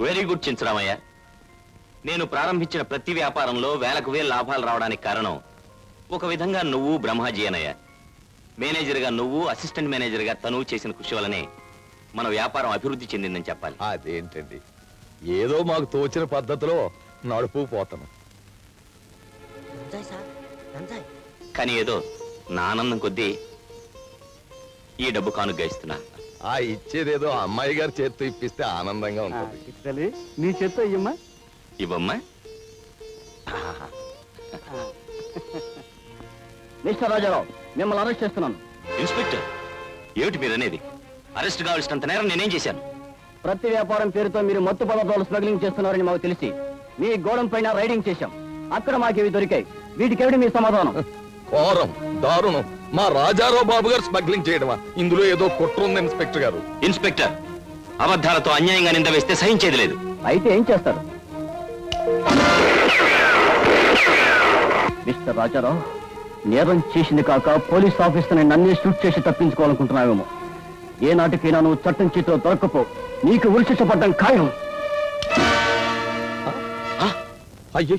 Very good చించరామయ్య నేను ప్రారంభించిన ప్రతి వ్యాపారంలో వేలకు వేలు లాభాలు రావడానికి కారణం ఒక విధంగా నువ్వు బ్రహ్మాజీ అనయ్య మేనేజర్గా నువ్వు అసిస్టెంట్ మేనేజర్గా తను చేసిన కృషి వల్లనే మన వ్యాపారం అభివృద్ధి చెందిందని చెప్పాలి అదేంటండి ఏదో మాకు తోచిన పద్ధతిలో నడుపు పోతాను కానీ ఏదో నా ఆనందం కొద్దీ ఈ డబ్బు కానుగ్గా ఇస్తున్నా ఆ ఇచ్చేదేదో అమ్మాయి గారి చేత్తో ఇప్పిస్తే ఆనందంగా ఉంటుంది తల్లి నీ చేత్తో అయ్యమ్మా ఇవ్వమ్మా మిస్టర్ రాజారావు మిమ్మల్ని అరెస్ట్ చేస్తున్నాను ఇన్స్పెక్టర్ ఏమిటి మీరు అనేది అరెస్ట్ కావాల్సినంత నేరం నేనేం చేశాను ప్రతి వ్యాపారం పేరుతో మీరు మత్తు పదార్థాలు స్మగ్లింగ్ చేస్తున్నారని మాకు తెలిసి మీ గోడం పైన రైడింగ్ చేశాం అక్కడ మాకు ఇవి దొరికాయి వీటికెవిడి మీ సమాధానం ఘోరం దారుణం మా రాజారావు బాబు గారు స్మగ్లింగ్ చేయడమా ఇందులో ఏదో కుట్ర ఉంది ఇన్స్పెక్టర్ గారు ఇన్స్పెక్టర్ అబద్ధాలతో అన్యాయంగా నింద వేస్తే సహించేది లేదు అయితే ఏం చేస్తారు మిస్టర్ రాజారావు నేరం చేసింది కాక పోలీస్ ఆఫీసర్ని నన్నే షూట్ చేసి తప్పించుకోవాలనుకుంటున్నావేమో ఏ నాటికైనా నువ్వు చట్టం చేతిలో దొరకపో నీకు ఉరిశిక్ష పడ్డం ఖాయం అయ్యో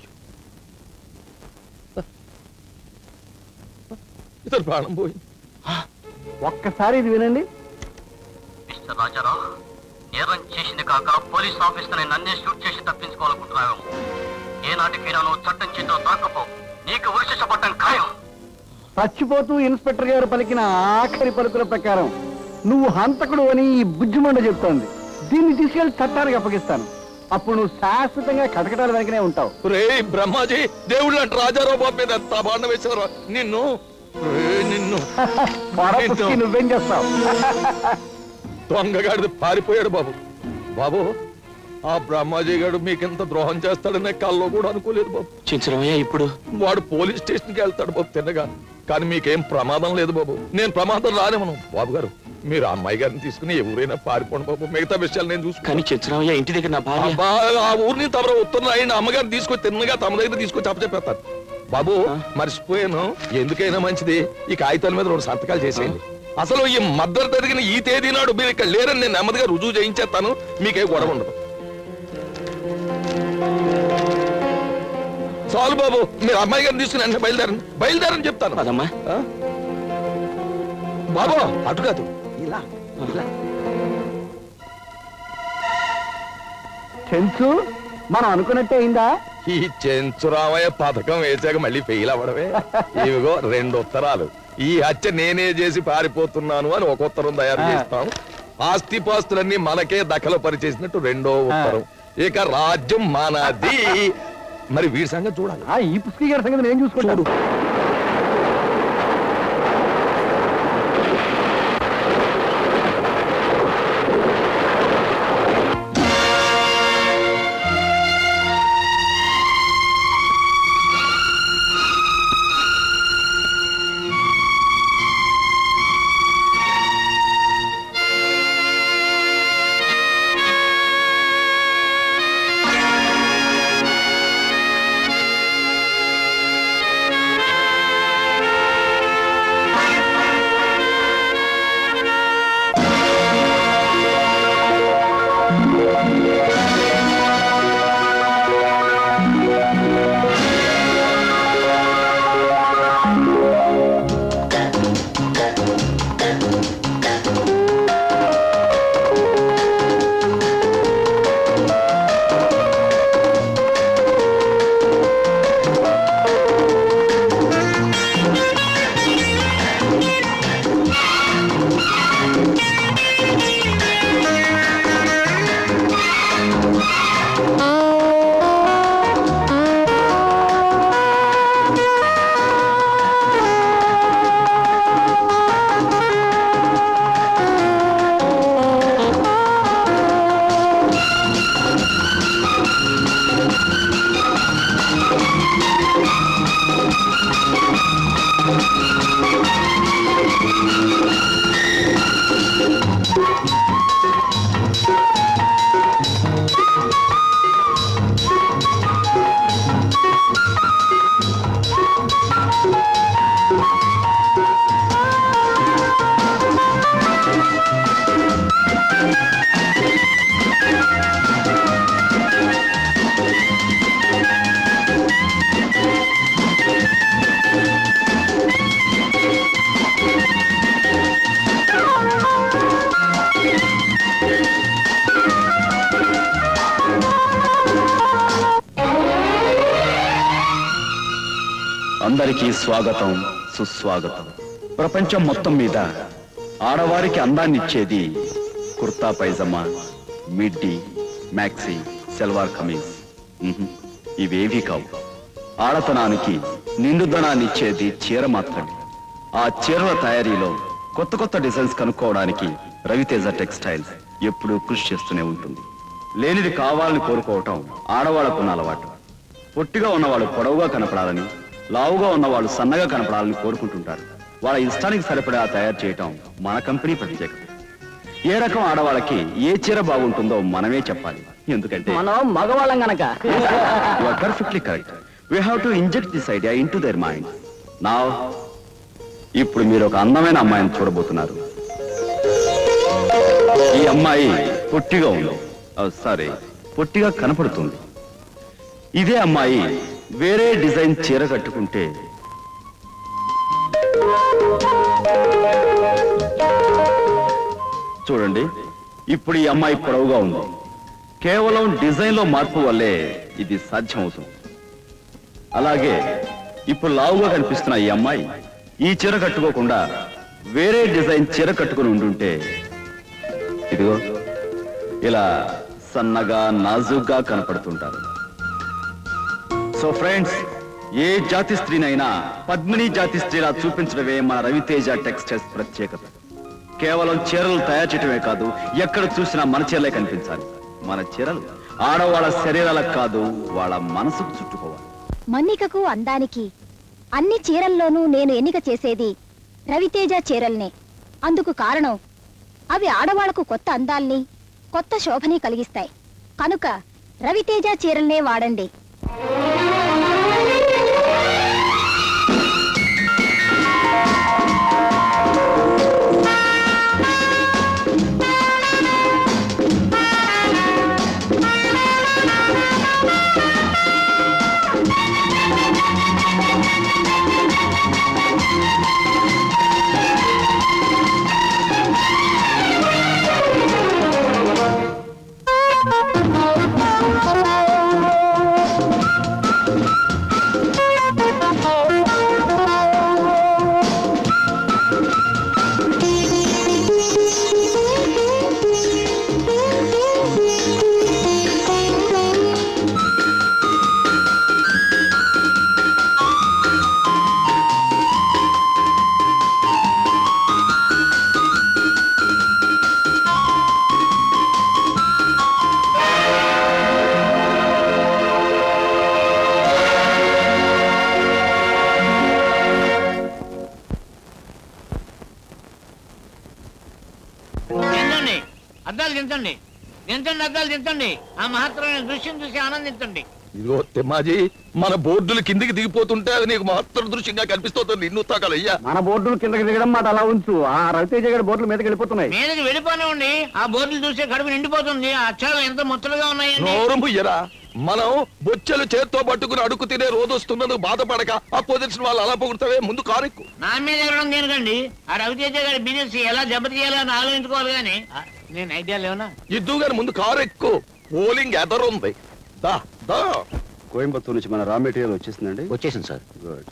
ఇతను ప్రాణం పోయింది ఒక్కసారి ఇది వినండి మిస్టర్ రాజారావు నేరం చేసింది కాక పోలీస్ ఆఫీసర్ని నన్నే షూట్ చేసి తప్పించుకోవాలనుకుంటున్నావేమో ఏ నాటికైనా నువ్వు చట్టం చేతిలో దొరకపో నీకు ఉరిశిక్ష పడ్డం ఖాయం చచ్చిపోతూ ఇన్స్పెక్టర్ గారు పలికిన ఆఖరి పలుకుల ప్రకారం నువ్వు హంతకుడు అని ఈ బుజ్జిమండ చెప్తోంది దీన్ని తీసుకెళ్లి చట్టానికి అప్పగిస్తాను అప్పుడు నువ్వు శాశ్వతంగా కటకటాల వెనకనే ఉంటావు రే బ్రహ్మాజీ దేవుళ్ళు అంటే రాజారావు బాబు మీద ఎంత బాండ వేశారు నిన్ను రేయ్, నిన్ను పొరపుచ్చి నువ్వేం చేస్తావు దొంగగాడిది పారిపోయాడు బాబు బాబు ఆ బ్రహ్మాజీ గారు మీకింత ద్రోహం చేస్తాడనే కల్లో కూడా అనుకోలేదు బాబు చించరమయ్య ఇప్పుడు వాడు పోలీస్ స్టేషన్కి వెళ్తాడు బాబు తిన్నగా కానీ మీకేం ప్రమాదం లేదు బాబు నేను ప్రమాదం రానివ్వను బాబు గారు మీరు ఆ అమ్మాయి గారిని తీసుకుని ఏ ఊరైనా పారిపోండి బాబు మిగతా విషయాలు నేను చూసుకుని కానీ చించరమయ్య ఇంటి దగ్గర నా భార్య ఆ ఊరిని తమరు ఉత్తరం రాయండి అమ్మగారిని తీసుకొచ్చి తిన్నగా తమ దగ్గర తీసుకొచ్చి అప్పచెప్పేస్తారు బాబు మర్చిపోయాను ఎందుకైనా మంచిది ఈ కాగితాల మీద రెండు సంతకాలు చేసేయండి అసలు ఈ మద్దతు జరిగిన ఈ తేదీ నాడు మీరు ఇక్కడ లేరని నేను నెమ్మదిగా రుజువు చేయించేస్తాను మీకే గొడవ ఉండదు చాలు బాబు మీరు అమ్మాయి గారిని తీసుకుని అన్నీ బయలుదేరండి బయలుదేరని చెప్తాను పదమ్మా ఆ? బాబు అటు కాదు ఇలా ఇలా చెంచు మనం అనుకున్నట్టే అయిందా ఈ చెంచురామయ్య పథకం వేసాక మళ్ళీ ఫెయిల్ అవ్వడమే ఇవిగో రెండు ఉత్తరాలు ఈ హత్య నేనే చేసి పారిపోతున్నాను అని ఒక ఉత్తరం తయారు ఆ. చేస్తాం ఆస్తి పాస్తులన్నీ మనకే దఖలు పరిచేసినట్టు రెండో ఉత్తరం ఇక రాజ్యం మనది మరి వీడి సంగతి చూడాలి ఆ, ఈ పుస్తకీ గారి సంగతి నేను చూసుకుంటాను ఆ అందరికీ స్వాగతం సుస్వాగతం ప్రపంచం మొత్తం మీద ఆడవారికి అందాన్ని ఇచ్చేది కుర్తా పైజమా మిడ్డీ మ్యాక్సీ సెల్వార్ కమీజ్ ఉహుం, ఇవేవీ కావు ఆడతనానికి నిండుదనాన్ని ఇచ్చేది చీర మాత్రమే ఆ చీరల తయారీలో కొత్త కొత్త డిజైన్స్ కనుక్కోవడానికి రవితేజ టెక్స్టైల్స్ ఎప్పుడూ కృషి చేస్తూనే ఉంటుంది లేనిది కావాలని కోరుకోవటం ఆడవాళ్ళకున్న అలవాటు పొట్టిగా ఉన్నవాళ్ళు పొడవుగా కనపడాలని లావుగా ఉన్నవాళ్ళు సన్నగా కనపడాలని కోరుకుంటుంటారు వాళ్ళ ఇష్టానికి సరిపడా తయారు చేయటం మన కంపెనీ ప్రత్యేకత ఏ రకం ఆడవాళ్ళకి ఏ చీర బాగుంటుందో మనమే చెప్పాలి ఎందుకంటే మనం మగవాళ్ళం గనక You are perfectly correct. We have to inject this idea into their mind. Now, ఇప్పుడు మీరు ఒక అందమైన అమ్మాయిని చూడబోతున్నారు ఈ అమ్మాయి పొట్టిగా ఉంది సారీ పొట్టిగా కనపడుతుంది ఇదే అమ్మాయి వేరే డిజైన్ చీర కట్టుకుంటే చూడండి ఇప్పుడు ఈ అమ్మాయి పొడవుగా ఉంది కేవలం డిజైన్ లో మార్పు వల్లే ఇది సాధ్యమవుతుంది అలాగే ఇప్పుడు లావుగా కనిపిస్తున్న ఈ అమ్మాయి ఈ చీర కట్టుకోకుండా వేరే డిజైన్ చీర కట్టుకుని ఉండుంటే ఇదిగో ఇలా సన్నగా నాజుగ్గా కనపడుతుంటారు సో ఫ్రెండ్స్ ఏ జాతి స్త్రీనైనా పద్మిని జాతి స్త్రీలా చూపించడమే మన రవితేజ టెక్స్టైల్స్ ప్రత్యేకత కేవలం చీరలు తయారు చేయటమే కాదు ఎక్కడ చూసినా మన చీరలే కనిపించాలి మన చీరలు ఆడవాళ్ళ శరీరాలకు కాదు వాళ్ళ మనసుకు చుట్టుకోవాలి మన్నికకు అందానికి అన్ని చీరల్లోనూ నేను ఎన్నిక చేసేది రవితేజ చీరల్నే అందుకు కారణం అవి ఆడవాళ్లకు కొత్త అందాల్ని కొత్త శోభని కలిగిస్తాయి కనుక రవితేజ చీరల్నే వాడండి దించండి అద్దాలు దించండి దించండి అద్దాలు దించండి ఆ మహత్తరమైన దృశ్యం చూసి ఆనందించండి ఇదిగో తిమ్మాజీ మన బోర్డులు కిందికి దిగిపోతుంటే అది నీకు మహత్తర దృశ్యంగా కనిపిస్తుంది నిన్ను తాకాలయ్యా మన బోర్డులు కిందకి దిగడం మాట అలా ఉంచు ఆ రవితేజ గారి బోర్డుల మీదకి వెళ్ళిపోతున్నాయి మీదకి వెళ్ళిపోనివ్వండి ఆ బోర్డులు చూస్తే కడుపు నిండిపోతుంది ఆ అక్షరాలు ఎంత ముచ్చలుగా ఉన్నాయండి నోరు ముయ్యరా మనం బొచ్చెలు చేత్తో పట్టుకుని అడుగు తినే రోజు వస్తున్నందుకు బాధపడక అపోజిషన్ వాళ్ళు అలా పొగుడతావే ముందు కారెక్కు నా మీద ఎగడం దేనికండి ఆ రవితేజ గారి బిజినెస్ ఎలా దెబ్బతీయాలని ఆలోచించుకోవాలి కానీ నేను ఐడియా లేవనా ఇద్దు గాని ముందు కారెక్కు పోలింగ్ ఎదరుంది దా దా కోయంబత్తూరు నుంచి మన రా మెటీరియల్ వచ్చేసిందండి వచ్చేసింది సార్ గుడ్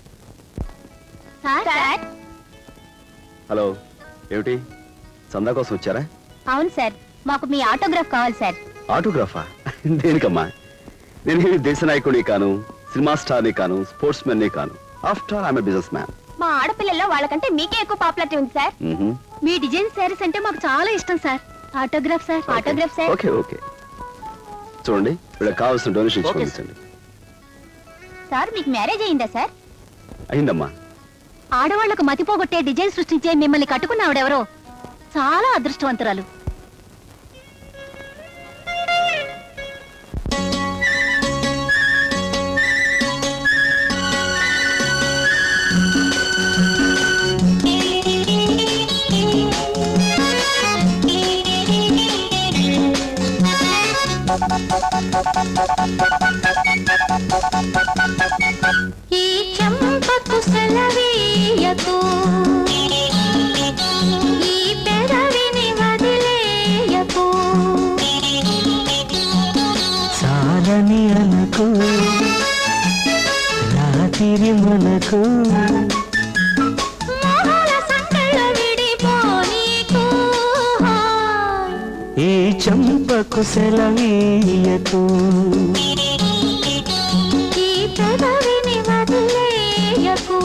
సార్ హలో ఏమిటి చందా కోసం వచ్చారా అవును సార్ మాకు మీ ఆటోగ్రాఫ్ కావాలి సార్ ఆటోగ్రాఫా దేనికమ్మా నేను ఈ దేశ నాయకుడి కాను సినిమా స్టార్ని కాను స్పోర్ట్స్ మెన్ని కాను after all I'm business man మా ఆడపిల్లల్లో వాళ్ళకంటే మీకే ఎక్కువ పాపులారిటీ ఉంది సార్ మీ డిజైన్ శారీస్ అంటే మాకు చాలా ఇష్టం sir autograph sir autograph sir okay okay చూడండి ఇక్కడ కావాల్సిన డొనేషన్ Okay, పంపించండి సార్ మీకు మ్యారేజ్ అయిందా సార్ అయిందమ్మా ఆడవాళ్లకు మతిపోగొట్టే డిజైన్ సృష్టించే మిమ్మల్ని కట్టుకున్న ఆవిడెవరో చాలా అదృష్టవంతురాలు ఈ చెంపకు సెలవీయకు ఈ పెదవిని వదిలేయకు సాలని అనకు రాత్రి మనకు నీకు మోహాల సంకెళ్ళు విడిపోనీకు ఈ చంపకు సెలవీయకు ఈ పెదవిని వదిలేయకు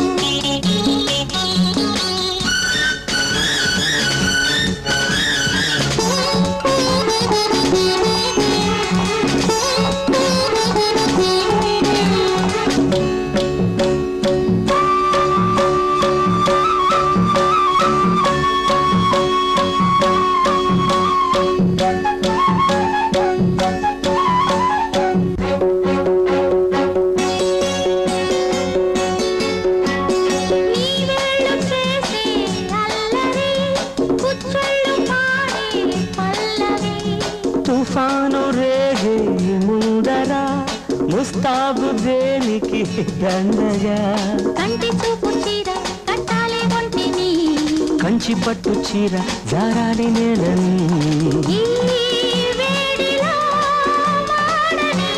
నీవేళ్ళు చేసే అల్లరి కుచ్చెళ్ళు పాడే పల్లవి తుఫాను రేగే ముందర ముస్తాబు దేనికి దండగా కంటి చూపు చీర కట్టాలి ఒంటిని కంచి పట్టు చీర జారాలి నేలని ఈ వేడిలో వాడని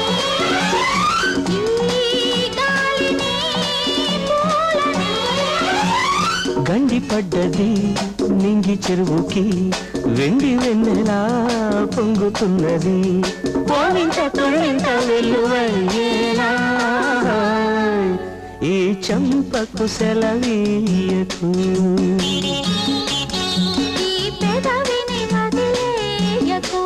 ఈ గాలిని పూలని గండి పడ్డది నింగి చెరువుకి వెండి వెన్నెలా పొంగుతున్నది పోవింత తొలింత వెలువయ్యేలా ఈ చంపకు సెలవీయకు ఈ పెదవిని వదిలేయకు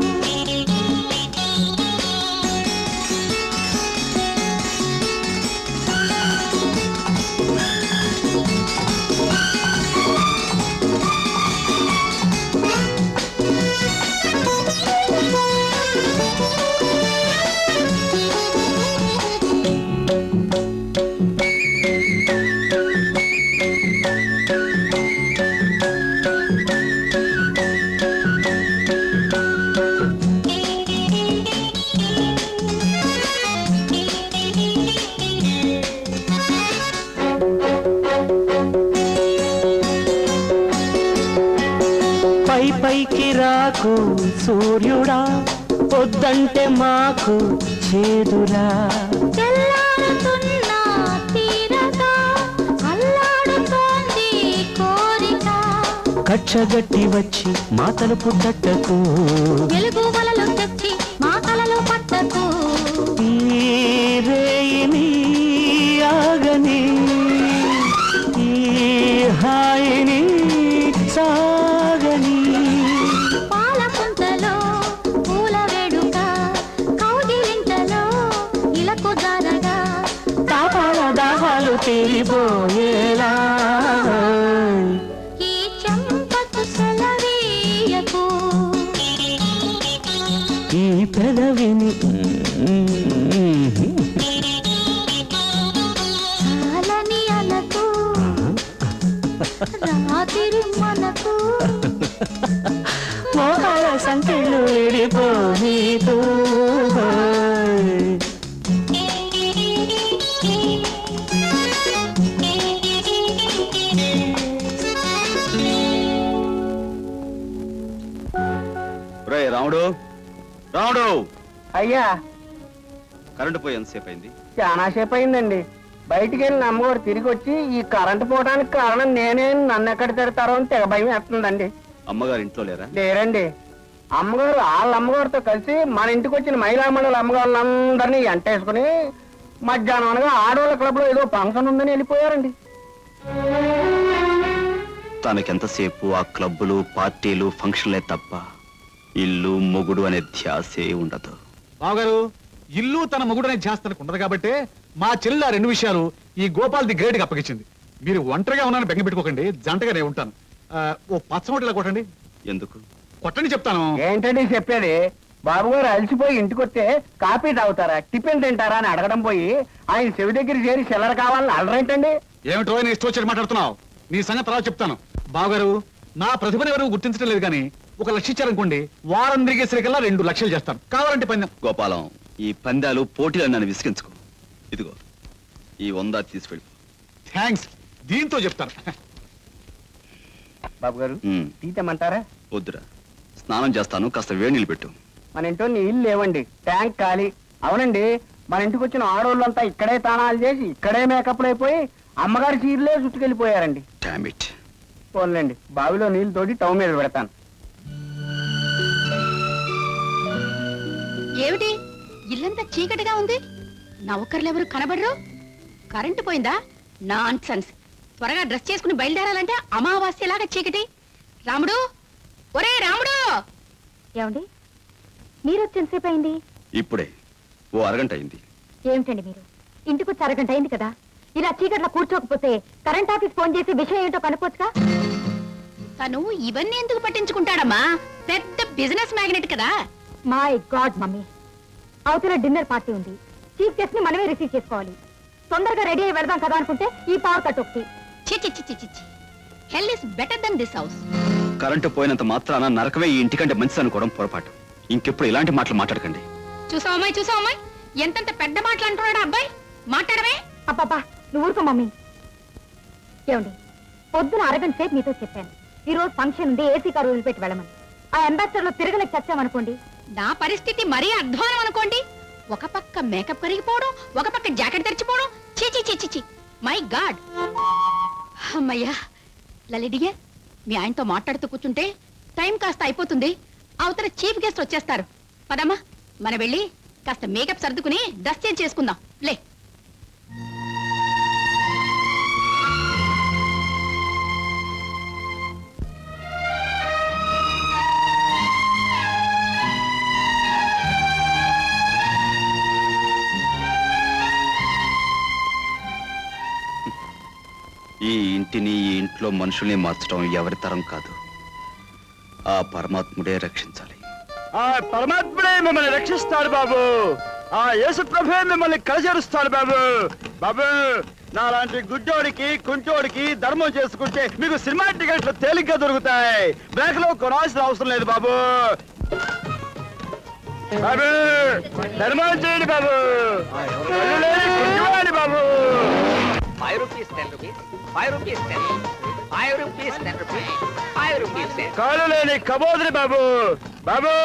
పై పైకి రాకు సూర్యుడా పొద్దంటే మాకు చేదురా తెల్లారుతున్న తీరగా అల్లాడుతోంది కోరిక కచ్చగట్టి వచ్చి మా తలుపు తట్టకు వెలుగు వలలు తెచ్చి మా కలలో పట్టకు ఈ రేయిని ఆగని ఈ హాయిని సాగని పాల పుంతలో పూల వేడుక కౌగిలింతలో ఇలకు జారగా తాపాల దాహాలు తీరిపోయేలా ఈ చెంపకు సెలవీయకు ఈ పెదవిని చాలని అనకు రాత్రి మనకు మోహాల సంఖ్యలు విడిపోనీతూ రే రాముడు రాముడు అయ్యా కరెంటు పోయి ఎంతసేపు అయింది చాలా సేపు అయిందండి బయటికి వెళ్ళిన అమ్మగారు తిరిగి వచ్చి ఈ కరెంటు పోవడానికి కారణం నేనే అని నన్ను ఎక్కడ తిడతారో అని తెగ భయం వేస్తుందండి అమ్మగారు ఇంట్లో లేరా లేరండి అమ్మగారు వాళ్ళ అమ్మగారితో కలిసి మన ఇంటికి వచ్చిన మహిళా మండలి అమ్మగారులందరినీ ఎంటేసుకుని మధ్యాహ్నం అనగా ఆడవాళ్ళ క్లబ్ లో ఏదో ఫంక్షన్ ఉందని వెళ్ళిపోయారండి తనకెంతసేపు ఆ క్లబ్బులు పార్టీలు ఫంక్షన్లే తప్ప ఇల్లు మొగుడు అనే ధ్యాసే ఉండదు బావగారు ఇల్లు తన మొగుడనే చేస్తానికి ఉండదు కాబట్టి మా చెల్లి ఆ రెండు విషయాలు ఈ గోపాల్ ది గ్రేట్ గా అప్పగించింది మీరు ఒంటరిగా ఉన్నాను బెంగ పెట్టుకోకండి జంటగా నేను ఉంటాను ఆ, ఓ పచ్చమొట్టిలా కొట్టండి ఎందుకు కొట్టండి చెప్తాను ఏంటండి చెప్పేది బాబు గారు అలసిపోయి ఇంటికి వస్తే కాఫీ తాగుతారా టిఫిన్ తింటారా అని అడగడం పోయి ఆయన చెవి దగ్గర చేరి చిల్లర కావాలని అడరేంటండి ఏమిటో నీ ఇష్టం వచ్చి మాట్లాడుతున్నావు నీ సంగతి తర్వాత చెప్తాను బావగారు నా ప్రతిభను ఎవరు గుర్తించడం లేదు కానీ ఒక లక్ష ఇచ్చారనుకోండి వారం తిరిగేసరికల్లా రెండు లక్షలు చేస్తాను కావాలంటే పందెం గోపాలం ఈ పందాలు పోటీలు నన్ను విసిగించుకో ఇదిగో ఈ వంద తీసుకెళ్ళి థ్యాంక్స్ దీంతో చెప్తాను బాబు గారు ఉమ్, టీ తెమ్మంటారా వద్దురా స్నానం చేస్తాను కాస్త వేడి నీళ్ళు పెట్టు మన ఇంట్లో నీళ్ళు లేవండి ట్యాంక్ ఖాళీ అవునండి మన ఇంటికి వచ్చిన ఆడోళ్ళంతా ఇక్కడే తానాలు చేసి ఇక్కడే మేకప్లు అయిపోయి అమ్మగారి చీరలే చుట్టుకెళ్ళిపోయారండి డామిట్ పోన్లేండి బావిలో నీళ్లు తోడి టౌన్ మీద పెడతాను ఏమిటి ఇల్లంతా చీకటిగా ఉంది నౌకర్లెవరు కనబడరు కరెంటు పోయిందా నాన్ త్వరగా డ్రెస్ చేసుకుని బయలుదేరాలంటే అమావాస్యలాగా చీకటి రాముడు ఒరే రాముడు ఏమండి మీరు వచ్చి ఎంతసేపు అయింది ఇప్పుడే ఓ అరగంట అయింది ఏమిటండి మీరు ఇంటికి వచ్చి అరగంట అయింది కదా ఇలా చీకట్లో కూర్చోకపోతే కరెంట్ ఆఫీస్ ఫోన్ చేసి విషయం ఏంటో కనుక్కోవచ్చుగా తను ఇవన్నీ ఎందుకు పట్టించుకుంటాడమ్మా పెద్ద బిజినెస్ మ్యాగ్నెట్ కదా మై గాడ్ మమ్మీ అవతల డిన్నర్ పార్టీ ఉంది చీఫ్ గెస్ట్ ని మనమే రిసీవ్ చేసుకోవాలి తొందరగా రెడీ అయి వెళ్దాం కదా అనుకుంటే ఈ పవర్ కట్ ఒకటి చిచి చిచి చిచి hell is better then this house current పోయినంత మాత్రాన నరకమే ఈ ఇంటికంటే మంచిది అనుకోవడం పొరపాటు ఇంకెప్పుడు ఇలాంటి మాటలు మాట్లాడకండి చూసావు అమ్మాయి చూసావు అమ్మాయి ఎంతెంత పెద్ద మాటలు అంటున్నాడు ఆ అబ్బాయి మాట్లాడవే అబ్బాబా నువ్వు ఊరుకో మమ్మీ ఏమండి పొద్దున అరగంట సేపు మీతో చెప్పాను ఈ రోజు ఫంక్షన్ ఉంది ఏసీ కారు వదిలిపెట్టి వెళ్ళమని ఆ అంబాసిడర్ లో తిరగలేక చచ్చామనుకోండి నా పరిస్థితి మరీ అధ్వానం అనుకోండి ఒక పక్క మేకప్ కరిగిపోవడం ఒక పక్క జాకెట్ తెరిచిపోవడం చీచి చీచి చీ మై గాడ్ అమ్మయ్యా లలిడిగే మీ ఆయనతో మాట్లాడుతూ కూర్చుంటే టైం కాస్త అయిపోతుంది అవతల చీఫ్ గెస్ట్ వచ్చేస్తారు పదమ్మా మన వెళ్ళి కాస్త మేకప్ సర్దుకుని డ్రెస్ చేంజ్ చేసుకుందాం లే ఈ ఇంటిని ఈ ఇంట్లో మనుషుల్ని మార్చడం ఎవరి తరం కాదు ఆ పరమాత్ముడే రక్షించాలి ఆ పరమాత్ముడే మిమ్మల్ని రక్షిస్తాడు బాబు ఆ యేసు ప్రభే మిమ్మల్ని కలిసేరుస్తాడు బాబు బాబు నాలాంటి గుడ్డోడికి కుంటోడికి ధర్మం చేసుకుంటే మీకు సినిమా టికెట్లు తేలిగ్గా దొరుకుతాయి బ్యాంక్ లో కొనాల్సిన అవసరం లేదు బాబు బాబు ధర్మం చేయండి బాబు కళ్ళు లేని గుడ్డివాడి బాబు Five rupees, ten rupees. Five rupees, ten. Five rupees, ten rupees. Five rupees, ten. కాళ్ళు లేని కబోదిరి బాబు బాబు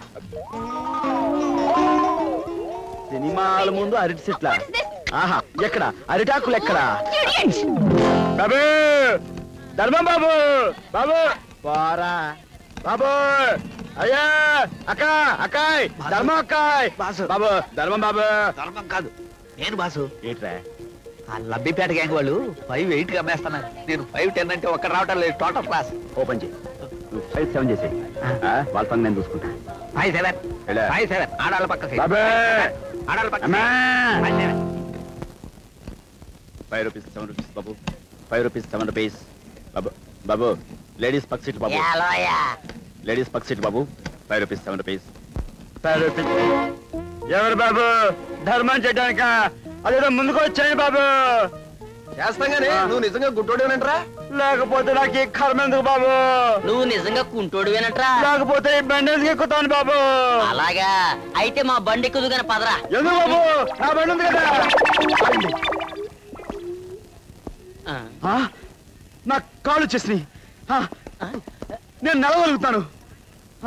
సినిమాల ముందు అరటి చెట్ల ఆహా ఎక్కడ అరిటాకులు ఎక్కడ బాబు ధర్మం బాబు బాబు పోరా బాబు అయ్యా అక్క అక్కాయ్ ధర్మం అక్కాయ్ బాబు ధర్మం బాబు ధర్మం కాదు నేను బాసు ఏంట్రా ఆ లబ్బిపేట గ్యాంగ్ వాళ్ళు ఫైవ్ ఎయిట్ కి అమ్మేస్తున్నారు నేను ఫైవ్ టెన్ అంటే ఒక్క రావటం లేదు టోటల్ క్లాస్ ఓపెన్ చేయి ఫైవ్ సెవెన్ చేసి వాళ్ళ పని నేను చూసుకుంటా ఫైవ్ సెవెన్ ఎలా? ఫైవ్ సెవెన్ ఆడాల పక్క seat. బాబే! ఆడాల పక్క అమ్మా! seat. Five seven. Five rupees seven rupees బాబు ఫైవ్ రూపీస్ సెవెన్ రూపీస్ బాబు బాబు లేడీస్ పక్ సీట్ బాబు లేడీస్ పక్ సీట్ బాబు five rupees seven rupees five rupees ఎవరు బాబు ధర్మం చేయడానిక అదేదో ముందుకు వచ్చాయి బాబు చేస్తాం గానీ నువ్వు నిజంగా గుడ్డోడేనంటరా లేకపోతే నాకు ఈ కర్మ ఎందుకు బాబు నువ్వు నిజంగా కుంటోడువేనట్రా లేకపోతే ఈ బండి ఎందుకు ఎక్కుతాను బాబు అలాగా అయితే మా బండి ఎక్కుదుగానే పదరా ఎందుకు బాబు నా బండి ఉంది కదా ఆ, నా కాళ్ళు వచ్చేసినాయి ఆ, నేను నడవగలుగుతాను ఆ.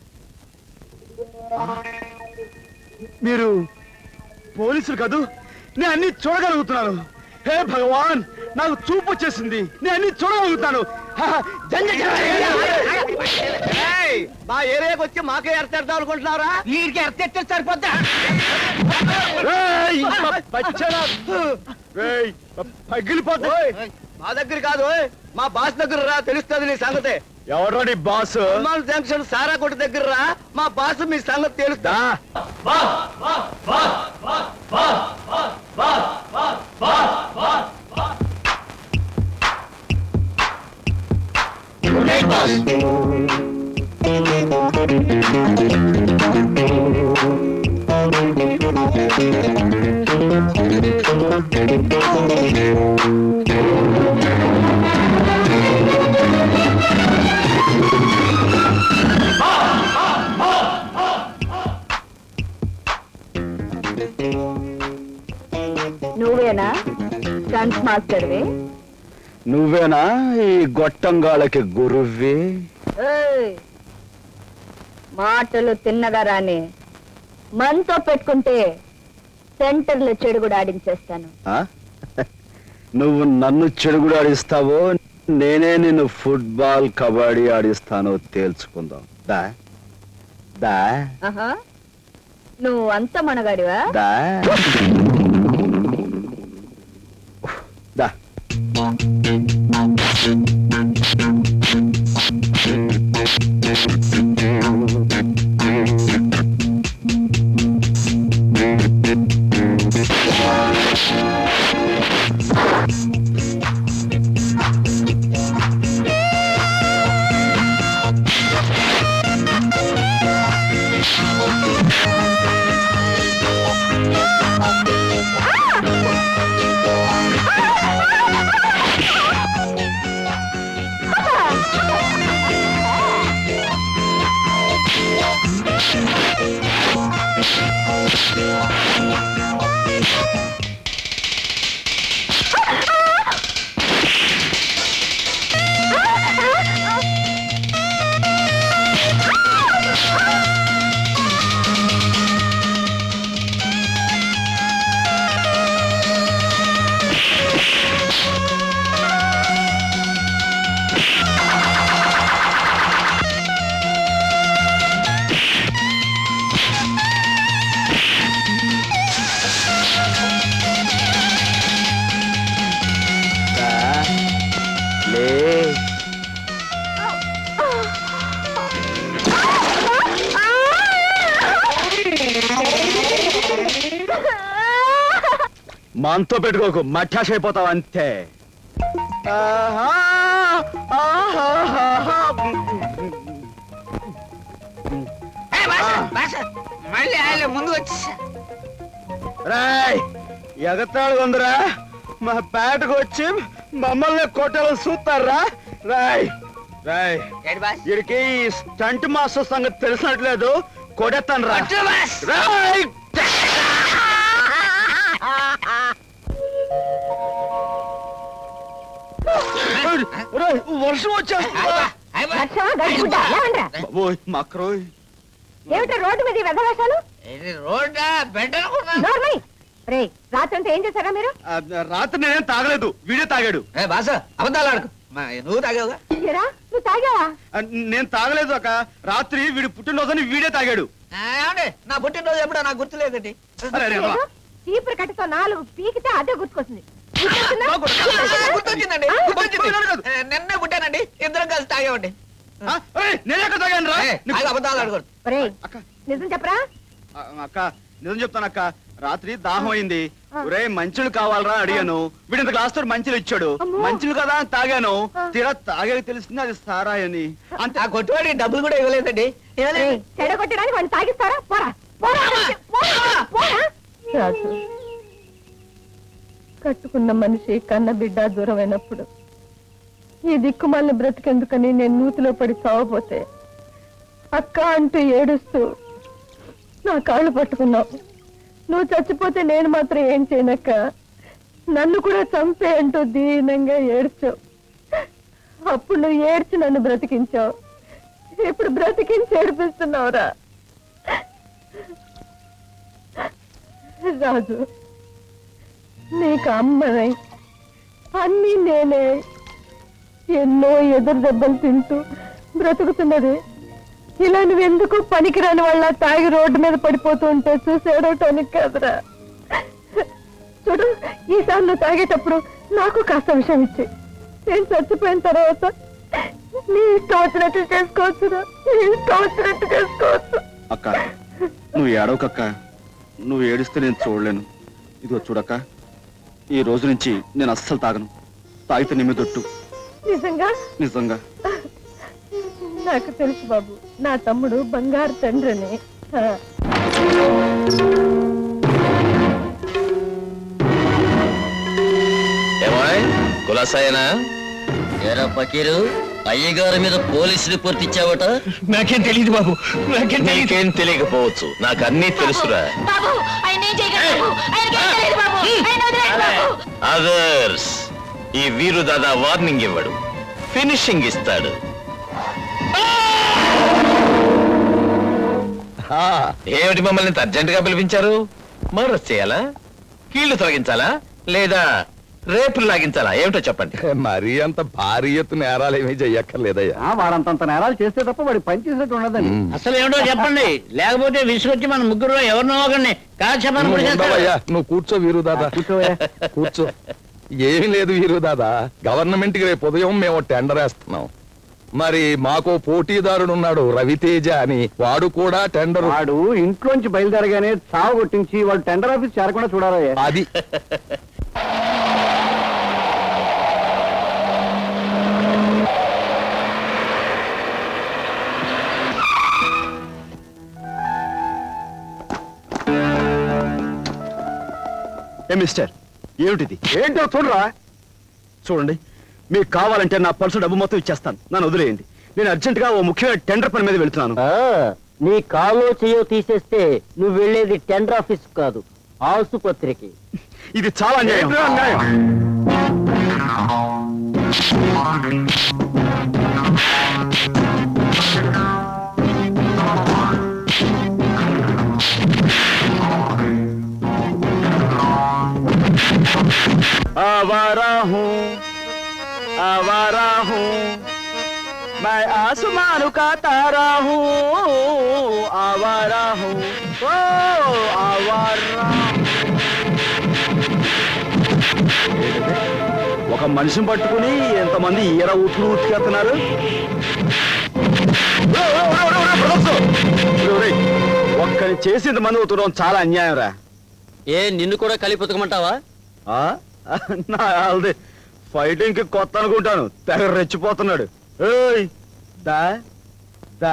ఆ. మీరు పోలీసులు కాదు నేను అన్ని చూడగలుగుతున్నాను హే భగవాన్ నాకు చూపు వచ్చేసింది నేను అన్ని చూడగలుగుతాను ఆ, జంజ మా ఏరియాకి వచ్చి మాకే ఎర్తెడతాం అనుకుంటున్నారా వీడికి ఎర్తెట్టే సరిపోద్దా ఏయ్, బచ్చలా. ఏయ్, పగిలిపోతాయి మా దగ్గర కాదు ఓయ్. మా బాస్ దగ్గర రా తెలుస్తుంది నీ సంగతి ఎవరో నీ బాస్ హనుమాన్ జంక్షన్ సారా కొట్టు దగ్గర రా మా బాస్ మీ సంగతి తెలుస్తా నువ్వేనా స్టంట్ మాస్టర్వే నువ్వేనా ఈ గొట్టంగాళ్ళకి గురువ్వి ఏయ్, మాటలు తిన్నగా రాని మనతో పెట్టుకుంటే సెంటర్ లో చెడు కూడా ఆడించేస్తాను ఆ? నువ్వు నన్ను చెడుగుడు ఆడిస్తావో నేనే నిన్ను ఫుట్బాల్ కబడ్డీ ఆడిస్తానో తేల్చుకుందాం దా దా ఆహా నువ్వు అంత మనగాడివా దా దా దా లే మనతో పెట్టుకోకు మఠాష అయిపోతావు అంతే ఆహా, ఆహాహాహా. మళ్ళీ ఆయన ముందు వచ్చేసా రాయ్ ఎగతాడు ఉందిరా మా పేటకు వచ్చి మమ్మల్ని కొట్టాలని చూస్తారా రాయ్ రాయ్ ఏంటి బాస్ వీడికి ఈ స్టంట్ మాస్టర్ సంగతి తెలిసినట్లేదు కొడేస్తాను రా కొట్టు బాస్. రాయ్ ఒరేయ్, వర్షం వచ్చేస్తుందా బాబోయ్ మక్రోయ్ ఏమిటో రోడ్డు మీద ఈ వెధవేషాలు ఇది రోడ్డా బెడ్ అనుకున్నాను నోర్మై రే రాత్రంతా ఏం చేశారా మీరు ఆ, రాత్రి నేనేం తాగలేదు వీడే తాగాడు ఏ బాస అబద్ధాలు ఆడకు మా నువ్వు తాగావుగా ఏరా నువ్వు తాగావా ఆ, నేను తాగలేదు అక్క రాత్రి వీడి పుట్టినరోజుని వీడే తాగాడు ఆ, ఏమండి నా పుట్టినరోజు ఎప్పుడో నాకు గుర్తులేదండి అరే, అరే, అబ్బా. చీపురు కట్టతో నాలుగు పీకితే అదే గుర్తుకొస్తుంది ఆ, గుర్తొచ్చిందండి గుర్తొచ్చింది ఏ, నిన్నే పుట్టానండి ఇద్దరం కలిసి తాగామండి ఆ, ఒరేయ్, నేనే అక్క తాగాను రా ఏ, ఆగు, అబద్ధాలు ఆడకూడదు ఒరే అక్క నిజం చెప్పరా ఆ, అక్క నిజం చెప్తాను అక్క రాత్రి దాహం అయింది ఒరే మంచులు కావాలరా అడిగాను వీడు ఇంత గ్లాస్ తో మంచులు ఇచ్చాడు మంచులు కదా అని తాగాను తీరా తాగాక తెలిసింది అది సారాయని అంతే ఆ కొట్టువాడికి డబ్బులు కూడా ఇవ్వలేదండి ఇవ్వలేదు చెడగొట్టడానికి వాడిని తాగిస్తారా పోరా పోరా పోరా, పోరా రాజు కట్టుకున్న మనిషి కన్న బిడ్డ దూరమైనప్పుడు ఈ దిక్కుమాలిన బ్రతికెందుకని నేను నూతిలో పడి చావపోతే అక్క అంటూ ఏడుస్తూ నా కాళ్ళు పట్టుకున్నావు నువ్వు చచ్చిపోతే నేను మాత్రం ఏం చేయనక్క నన్ను కూడా చంపే అంటూ దీనంగా ఏడ్చావు అప్పుడు నువ్వు ఏడ్చి నన్ను బ్రతికించావు ఇప్పుడు బ్రతికించి ఏడిపిస్తున్నావురా రాజు నీకు అమ్మనై అన్నీ నేనే ఎన్నో ఎదురు దెబ్బలు తింటూ బ్రతుకుతున్నది ఇలా నువ్వెందుకు పనికిరాని వాళ్ళ తాగి రోడ్డు మీద పడిపోతూ ఉంటే చూసేయడానికి కాదురా చూడు ఈసారి నువ్వు తాగేటప్పుడు నాకు కాస్త విషయం ఇచ్చి నేను చచ్చిపోయిన తర్వాత నీ ఇష్టం వచ్చినట్టు చేసుకోవచ్చురా నీ ఇష్టం వచ్చినట్టు చేసుకోవచ్చు అక్క నువ్వు ఏడవకక్క నువ్వు ఏడిస్తే నేను చూడలేను ఇదిగో చూడక్క ఈ రోజు నుంచి నేను అస్సలు తాగను తాగితే నిమ్మెదొట్టు నిజంగా నిజంగా నాకు తెలుసు బాబు నా తమ్ముడు బంగారు తండ్రిని ఆ. ఏమాయ్ కులాసాయనా ఎరా పకీరు అయ్యగారి మీద పోలీస్ రిపోర్ట్ ఇచ్చావట నాకేం తెలియదు బాబు నాకేం నీకేం తెలియకపోవచ్చు నాకు అన్నీ తెలుసురా బాబు ఆయన ఏం చేయగలరు బాబు ఆయనకి ఏం తెలియదు బాబు ఆయన వదిలేయండి బాబు అదర్స్ ఈ వీరు దాదా వార్నింగ్ ఇవ్వడు ఫినిషింగ్ ఇస్తాడు ఏమిటి మమ్మల్ని ఇంత అర్జెంట్ గా పిలిపించారు మర్డర్ చేయాలా కీళ్లు తొలగించాలా లేదా రేపులు లాగించాలా ఏమిటో చెప్పండి మరీ అంత భారీ ఎత్తు నేరాలు ఏమీ చెయ్యక్కర్లేదయ్యా ఆ, వాడంతంత నేరాలు చేస్తే తప్ప వాడి పని చేసినట్టు ఉండదండి అసలు ఏమిటో చెప్పండి లేకపోతే విసుగొచ్చి మన ముగ్గురులో ఎవరినో ఒకరిని కాల్చమని నువ్వు కూడా చేస్తారు. ఉండవయ్యా నువ్వు కూర్చో వీరు దాదా కూర్చో ఏమీ లేదు వీరు దాదా గవర్నమెంట్ కి రేపు ఉదయం మేము టెండర్ వేస్తున్నాం మరి మాకు పోటీదారుడు ఉన్నాడు రవితేజ అని వాడు కూడా టెండర్ వాడు ఇంట్లోంచి బయలుదేరగానే చావు కొట్టించి వాడు టెండర్ ఆఫీస్ చేరకుండా చూడాలయ్యా అది ఏ మిస్టర్ ఏమిటిది ఏంటో చూడరా చూడండి మీకు కావాలంటే నా పర్సు డబ్బు మొత్తం ఇచ్చేస్తాను నన్ను వదిలేయండి నేను అర్జెంట్ గా ఓ ముఖ్యమైన టెండర్ పని మీద వెళ్తున్నాను నీ కాలో చేయో తీసేస్తే నువ్వు వెళ్ళేది టెండర్ ఆఫీస్ కాదు ఆసుపత్రికి ఇది చాలా అన్యాయం ఏంట్రా అన్యాయం? आवारा हूँ आवारा हूँ मैं आसमान का तारा हूँ आवारा हूँ ओ आवारा ఒక మనిషిని పట్టుకుని ఎంతమంది ఈర ఉట్లు ఉట్టుకెళ్తున్నారు ఒక్కని చేసి ఇంతమంది ఉతకడం చాలా అన్యాయం రా ఏ నిన్ను కూడా కలిపి ఉతకమంటావా ఆ? నా ఆల్ది ఫైటింగ్ కి కొత్త అనుకుంటాను తెగ రెచ్చిపోతున్నాడు ఏయ్ దా దా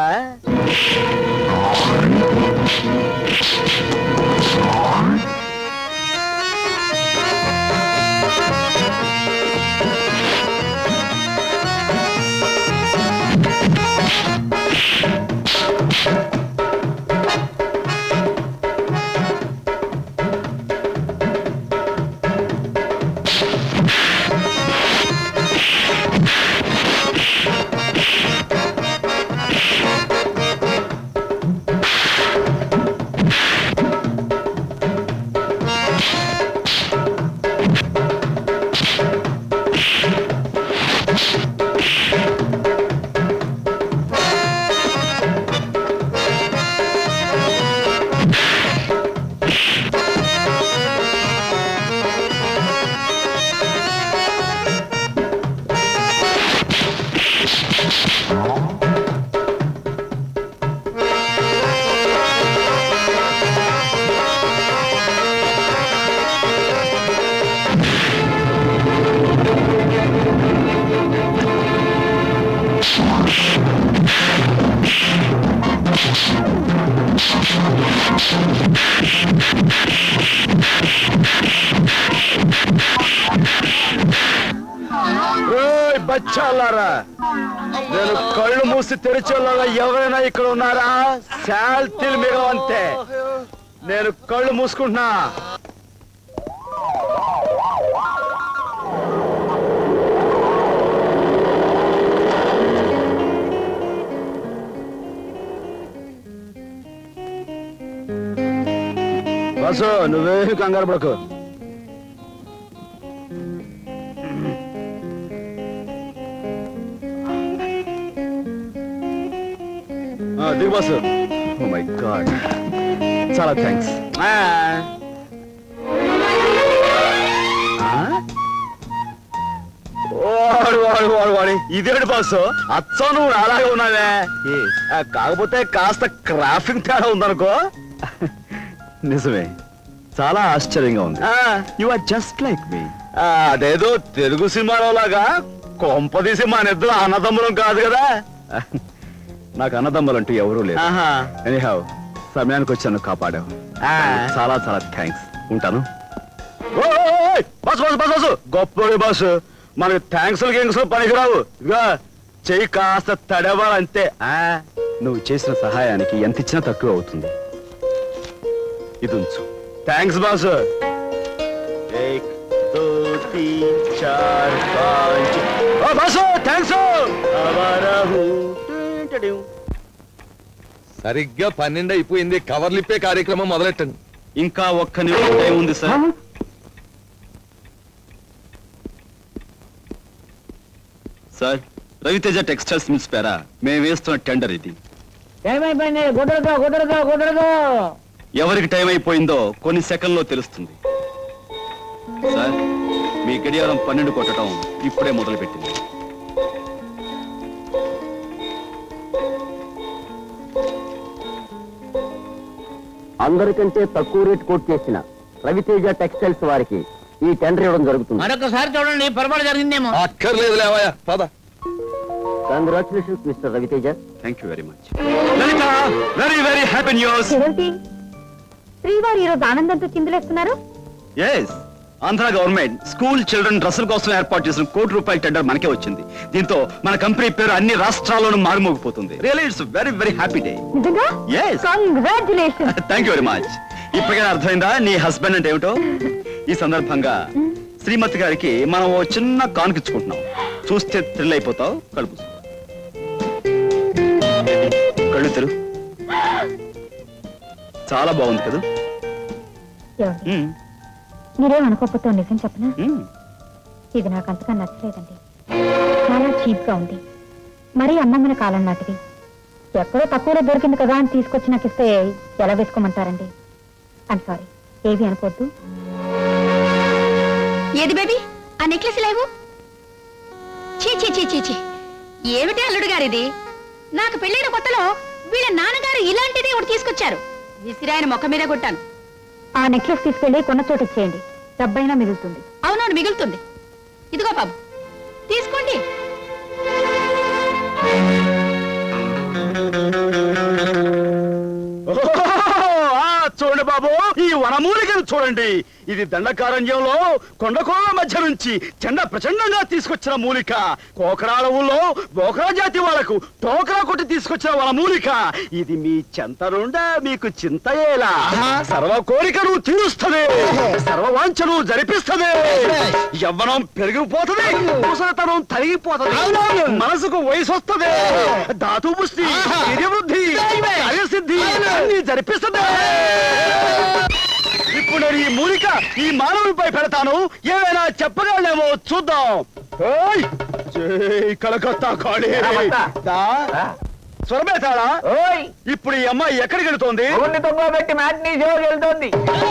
ఏయ్ బచ్చాలారా నేను కళ్ళు మూసి తెరిచేలాగా ఎవరైనా ఇక్కడ ఉన్నారా శాల్తీలు మిగవంతే నేను కళ్ళు మూసుకుంటున్నా బస్సు నువ్వేమి కంగారు పడకు ఆ, దిగు బస్సు ఓ మై గాడ్ చాలా థ్యాంక్స్ వాడు వాడు వాడు వాడి ఇదేంటి బస్సు అచ్చం నువ్వు అలాగే ఉన్నావే ఆ, కాకపోతే కాస్త క్రాఫింగ్ తేడా ఉందనుకో నిజమే చాలా ఆశ్చర్యంగా ఉంది you are just like me అదేదో తెలుగు సినిమాలో లాగా కొంపదీసి మన ఇద్దరు అన్నదమ్ములం కాదు కదా నాకు అన్నదమ్ములు అంటూ ఎవరూ లేరు ఎనీహావ్ సమయానికి వచ్చాను కాపాడావు చాలా చాలా థ్యాంక్స్ ఉంటాను బస్ బస్ బస్ బస్ గొప్ప బస్ మనకి థ్యాంక్స్ గింగ్స్ పనికిరావు ఇదిగా చెయ్యి కాస్త తడవాలంతే ఆ, నువ్వు చేసిన సహాయానికి ఎంత ఇచ్చినా తక్కువ అవుతుంది ఇది ఉంచు థ్యాంక్స్ బాస్ ఏక్ దో తీన్ చార్ పాంచ్ ఓ బాసు థ్యాంక్స్ అవరహు సరిగ్గా పన్నెండు అయిపోయింది కవర్లిప్పే కార్యక్రమం మొదలెట్టండి ఇంకా ఒక్క నిమిషం టైం ఉంది sir sir Raviteja textiles mills పేరా మేము వేస్తున్న టెండర్ ఇది ఏమైపోయింది కుదరదు కుదరదు కుదరదు ఎవరికి టైం అయిపోయిందో కొన్ని సెకండ్లో తెలుస్తుంది సార్ మీ గడియారం పన్నెండు కొట్టడం ఇప్పుడే మొదలుపెట్టింది అందరికంటే తక్కువ రేట్ కోట్ చేసిన రవితేజ టెక్స్టైల్స్ వారికి ఈ టెండర్ ఇవ్వడం జరుగుతుంది మరొకసారి చూడండి పొరపాటు జరిగిందేమో అక్కర్లేదు లేవయ్యా పద congratulations mister Raviteja thank you very much Lalitha very very happy news ఏమిటి శ్రీవారు ఈరోజు ఆనందంతో చిందులేస్తున్నారు yes Andhra government school children డ్రెస్సుల కోసం ఏర్పాటు చేసిన కోటి రూపాయల టెండర్ మనకే వచ్చింది దీంతో మన కంపెనీ పేరు అన్ని రాష్ట్రాల్లోనూ మారుమోగిపోతుంది really it's very very happy day నిజంగా Yes. Congratulation thank you very much ఇప్పటికైనా అర్థమైందా నీ హస్బెండ్ అంటే ఏమిటో ఈ సందర్భంగా శ్రీమతి గారికి మనం ఓ చిన్న కానుకిచ్చుకుంటున్నాం చూస్తే థ్రిల్ అయిపోతావు కడుపు కళ్ళు తెరు చాలా బాగుంది కదా మ్మ్. మీరేం అనుకోకపోతే నిజం చెప్పనా మ్మ్. ఇది నాకు అంతగా నచ్చలేదండి చాలా చీప్ గా ఉంది మరీ అమ్మమ్మన కాలం నాటిది ఎక్కడో తక్కువలో దొరికింది కదా అని తీసుకొచ్చి నాకు ఇస్తే ఎలా వేసుకోమంటారండి ఐమ్ సారీ ఏవి అనుకోవద్దు ఏది బేబీ ఆ నెక్లెస్ లేవు చీ చీ చీ చీ చీ ఏమిటి అల్లుడు గారిది నాకు పెళ్ళైన కొత్తలో వీళ్ళ నాన్నగారు ఇలాంటిదే ఒకటి తీసుకొచ్చారు విసిరాయన ముఖం మీద కొట్టాను ఆ నెక్లెస్ తీసుకెళ్లి కొన్న చోట ఇచ్చేయండి డబ్బైనా మిగులుతుంది అవునవును మిగులుతుంది ఇదిగో బాబు తీసుకోండి ఆ, చూడండి బాబు ఈ వనమూలికను చూడండి ఇది దండకారణ్యంలో కొండకోల మధ్య నుంచి చెండ ప్రచండంగా తీసుకొచ్చిన మూలిక కోకరాల ఊళ్ళో బోకరా జాతి వాళ్ళకు టోకరా కొట్టి తీసుకొచ్చిన వనమూలిక ఇది మీ చెంత నుండా మీకు చింతయేలా సర్వ కోరికను తీరుస్తుంది సర్వ వాంఛను జరిపిస్తుంది యవ్వనం పెరిగిపోతుంది ముసలితనం తరిగిపోతుంది మనసుకు వయసు వస్తుంది ధాతు పుష్టి వృద్ధి కార్యసిద్ధి అన్ని జరిపిస్తుంది ఇప్పుడు నేను ఈ మూలిక ఈ మానవునిపై పెడతాను ఏమైనా చెప్పగలనేమో చూద్దాం ఓయ్! జై కలకత్తా కాళీ దా. స్వరమేతాడా ఇప్పుడు ఈ అమ్మాయి ఎక్కడికి వెళుతోంది పెట్టి మ్యాట్నీ షోకి వెళ్తోంది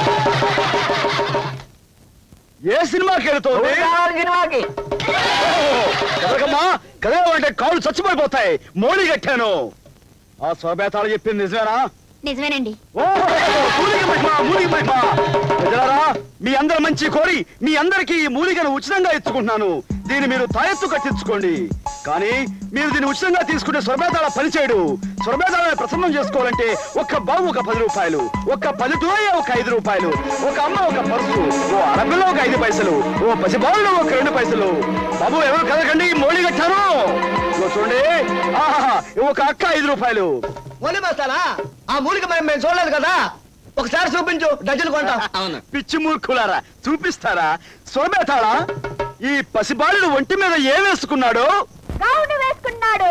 ఏ సినిమాకి వెళుతోంది సినిమాకి కదలకమ్మా కదలమంటే కాళ్ళు చచ్చిపోయిపోతాయి మోడీ కట్టాను ఆ స్వరమేతాడు చెప్పింది నిజమేనా నిజమేనండి మూలిక మహిమ, మూలిక మహిమ. ప్రజలారా మీ అందరి మంచి కోరి మీ అందరికీ ఈ మూలికను ఉచితంగా ఇచ్చుకుంటున్నాను దీన్ని మీరు తాయెత్తు కట్టించుకోండి కానీ మీరు దీన్ని ఉచితంగా తీసుకుంటే స్వరమేతాళ పనిచేయడు స్వరమేతాళాన్ని ప్రసన్నం చేసుకోవాలంటే ఒక్క బాబు ఒక పది రూపాయలు ఒక్క పల్లెటూరయ్య ఒక ఐదు రూపాయలు ఒక అమ్మ ఒక పరుసు ఓ అరబిల్ల ఒక ఐదు పైసలు ఓ పసిబాలు ఒక రెండు పైసలు బాబు ఎవరు కదకండి మోళీ కట్టారు ఇదిగో చూడండి ఆహా ఒక అక్క ఐదు రూపాయలు ఓలి మస్తానా ఆ మూలిక మేము మేము చూడలేదు కదా ఒకసారి చూపించు డజన్ కొంటా అవును పిచ్చి మూర్ఖులారా చూపిస్తారా స్వరమేతాళా ఈ పసిబాలుడు ఒంటి మీద ఏం వేసుకున్నాడు గౌను వేసుకున్నాడు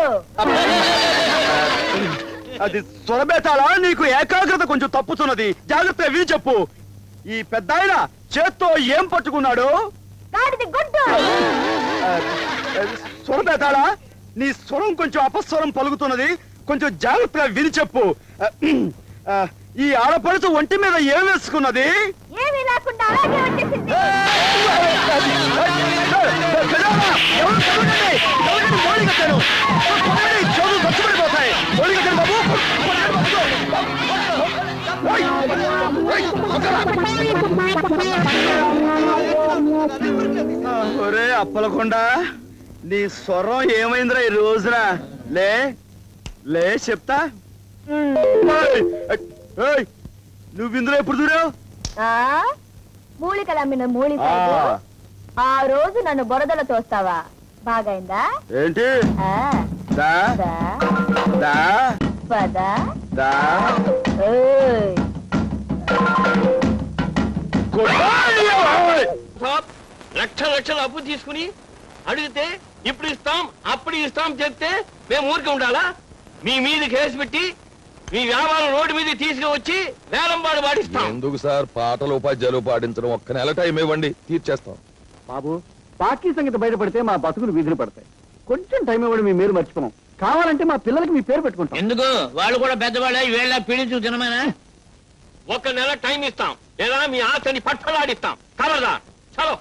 అది స్వరబేతాళా నీకు ఏకాగ్రత కొంచెం తప్పుతున్నది జాగ్రత్త విని చెప్పు ఈ పెద్ద ఆయన చేత్తో ఏం పట్టుకున్నాడు గాడిది గుడ్డు స్వరబేతాళా నీ స్వరం కొంచెం అపస్వరం పలుకుతున్నది కొంచెం జాగ్రత్తగా విని చెప్పు ఆ, ఈ ఆడపడుచు ఒంటి మీద ఏం వేసుకున్నది ఏమీ లేకుండా అలాగే వచ్చేసింది ఎవరు చదవండి? ఎవరిని మోడీ కట్టాను? కొట్టండి, చెవులు చచ్చిపడిపోతాయి. మోడీ కట్టాను బాబు. ఓయ్! ఓయ్! ఒరే అప్పలకొండ నీ స్వరం ఏమైందిరా ఈ రోజున లే లే చెప్తా ఓయ్! ఓయ్! నువ్వు ఇందులో ఎప్పుడు దూరావు ఆ మూలికలు అమ్మిన మూలి ఆ. సైజు. ఆ రోజు నన్ను బురదలో తోస్తావా బాగైందా ఏంటి ఆ, దా దా, దా పద దా ఓయ్. సాబ్, లక్ష లక్షలు అప్పు తీసుకుని అడిగితే ఇప్పుడు ఇస్తాం అప్పుడు ఇస్తాం చెప్తే మేము ఊరికే ఉండాలా మీ మీద కేసు పెట్టి మీ వ్యాపారం రోడ్డు మీద తీసుకువచ్చి వేలంపాడు పాటిస్తాం ఎందుకు సార్ పాటలు ఉపాధ్యాయులు పాటించడం ఒక్క నెల టైం ఇవ్వండి తీర్చేస్తాం బాబు బాకీ సంగతి బయటపడితే మా బతుకులు వీధులు పడతాయి కొంచెం టైం ఇవ్వడం మీ మీరు మర్చిపోం కావాలంటే మా పిల్లలకి మీ పేరు పెట్టుకుంటాం ఎందుకు వాళ్ళు కూడా పెద్దవాళ్ళ వీళ్ళ పీడించు తినమేనా ఒక నెల టైం ఇస్తాం లేదా మీ ఆస్తిని పట్టలాడిస్తాం కలదా చలో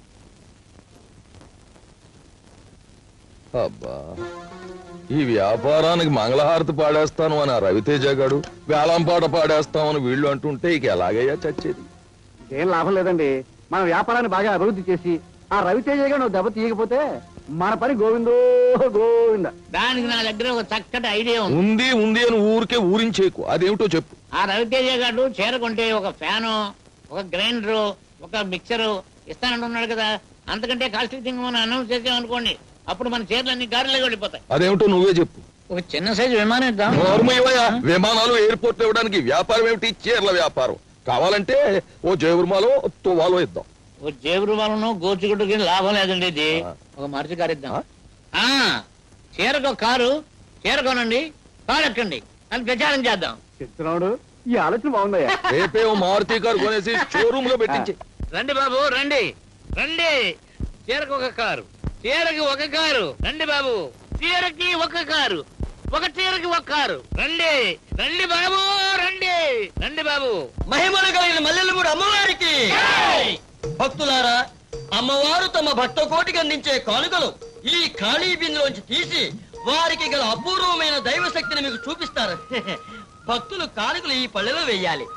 అబ్బా ఈ వ్యాపారానికి మంగళహారతి పాడేస్తాను అని ఆ రవితేజ గాడు వేలంపాట పాడేస్తామని వీళ్ళు అంటుంటే ఇక ఎలాగయ్యా చచ్చేది ఏం లాభం లేదండి మన వ్యాపారాన్ని బాగా అభివృద్ధి చేసి ఆ రవితేజ గారు నువ్వు దెబ్బ తీయకపోతే మన పని గోవిందో గోవింద దానికి నా దగ్గర ఒక చక్కటి ఐడియా ఉంది ఉంది ఉంది అని ఊరికే ఊరించేకు అదేమిటో చెప్పు ఆ రవితేజ గారు చీర కొంటే ఒక ఫ్యాను ఒక గ్రైండరు ఒక మిక్సరు ఇస్తానంటున్నాడు కదా అంతకంటే కాస్ట్లీ థింగ్ మనం అనౌన్స్ చేసామనుకోండి అప్పుడు మన చీరలన్నీ గారిలోకి వెళ్ళిపోతాయి అదేమిటో నువ్వే చెప్పు ఒక చిన్న సైజు విమానం ఇద్దాం నోర్మయ్యా విమానాలు ఎయిర్పోర్ట్ ఇవ్వడానికి వ్యాపారం ఏమిటి చీరల వ్యాపారం కావాలంటే ఓ జయవర్మాలో తువాలో ఇద్దాం ఓ జేబురు వాళ్ళను గోచుగుడ్డుకి లాభం లేదండి ఇది ఒక మరిచి కారు ఇద్దాం ఆ, చీరకు ఒక కారు చీర కొనండి కారు ఎక్కండి అని ప్రచారం చేద్దాం చెప్తున్నాడు ఈ ఆలోచన బాగుందయ్యా రేపే ఓ మారుతి కారు కొనేసి షోరూమ్ లో పెట్టించి రండి బాబు రండి రండి చీరకు ఒక కారు చీరకి ఒక కారు రండి బాబు చీరకి ఒక కారు ఒక చీరకి ఒక కారు రండి రండి బాబు రండి రండి బాబు మహిమలు కలిగిన మల్లెలమూడు అమ్మవారికి భక్తులారా అమ్మవారు తమ భక్త కోటికి అందించే కానుకలు ఈ ఖాళీ బిందులోంచి తీసి వారికి గల అపూర్వమైన దైవ శక్తిని మీకు చూపిస్తారు భక్తులు కానుకలు ఈ పళ్ళెలో వేయాలి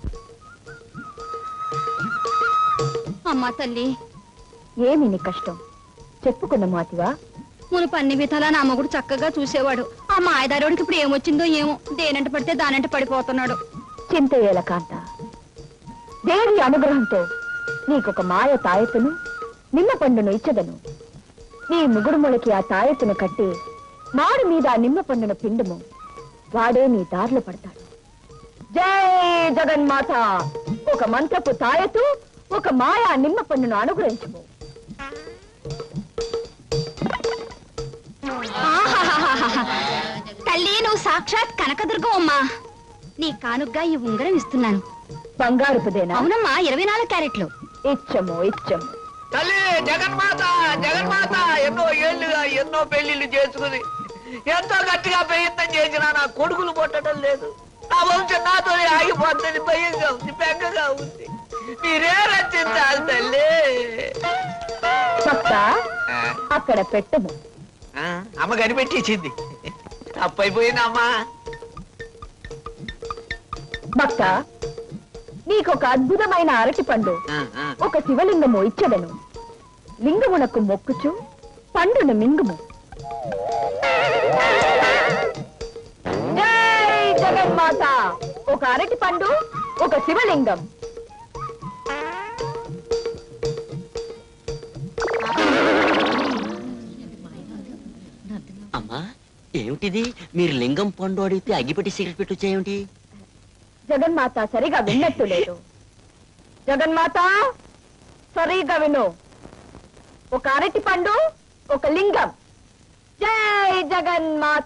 అమ్మా తల్లి ఏమి నీ కష్టం చెప్పుకున్న మాతివా మునుపు అన్ని విధాలా నా మొగుడు చక్కగా చూసేవాడు ఆ మాయదారుడికి ఇప్పుడు ఏమొచ్చిందో ఏమో దేనంట పడితే దానంట పడిపోతున్నాడు చింతయ్యేల కాంత దేవి అనుగ్రహంతో నీకొక మాయ తాయెత్తును నిమ్మ పండును ఇచ్చదను నీ ముగుడు మొలకి ఆ తాయెత్తును కట్టి మాడు మీద ఆ నిమ్మ పండును పిండుము వాడే నీ దారిలో పడతాడు జై జగన్మాత ఒక మంత్రపు తాయెత్తు ఒక మాయా నిమ్మ పండును అనుగ్రహించుము ఆహాహాహాహా. తల్లి నువ్వు సాక్షాత్ కనకదుర్గం అమ్మా నీ కానుగ్గా ఈ ఉంగరం ఇస్తున్నాను బంగారుపుదేనా అవునమ్మా ఇరవై నాలుగు క్యారెట్లు ఇచ్చము ఇచ్చము తల్లి జగన్మాత జగన్మాత ఎన్నో ఏళ్లుగా ఎన్నో పెళ్లిళ్ళు చేసుకుని ఎంతో గట్టిగా ప్రయత్నం చేసినా నా కొడుకులు పుట్టడం లేదు నా వంశం నాతో ఆగిపోతుంది భయంగా ఉంది బెంగగా ఉంది మీరే రచించాలి తల్లి భక్త అక్కడ పెట్టము ఆ, అమ్మ కనిపెట్టేసింది తప్పైపోయిందమ్మా భక్త నీకొక అద్భుతమైన అరటి పండు ఒక శివలింగము ఇచ్చదను లింగమునకు మొక్కుచు పండును మింగుము జై జగన్మాత ఒక అరటి పండు ఒక శివలింగం అమ్మా ఏమిటిది మీరు లింగం పండు అడిగితే అగ్గిపెట్టి సిగరెట్ పెట్టు ఏమిటి జగన్మాత సరిగా విన్నట్టు లేదు జగన్మాత సరిగా విను ఒక అరటి పండు ఒక లింగం జై జగన్మాత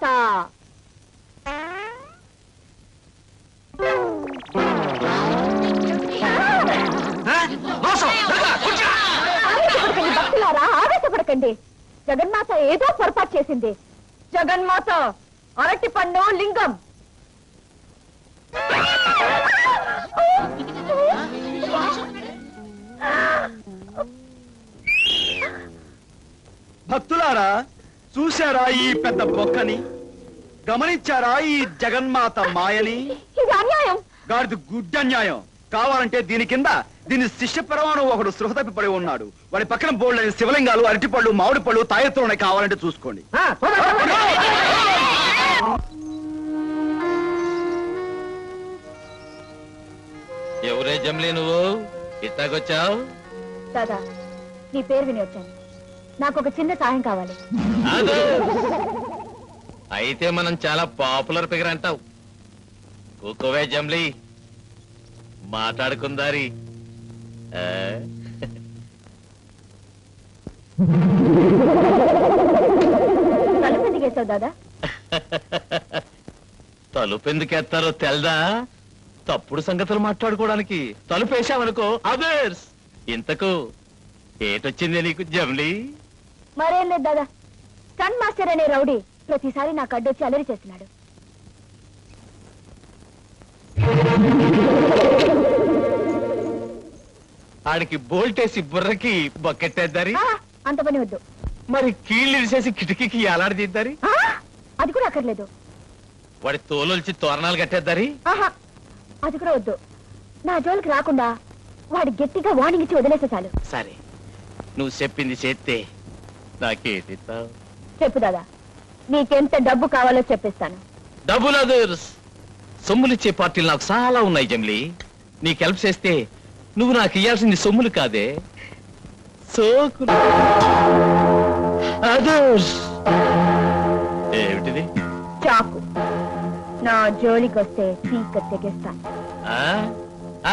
ఆవేశపడకండి భక్తులారా ఆవేశపడకండి జగన్మాత ఏదో పొరపాటు చేసింది జగన్మాత అరటి పండు లింగం భక్తులారా చూశారా ఈ పెద్ద బొక్కని గమనించారా ఈ జగన్మాత మాయని ఇది అన్యాయం గాడిది గుడ్డన్యాయం కావాలంటే దీని కింద దీని శిష్య పరమాణు ఒకడు సృహ తప్పి పడి ఉన్నాడు వాడి పక్కన బోల్డని శివలింగాలు అరటిపళ్ళు మామిడి పళ్ళు తాయెత్తులు ఉన్నాయి కావాలంటే చూసుకోండి ఎవరే జమ్లీ నువ్వు ఇట్టాకొచ్చావు దాదా నీ పేరు విని వచ్చాను నాకు ఒక చిన్న సాయం కావాలి అయితే మనం చాలా పాపులర్ ఫిగర్ అంటావు కూకోవే జమ్లీ మాట్లాడుకుందారి ఆ? తలుపు దిగేశావు దాదా తలుపు ఎందుకెత్తారో తెల్దా తప్పుడు సంగతులు మాట్లాడుకోవడానికి తలుపు వేసావనుకో అదర్స్ ఇంతకు ఏటొచ్చింది నీకు జమ్లీ మరేం లేదు దాదా స్టన్ మాస్టర్ అనే రౌడీ ప్రతిసారి నాకు అడ్డొచ్చి అలరి చేస్తున్నాడు ఆడికి బోల్టేసి బుర్రకి బొక్కెట్టేద్దారి ఆ, అంత పని వద్దు మరి కీళ్ళు ఇరిసేసి కిటికీకి ఎలాడదీద్దారి ఆ, అది కూడా అక్కర్లేదు వాడి తోలుల్చి తోరణాలు కట్టేద్దారి ఆహా అది కూడా వద్దు నా జోలికి రాకుండా వాడు గట్టిగా వార్నింగ్ ఇచ్చి వదిలేస్తే చాలు సరే నువ్వు చెప్పింది చేస్తే నాకేటిస్తావు చెప్పు దాదా నీకెంత డబ్బు కావాలో చెప్పిస్తాను డబుల్ అదర్స్ సొమ్ములిచ్చే పార్టీలు నాకు చాలా ఉన్నాయి జమ్లీ నీకు హెల్ప్ చేస్తే నువ్వు నాకు ఇయ్యాల్సింది సొమ్ములు కాదే సోకులు అదర్స్ ఏమిటిది చాకు నా జోలికి వస్తే పీక తెగిస్తాను ఆ? ఆ?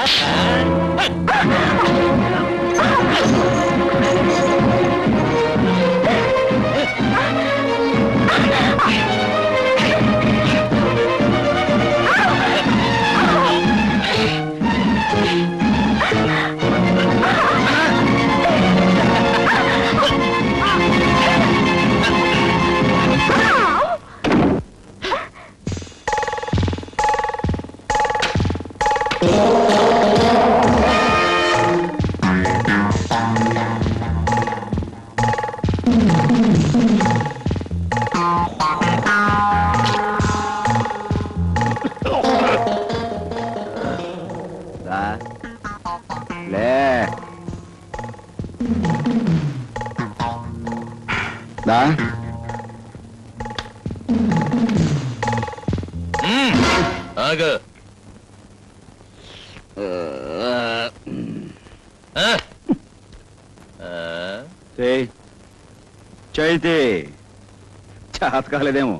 దా. లే దా మ్మ్. ఆగు ఆ? ఆ? చేయి చైతే చేత కాలేదేమో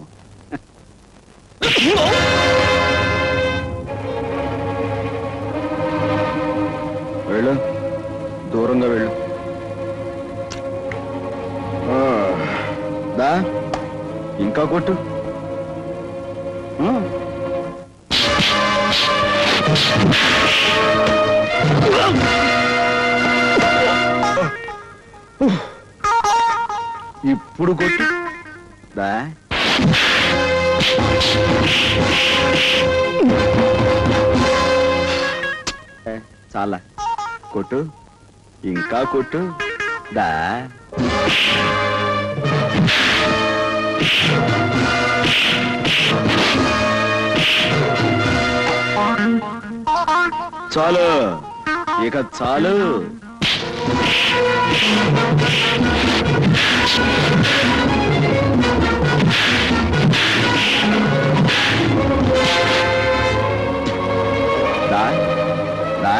వెళ్ళు దూరంగా వెళ్ళు ఆ, దా ఇంకా కొట్టు ఆ. ఇప్పుడు కొట్టు దా ఏ, చాలా కొట్టు ఇంకా కొట్టు దా చాలు ఇక చాలు దా దా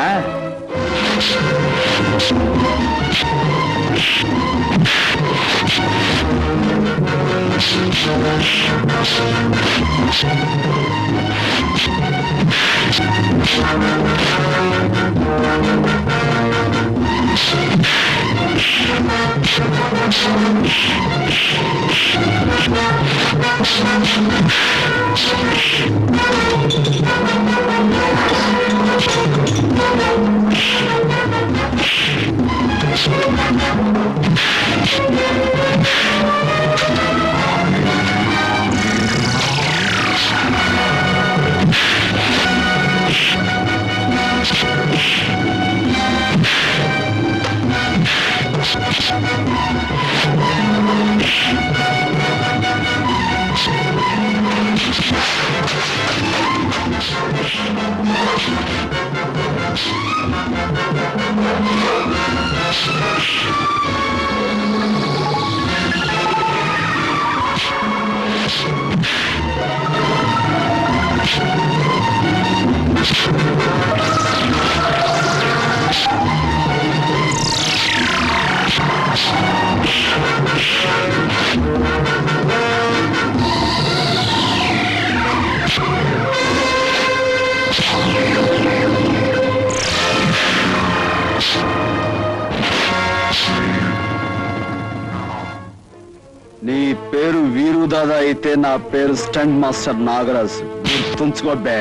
నీ పేరు వీరు దాదా అయితే నా పేరు స్టంట్ మాస్టర్ నాగరాజు గుర్తుంచుకోబ్బే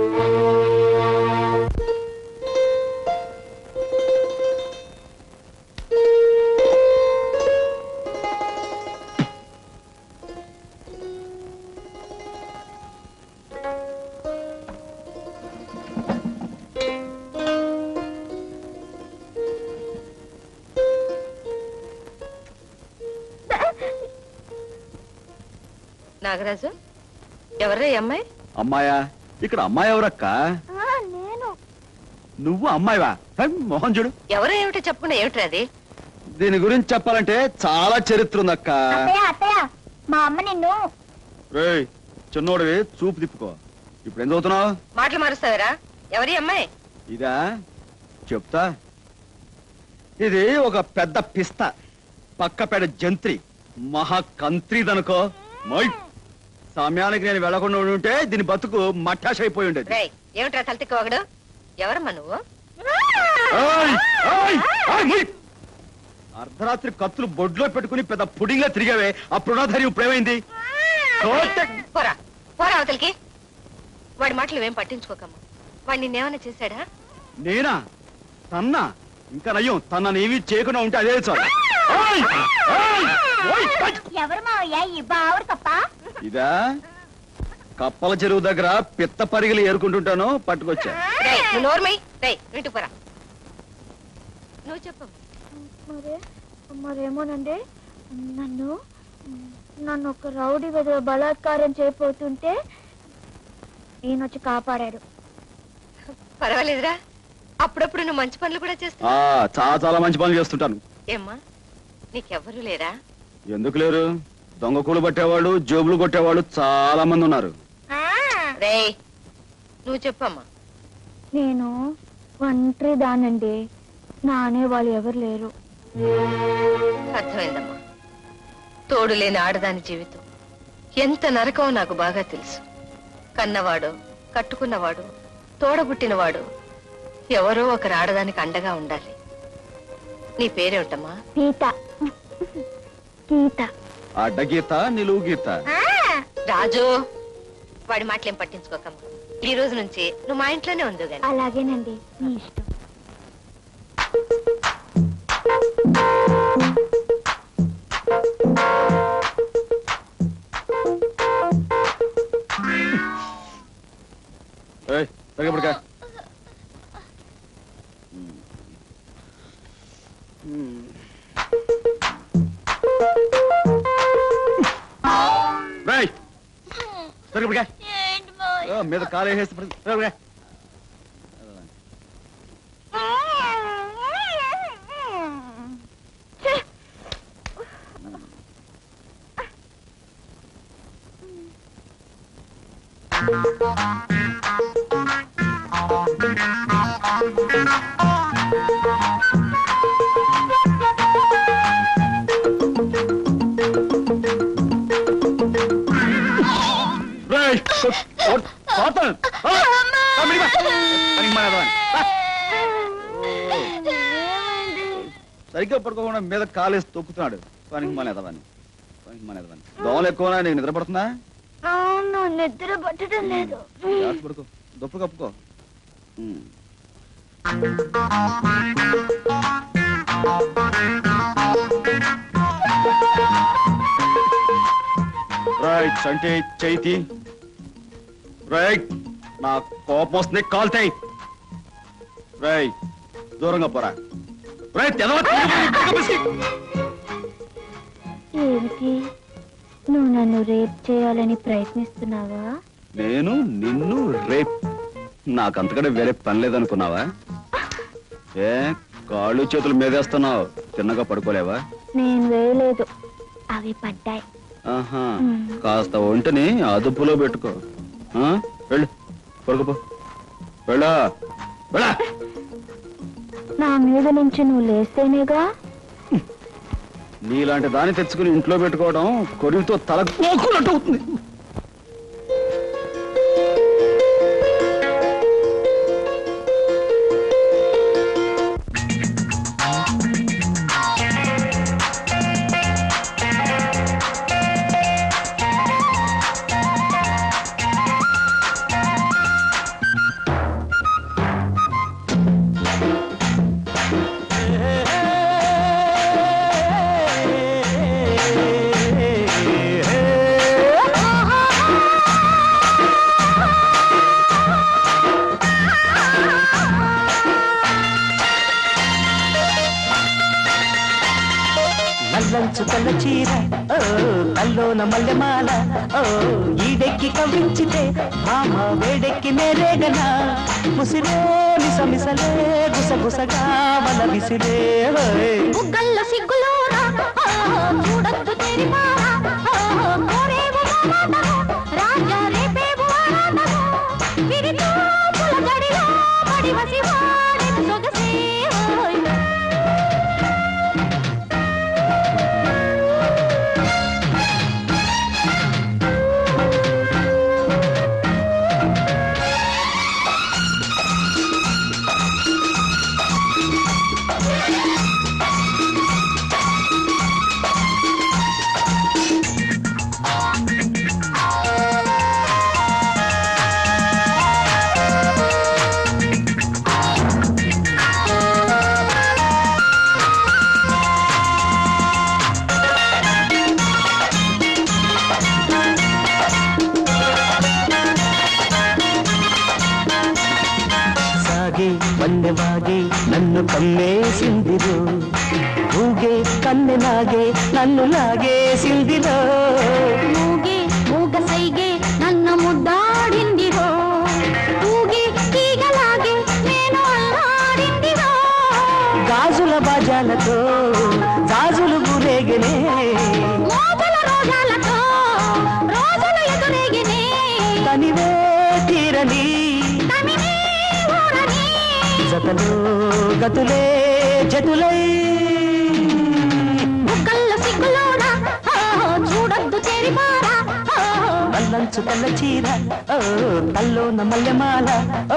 నాగరాజు ఎవరే ఈ అమ్మాయి అమ్మాయా ఇక్కడ అమ్మాయి ఎవరక్క నేను నువ్వు అమ్మాయివా హే, మొహం చూడు ఎవరో ఏమిటో చెప్పకుండా ఏమిట్రా అది దీని గురించి చెప్పాలంటే చాలా చరిత్ర ఉందక్క అత్తయ్య అత్తయ్య మా అమ్మ నిన్ను రేయ్ చిన్నోడివి చూపు తిప్పుకో ఇప్పుడు ఏం చదువుతున్నావు మాటలు మారుస్తావరా ఎవరి అమ్మాయి ఇదా చెప్తా ఇది ఒక పెద్ద పిస్త పక్కపేట జంత్రి మహా కంత్రిదనుకో మై సమయానికి నేను వెళ్లకుండా ఉండి ఉంటే దీని బతుకు మట్టాష్ అయిపోయి ఉండేది రేయ్ ఏమిట్రా తలతిక్క ఒకడు ఎవరమ్మా నువ్వు ఏయ్! ఏయ్! ఏయ్, ముయ్! అర్ధరాత్రి కత్తులు బొడ్లో పెట్టుకుని పెద్ద పుడింగా తిరిగావే ఆ పునాధరి ఇప్పుడేమైంది కోటె- పోరా పోరా అవతలికి వాడి మాటలు ఏం పట్టించుకోకమ్మా వాడు నిన్నేమైనా చేశాడా నేనా తన్నా ఇంకా నయ్యం తననేమి చేయకుండా ఉంటే అదే చాలు ఏయ్! ఏయ్! ఓయ్! ఏయ్! ఎవరు మావయ్య ఈ బావుడు కప్ప ఇదా కప్పల చెరువు దగ్గర పిత్త పరిగలు ఏరుకుంటుంటాను పట్టుకొచ్చా రేయ్ నువ్వు నోర్మై రేయ్ ఇంటికి పోరా నువ్వు చెప్పమ్మా మరే మరేమోనండి నన్ను నన్ను ఒక రౌడీ విధవ బలాత్కారం చేయబోతుంటే ఈయన వచ్చి కాపాడాడు పర్వాలేదురా అప్పుడప్పుడు నువ్వు మంచి పనులు కూడా చేస్తావు ఆ చాలా చాలా మంచి పనులు చేస్తుంటాను ఏమ్మా నీకెవ్వరూ లేరా ఎందుకు లేరు దొంగ కూలు పట్టేవాళ్ళు జోబులు కొట్టేవాళ్ళు చాలా మంది ఉన్నారు రేయ్ నువ్వు చెప్పమ్మా నేను ఒంటరి దానండి నా అనేవాళ్ళు ఎవరు లేరు అర్థమైందమ్మా తోడు లేని ఆడదాని జీవితం ఎంత నరకమో నాకు బాగా తెలుసు కన్నవాడు కట్టుకున్నవాడు తోడబుట్టినవాడు ఎవరో ఒకరు ఆడదానికి అండగా ఉండాలి నీ పేరేమిటమ్మా గీత గీత అడ్డ గీత నిలువు గీత రాజు వాడి మాటలేం పట్టించుకోకమ్మా ఈ రోజు నుంచి నువ్వు మా ఇంట్లోనే ఉండు గాని అలాగేనండి మీ ఇష్టం ఏయ్, సరిగ్గా పడుకో. రేయ్, సరిగ్గా పడుకో. ఓ, మీద కాలు వేసేసి పడుకో. సరిగ్గా పడుకో. రేయ్, కొట్- కొట్- కొడతాను. ఆ, ఆ, మిడిగా. పనికి మానేదా అని. ఆ. ఓ. సరిగ్గా పడుకోకుండా మీద కాలేసి తొక్కుతున్నాడు పనికి మానేదవని పనికి మానేదవని దోమలు ఎక్కువ నీకు నిద్ర పడుతుందా అవును నిద్ర పట్టడం లేదు జాగ్రత్త పడుకో దుప్పు కప్పుకో ఉమ్. రైట్ అంటే చైతి రైట్ నా కోపం వస్తుంది కాల్తాయి రై దూరంగా పోరా రైట్ ఏమిటి నువ్వు నన్ను రేప్ చేయాలని ప్రయత్నిస్తున్నావా నేను నిన్ను రేప్ నాకంతకంటే వేరే పని లేదనుకున్నావా ఏ కాళ్ళు చేతులు మీదేస్తున్నావు తిన్నగా పడుకోలేవా నేను వేయలేదు అవి పడ్డాయి ఆహా మ్మ్. కాస్త ఒంటిని అదుపులో పెట్టుకో ఆ? వెళ్ళు పడుకోపో వెళ్ళా వెళ్ళా నా మీద నుంచి నువ్వు లేస్తేనేగా నీలాంటి దాన్ని తెచ్చుకుని ఇంట్లో పెట్టుకోవడం కొరివితో తల కోకున్నట్టు అవుతుంది నల్లంచు తెల్ల చీర ఓ తల్లోన మల్లెమాల ఓ ఈడెక్కి కవించితే మామ వేడెక్కి నేరేగనా ముసిరే మిసమిసలే గుసగుసగా వల విసిరే ఓయ్. బుగ్గల్లో సిగ్గులోరా ఆ, చూడొద్దు తెరిపారా ఆ, కోరేవు మాటను రాజా రేపేవు ఆరాటను విరితో పుల జడిలో పడి వసివాడెను సొగసే ఓయ్. సాగి వన్నెవాగి నన్ను కమ్మేసిందిరో ఊగే కన్నెలాగే నన్ను లాగేసిందిరో మూగే మూగ సైగే నన్న ముద్దాడిందిరో ఊగి తీగలాగే నేను అల్లాడిందిరో గాజుల బాజాలతో గాజులు గురేగనే మోతల రోజాలతో రోజులు ఎదురేగినే తనివే తీరని తమినే ఊరని జతలో గతులే జతులై బుగ్గల్లో సిగ్గులోరా ఆ, చూడొద్దు తెరిపారా ఆ, నల్లంచు తెల్ల చీర ఓ తల్లోన మల్లెమాల ఓ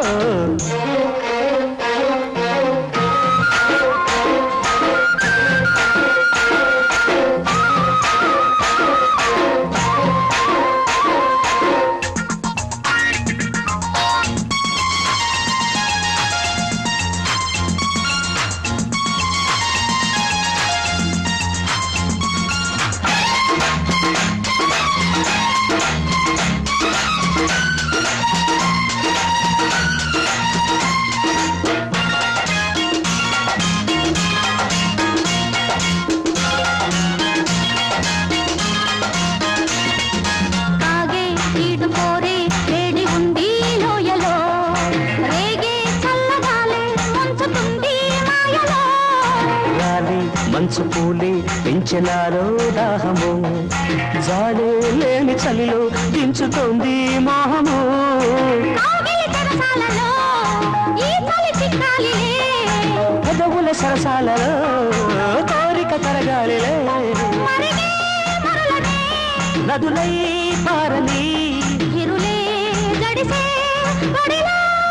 కాగే ఈడు కోరే వేడి ఉంది లోయలో రేగే చల్లగాలే ముంచుతుంది మాయలో గాలి మంచు పూలి పెంచినారో దాహము జాడే లేని చలిలో దించుతోంది మోహము కాగిలి తెరసాలలో ఈ చలి చిక్కాలిలే పెదవుల సరసాలలో కోరిక తరగాలిలే మరిగే మరులనే నదులై పారని ఇరులే గడిసే గడిలో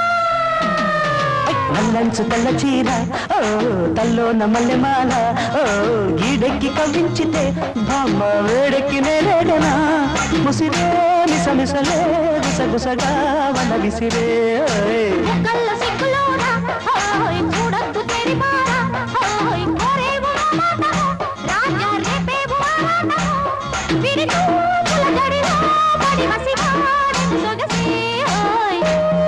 నల్లంచు తెల్ల చీర ఓ తల్లోన మల్లెమాల ఓ గీడెక్కి కవించితే బామ్మ వేడెక్కి నేరేగనా ముసిరే మిసమిసలే గుసగుసగా వన విసిరే ఓయ్. బుగ్గల్లో సిగ్గులోరా ఓయ్ చూడొద్దు తెరిపారా ఓయ్ కోరేవు మాటను రాజా రేపేవు ఆరాటను విరితూ పుల జడిలో పడి వసివాడెను సొగసే ఓయ్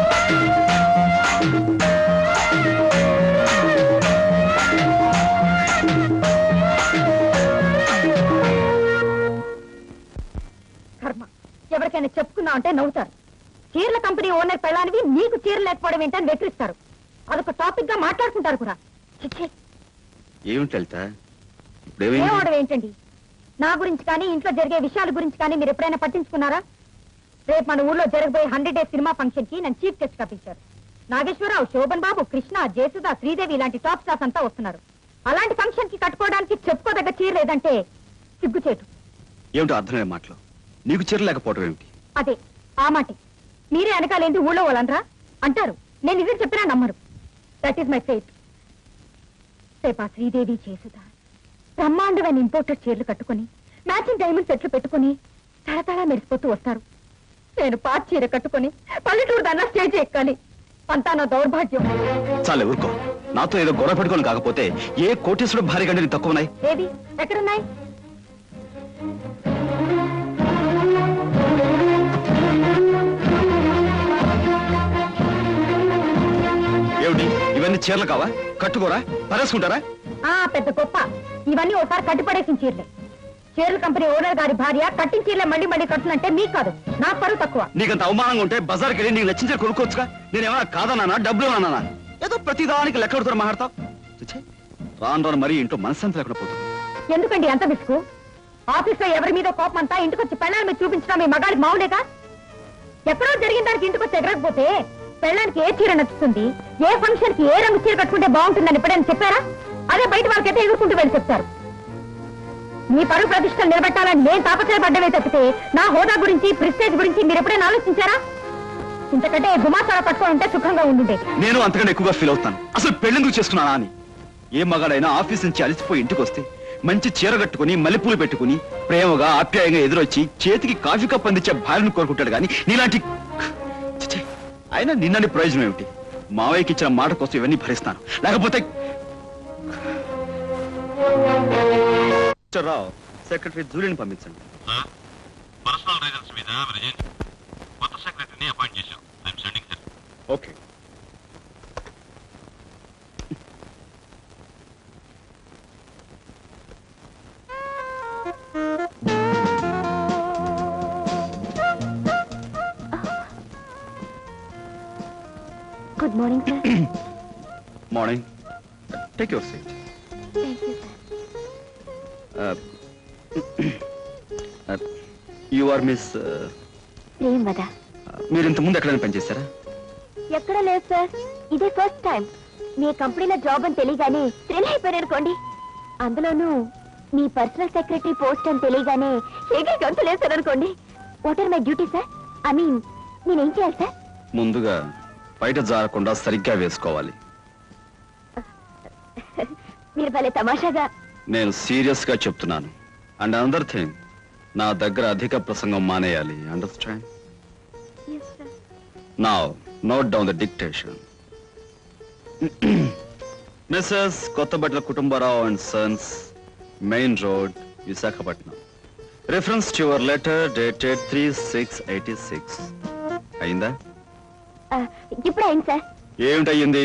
కర్మ ఎవరికైనా చెప్పుకున్నా అంటే నవ్వుతారు చీరల కంపెనీ ఓనర్ పెళ్ళానివి నీకు చీర లేకపోవడం ఏంటని వెక్కిరిస్తారు అదొక టాపిక్ గా మాట్లాడుకుంటారు కూడా చిచ్చి ఏమిటి లలిత ఏం ఇప్పుడేమైంది అవడం ఏంటండి నా గురించి కానీ ఇంట్లో జరిగే విషయాల గురించి కానీ మీరు ఎప్పుడైనా పట్టించుకున్నారా రేపు మన ఊళ్ళో జరగబోయే హండ్రెడ్ డేస్ సినిమా ఫంక్షన్ కి నన్ను చీఫ్ గెస్ట్ కప్పించారు నాగేశ్వరరావు శోభన్ బాబు కృష్ణ జయసుధ శ్రీదేవి ఇలాంటి టాప్ స్టార్స్ అంతా వస్తున్నారు అలాంటి ఫంక్షన్ కి కట్టుకోవడానికి చెప్పుకోదగ్గ చీర లేదంటే సిగ్గుచేటు ఏమిటో అర్థమయ్యే మాటలు నీకు చీర లేకపోవడం ఏమిటి అదే ఆ మాటే మీరే వెనకాలేంది ఊళ్ళో వాళ్ళనరా అంటారు నేను నిజం చెప్పినా నమ్మరు దట్ ఈస్ మై ఫేట్ రేపా శ్రీదేవి చేసుదా బ్రహ్మాండమైన ఇంపోర్టెడ్ చీరలు కట్టుకుని మ్యాచింగ్ డైమండ్ సెట్లు పెట్టుకుని తడతడా మెరిసిపోతూ వస్తారు నేను పాత చీర కట్టుకుని పల్లెటూరు దాన్నా స్టేజ్ ఎక్కాలి అంతా నా దౌర్భాగ్యం చాలే ఊరుకో నాతో ఏదో గొడవ పెట్టుకొని కాకపోతే ఏ కోటేశ్వరుడు భారీ గంటని తక్కువ ఉన్నాయి ఏది ఎక్కడున్నాయి ఏమిటి ఇవన్నీ చీరలు కావా కట్టుకోరా పరేసుకుంటారా ఆ పెద్ద గొప్ప ఇవన్నీ ఒకసారి కట్టిపడేసిన చీరలే చీరల కంపెనీ ఓనర్ గారి భార్య కట్టిన చీరలే మళ్ళీ మళ్ళీ కట్టునంటే మీకు కాదు నా పరువు తక్కువ నీకంత అవమానంగా ఉంటే బజార్కి వెళ్ళి నీకు నచ్చించే కొనుక్కోవచ్చుగా నేనేమన్నా కాదన్నానా డబ్బులు అన్నానా ఏదో ప్రతిదానికి లెక్క కొడుతున్నా మాట్లాడతావు ఛీ, రాను రాను మరీ ఇంట్లో మనశ్శాంతి లేకుండా పోతుంది ఎందుకండి ఎంత విసుగు ఆఫీస్ లో ఎవరి మీద కోపం అంతా ఇంటికి వచ్చి పెళ్ళాల మీద చూపించడం మీ మగాడికి మావులేగా ఎక్కడో జరిగిన దానికి ఇంటికి వచ్చి ఎగరకపోతే పెళ్ళానికి ఏ చీర నచ్చుతుంది ఏ ఫంక్షన్ కి ఏ రంగు చీర కట్టుకుంటే బాగుంటుందని ఎప్పుడైనా చెప్పారా అదే బయట వాళ్ళకైతే ఎగురుకుంటూ వెళ్ళి చెప్తారు మీ పరువు ప్రతిష్టలు నిలబెట్టాలని నేను తాపత్రయపడ్డమే తప్పితే నా హోదా గురించి ప్రిస్టేజ్ గురించి మీరు ఎప్పుడైనా ఆలోచించారా ఇంతకంటే గుమాసాల పట్టుకొని ఉంటే సుఖంగా ఉండుండే నేను అంతకంటే ఎక్కువగా ఫీల్ అవుతాను అసలు పెళ్ళెందుకు చేసుకున్నానా అని ఏ మగాడైనా ఆఫీస్ నుంచి అలసిపోయి ఇంటికి వస్తే మంచి చీర కట్టుకుని మల్లెపూలు పెట్టుకుని ప్రేమగా ఆప్యాయంగా ఎదురొచ్చి చేతికి కాఫీ కప్ అందించే భార్యను కోరుకుంటాడు కానీ నీలాంటి ఛీ, అయినా నిన్నని ప్రయోజనం ఏమిటి మావయ్యకి ఇచ్చిన మాట కోసం ఇవన్నీ భరిస్తాను లేకపోతే రావు సెక్రటరీ జూలిని పంపించండి పర్సనల్ రీజన్స్ మీద రిజైన్ కొత్త సెక్రటరీని అపాయింట్ చేశాం I'm sending sir okay good morning sir morning take your seat you are miss Prem వదా మీరు ఇంత ముందు ఎక్కడైనా పనిచేశారా ఎక్కడా లేదు సార్ ఇదే ఫస్ట్ టైం మీ కంపెనీలో జాబ్ అని తెలియగానే థ్రిల్ అయిపోయాను అనుకోండి అందులోనూ మీ పర్సనల్ సెక్రటరీ పోస్ట్ అని తెలియగానే ఏగే గంతులేశాను అనుకోండి what are my duty sir I mean నేనేం చేయాలి సార్ ముందుగా బయట జారకుండా సరిగ్గా వేసుకోవాలి మీరు భలే తమాషాగా నేను సీరియస్ గా చెప్తున్నాను అండ్ అనదర్ థింగ్ నా దగ్గర అధిక ప్రసంగం మానేయాలి అండర్స్టాండ్ నా note down the dictation Mrs Kothabatla Kutumbarao and sons main road Visakhapatnam reference to your letter dated three six eighty six అయిందా ఆ, ఇప్పుడు అయింది సార్ ఏమిటయ్యింది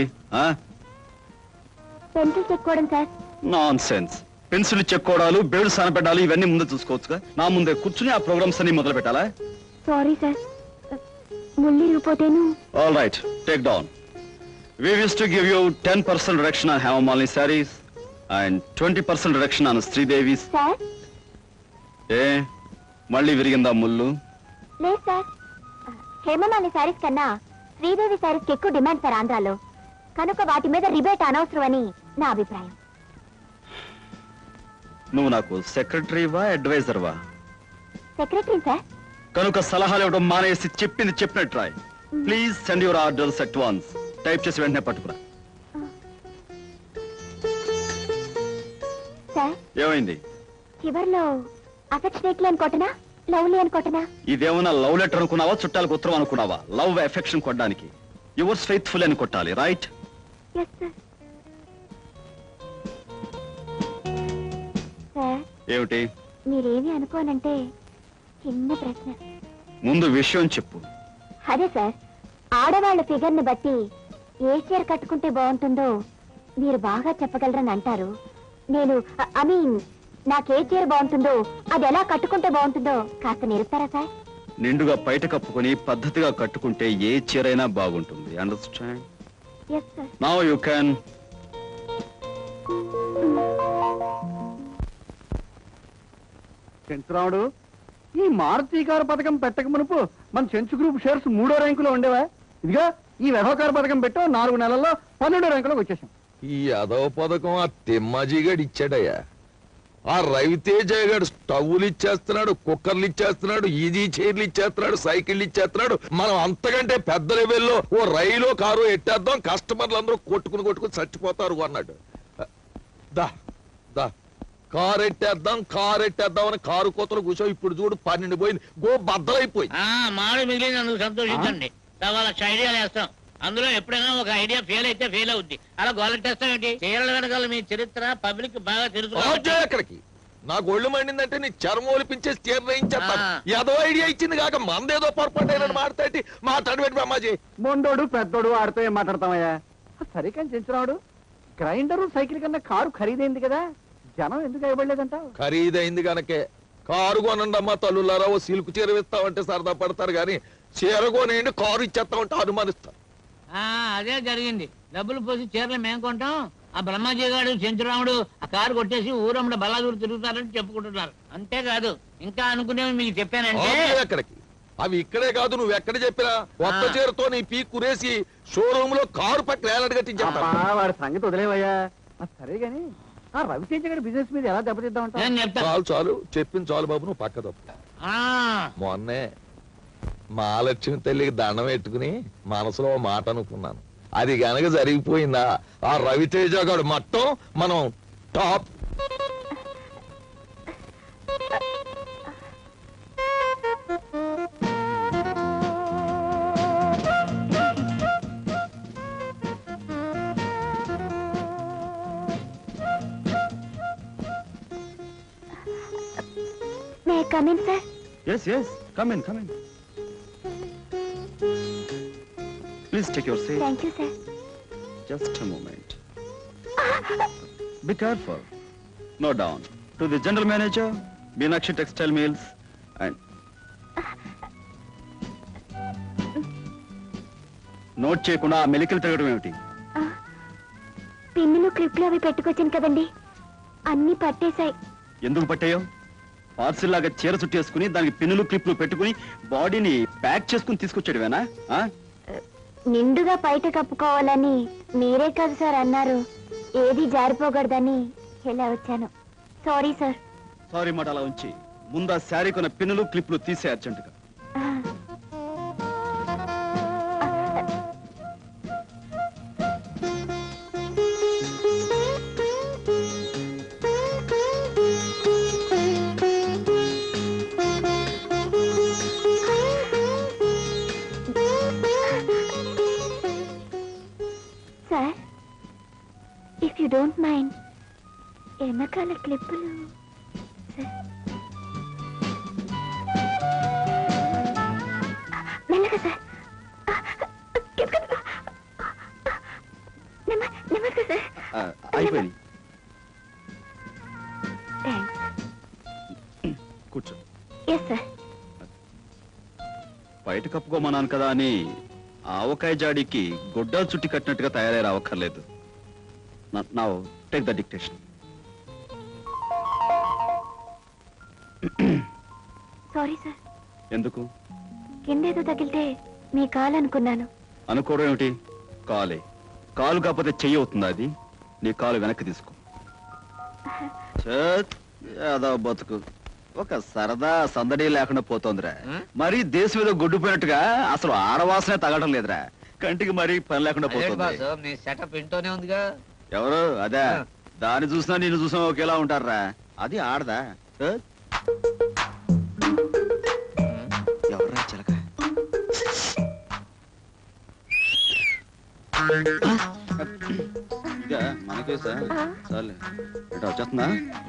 పెన్సిల్ చెక్కోవడం సార్ నాన్ సెన్స్ పెన్సిల్ చెక్కోవడాలు బేడు సానపెట్టాలి ఇవన్నీ ముందే చూసుకోవచ్చుగా నా ముందే కూర్చుని ఆ ప్రోగ్రామ్స్ అన్ని మొదలు పెట్టాలా సారీ సార్ ముళ్ళు ఇరిగిపోతేను all right take down We wish to give you 10% reduction on Hemamali sarees and 20% reduction on Sridevi's. Sir ఏ మళ్ళీ విరిగిందా ముళ్ళు లేదు సార్ హేమమాలి శారీస్ కన్నా శ్రీదేవి శారీస్ కి ఎక్కువ డిమాండ్ సార్ ఆంధ్రాలో కనుక వాటి మీద రిబేట్ అనవసరం అని నా అభిప్రాయం నువ్వు నాకు సెక్రటరీవా అడ్వైజర్వా సెక్రటరీ సార్ కనుక సలహాలు ఇవ్వడం మానేసి చెప్పింది చెప్పినట్టు రాయ్ please send your orders at once type చేసి వెంటనే పట్టుకురా సార్ ఏమైంది చివర్లో అఫెక్షనేట్లీ అని కొట్టనా లవ్లీ అని కొట్టనా ఇదేమన్నా లవ్ లెటర్ అనుకున్నావా చుట్టాలకు ఉత్తరం అనుకున్నావా లవ్ ఎఫెక్షన్ కొట్టడానికి యువర్స్ ఫెయిత్ఫుల్ అని కొట్టాలి రైట్ ఎస్ సార్ సార్ ఏమిటి మీరేమి అనుకోనంటే చిన్న ప్రశ్న ముందు విషయం చెప్పు అదే సార్ ఆడవాళ్ళ ఫిగర్ ని బట్టి ఏ చీర కట్టుకుంటే బాగుంటుందో మీరు బాగా చెప్పగలరని అంటారు నేను ఐ మీన్ నాకే చీర బాగుంటుందో అది ఎలా కట్టుకుంటే బాగుంటుందో కాస్త నిరుస్తారా సార్ నిండుగా బయట కప్పుకొని పద్ధతిగా కట్టుకుంటే ఏ చీరైనా బాగుంటుంది understand yes sir now you can Chenchuramudu ఈ మారుతి కారు పథకం పెట్టక మునుపు మన చెంచు గ్రూప్ షేర్స్ మూడో ర్యాంకులో ఉండేవా ఇదిగా ఈ వ్యవహార పథకం పెట్టో నాలుగు నెలల్లో పన్నెండో ర్యాంకులోకి వచ్చేసాం ఈ అదవ పథకం ఆ తిమ్మాజీగాడు ఇచ్చాడయ్యా ఆ రవితేజ గారు స్టవ్లు ఇచ్చేస్తున్నాడు కుక్కర్లు ఇచ్చేస్తున్నాడు ఈజీ చైర్లు ఇచ్చేస్తున్నాడు సైకిళ్ళు ఇచ్చేస్తున్నాడు మనం అంతకంటే పెద్ద లెవెల్లో ఓ రైలు కారు ఎట్టేద్దాం కస్టమర్లు అందరూ కొట్టుకుని కొట్టుకుని చచ్చిపోతారు అన్నాడు దా దా కారు ఎట్టేద్దాం కారు ఎట్టేద్దాం అని కారు కోతలు కూర్చో ఇప్పుడు చూడు పన్నెండు పోయింది గో బద్దలైపోయింది ఆ మాడి మిగిలినందుకు సంతోషించండి సవా లక్ష ఐడియాలు వేస్తాం అందులో ఎప్పుడైనా ఒక ఐడియా ఫెయిల్ అయితే ఫెయిల్ అవుద్ది అలా గోలెట్టేస్తాం ఏంటి చీరల వెనకాల మీ చరిత్ర పబ్లిక్ బాగా తెలుసు కాబట్టి. రాజే అక్కడికి నాకు ఒళ్ళు మండిందంటే నీ చర్మం ఒలిపించేసి తీర్ణయించేస్తాను ఆ. ఏదో ఐడియా ఇచ్చింది కాక మందేదో పొరపాటు అయిన మాట్లాడి మాట్లాడి పెట్టి అమ్మాజీ మొండోడు పెద్దోడు ఆడితో ఏం మాట్లాడతామయ్యా సరే కానీ చెంచురాముడు గ్రైండరు సైకిల్ కన్నా కారు ఖరీదైంది కదా జనం ఎందుకు ఇవ్వలేదంటావు ఖరీదైంది గనకే కారు కొనండి అమ్మా తల్లులారా ఓ సిల్క్ చీర ఇస్తామంటే సరదా పడతారు కానీ చీర కొనేయండి కారు ఇచ్చేస్తామంటే అనుమానిస్తారు ఆ అదే జరిగింది డబ్బులు పోసి చీరలు మేము కొంటాం ఆ బ్రహ్మాజీ గారు చెంచురాముడు ఆ కారు కొట్టేసి ఊరమ్మడ బలాదూరు తిరుగుతారని చెప్పుకుంటున్నారు అంతేకాదు ఇంకా అనుకునేవి మీకు చెప్పానంటే ఆపే ఎక్కడికి అవి ఇక్కడే కాదు నువ్వు ఎక్కడ చెప్పినా కొత్త ఆ. చీరతో నీ పీ కురేసి షోరూమ్ లో కారు పక్కన ఏలాడు కట్టించేస్తాను అబ్బా, వాడి సంగతి వదిలేవయ్యా ఆ, సరే గాని ఆ రవితేజ గారి బిజినెస్ మీద ఎలా దెబ్బతిద్దామంటా చాలు చాలు చెప్పింది చాలు బాబు నువ్వు పక్క తప్పు మొన్నే మహాలక్ష్మి తల్లికి దండం పెట్టుకుని మనసులో ఓ మాట అనుకున్నాను అది గనక జరిగిపోయిందా ఆ రవితేజ గారు మొత్తం మనం టాప్ may come in sir Yes, yes. Come in, come in. Please take your seat. Thank you sir Just a moment. Be careful. No down. To the general manager, Meenakshi Textile Mills, and note చేయకుండా ఆ మెలికలు తిరగడం ఏమిటి పిన్నులు క్లిప్లు అవి పెట్టుకొచ్చాను కదండి అన్ని పట్టేశాయి ఎందుకు పట్టాయో పార్సిల్ లాగా చీర చుట్టేసుకుని దానికి పిన్నులు క్లిప్లు పెట్టుకుని బాడీని ప్యాక్ చేసుకుని తీసుకొచ్చాడువేనా ఆ? నిండుగా బయట కప్పుకోవాలని మీరే కదా సార్ అన్నారు ఏది జారిపోకూడదని ఇలా వచ్చాను సారీ సార్ సారీ మాట అలా ఉంచి ముందు ఆ శారీ కొన్న పిన్నులు క్లిప్లు తీసే అర్జెంటుగా sir if you don't mind వెనకాల క్లిప్పులు సార్ మెల్లగా సార్ నెమ్మ- నెమ్మదిగా సార్ ఆ, అయిపోయింది థ్యాంక్స్ కూర్చో ఎస్ సార్ బయట కప్పుకోమన్నాను కదా అని ఆవకాయ జాడికి గుడ్డలు చుట్టి కట్టినట్టుగా తయారై రావక్కర్లేదు నా take the dictation sorry sir ఎందుకు కిందేదో తగిలితే మీ కాలు అనుకున్నాను అనుకోవడం ఏమిటి కాలే కాలు కాకపోతే చెయ్యి అవుతుందా అది నీ కాలు వెనక్కి తీసుకో ఛత్, ఏదో బతుకు ఒక సరదా సందడి లేకుండా పోతోందిరా మరి దేశం ఏదో గొడ్డుపోయినట్టుగా అసలు ఆడవాసనే తగడం లేదురా కంటికి మరి పని లేకుండా పోతుంది మీ సెటప్ ఇంట్లోనే ఉందిగా ఎవరు అదే దాన్ని చూసినా నేను చూసినా ఒకేలా ఉంటారా అది ఆడదా ఛత్. ఎవర్రా చిలక ఇదా మనకే సార్ చాలే ఇటు వచ్చేస్తుందా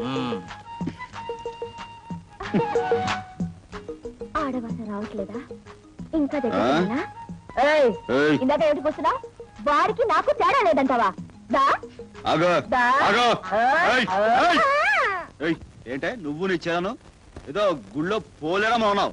ఆడవాస రావట్లేదా ఇంకా ఆ? దగ్గర ఏయ్ ఏయ్. ఇందాక ఏమిటి కూర్చున్నా వారికి నాకు తేడా లేదంటావా దా ఆగో దా. ఆగో ఏయ్. ఏయ్, ఏయ్. ఏయ్, ఏంటే నువ్వు నీ చేరను ఏదో గుళ్ళో పోలేడం ఉన్నావు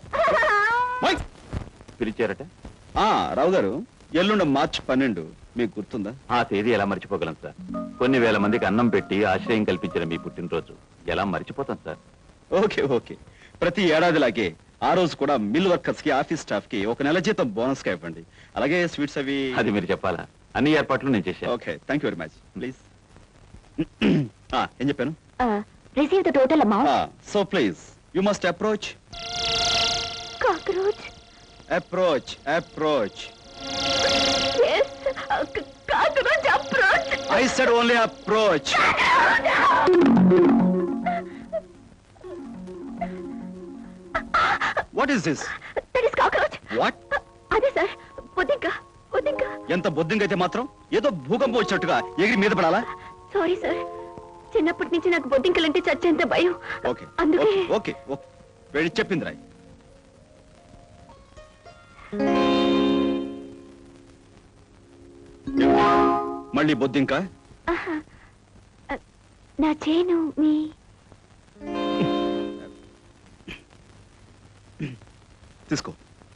పిలిచారట ఆ రావు గారు ఎల్లుండ మార్చి పన్నెండు మీకు గుర్తుందా ఆ తేదీ ఎలా మర్చిపోగలం సార్ కొన్ని వేల మందికి అన్నం పెట్టి ఆశ్రయం కల్పించిన మీ పుట్టినరోజు ఎలా మర్చిపోతాం సార్ ఓకే ఓకే ప్రతి ఏడాదిలాగే ఆ రోజు కూడా మిల్ వర్కర్స్ కి ఆఫీస్ స్టాఫ్ కి ఒక నెల జీతం బోనస్ గా ఇవ్వండి అలాగే స్వీట్స్ అవి అది మీరు చెప్పాలా అన్ని ఏర్పాట్లు నేను చేశాను okay thank you very much please ఏం చెప్పాను receive the total amount so please you must approach cockroach approach approach yes cockroach approach I said only approach what is this that is cockroach what అదే sir పొద్దింక పొద్దింక ఎంత బొద్దింగ్ అయితే మాత్రం ఏదో భూకంపం వచ్చినట్టుగా ఎగిరి మీద పడాలా సారీ సార్ చిన్నప్పటి నుంచి నాకు బొద్దింకలంటే చచ్చేంత భయం ఓకే అందుకే ఓకే ఓకే వెళ్ళి చెప్పింది రాయ్ మళ్ళీ బొద్దింక ఆహా. నా చేను మీ తీసుకో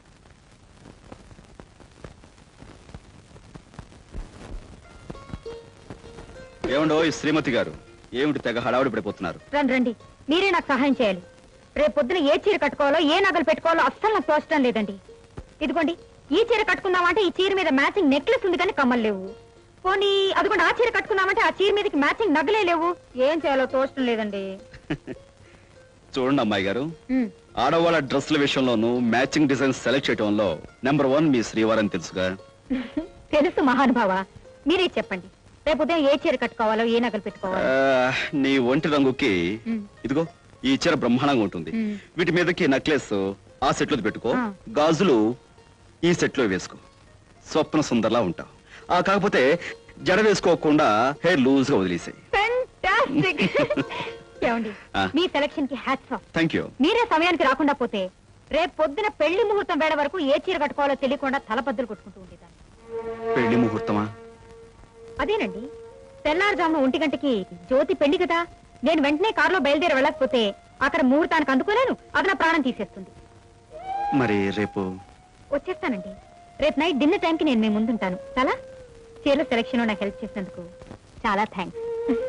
ఏమండో ఈ శ్రీమతి గారు ఏమిటి తెగ హడావుడి పడిపోతున్నారు రండి రండి మీరే నాకు సహాయం చేయాలి రేపు పొద్దున ఏ చీర కట్టుకోవాలో ఏ నగలు పెట్టుకోవాలో అస్సలు నాకు తోచడం లేదండి ఇదిగోండి ఈ చీర కట్టుకుందామంటే ఈ చీర మీద మ్యాచింగ్ నెక్లెస్ ఉంది కానీ కమ్మలు లేవు పోనీ అదిగోండి ఆ చీర కట్టుకుందామంటే ఆ చీర మీదకి మ్యాచింగ్ నగలే లేవు ఏం చేయాలో తోచడం లేదండి చూడండి అమ్మాయి గారు ఉమ్, ఆడవాళ్ళ డ్రెస్ల విషయంలోనూ మ్యాచింగ్ డిజైన్స్ సెలెక్ట్ చేయడంలో నెంబర్ వన్ మీ శ్రీవారని తెలుసుగా తెలుసు మహానుభావ మీరే చెప్పండి రేపు ఉదయం ఏ చీర కట్టుకోవాలో ఏ నగలు పెట్టుకోవాలో ఆ, నీ ఒంటి రంగుకి ఉమ్, ఇదిగో ఈ చీర బ్రహ్మాండంగా ఉంటుంది ఉమ్. వీటి మీదకి నెక్లెస్ ఆ సెట్ లో పెట్టుకో ఆ. గాజులు ఈ సెట్ లో వేసుకో స్వప్న సుందర్లా ఉంటావు ఆ కాకపోతే జడ వేసుకోకుండా హెయిర్ లూజ్ గా వదిలేసాయి Fantastic. ఏమండి ఆ. మీ సెలక్షన్ కి హ్యాట్స్ ఆఫ్ థ్యాంక్ యూ మీరే సమయానికి రాకుండా పోతే రేపు పొద్దున పెళ్లి ముహూర్తం వేళ వరకు ఏ చీర కట్టుకోవాలో తెలియకుండా తలబద్దలు కొట్టుకుంటూ ఉండేదాన్ని పెళ్లి ముహూర్తమా అదేనండి తెల్లారుజామున ఒంటి గంటకి జ్యోతి పెళ్లి కదా నేను వెంటనే కారులో బయలుదేరి వెళ్ళకపోతే అక్కడ ముహూర్తానికి అందుకోలేను అది నా ప్రాణం తీసేస్తుంది మరి రేపు వచ్చేస్తానండి రేపు నైట్ డిన్నర్ టైంకి నేను మీ ముందుంటాను చాలా చీరల సెలక్షన్ నాకు హెల్ప్ చేసినందుకు చాలా thanks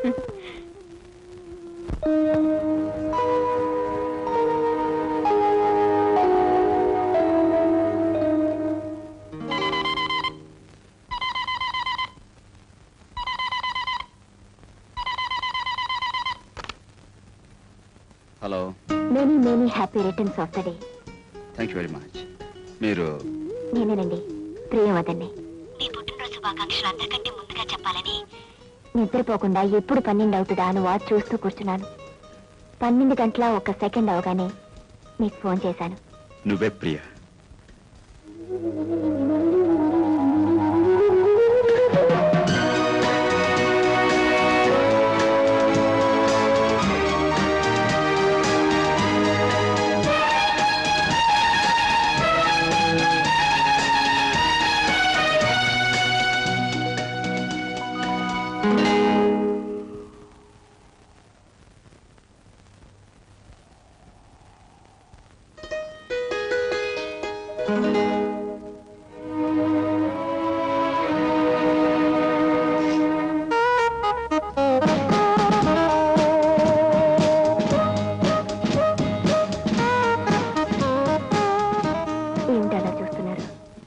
hello many many happy returns of the day thank you very much మీరు నేనేనండి ప్రియవదన్ని మీ పుట్టినరోజు శుభాకాంక్షలు అందరికంటే ముందుగా చెప్పాలని నిద్రపోకుండా ఎప్పుడు పన్నెండు అవుతుందా అని వాచ్ చూస్తూ కూర్చున్నాను పన్నెండు గంటల ఒక సెకండ్ అవగానే మీకు ఫోన్ చేశాను నువ్వే ప్రియ ఏమిటి అలా చూస్తున్నారు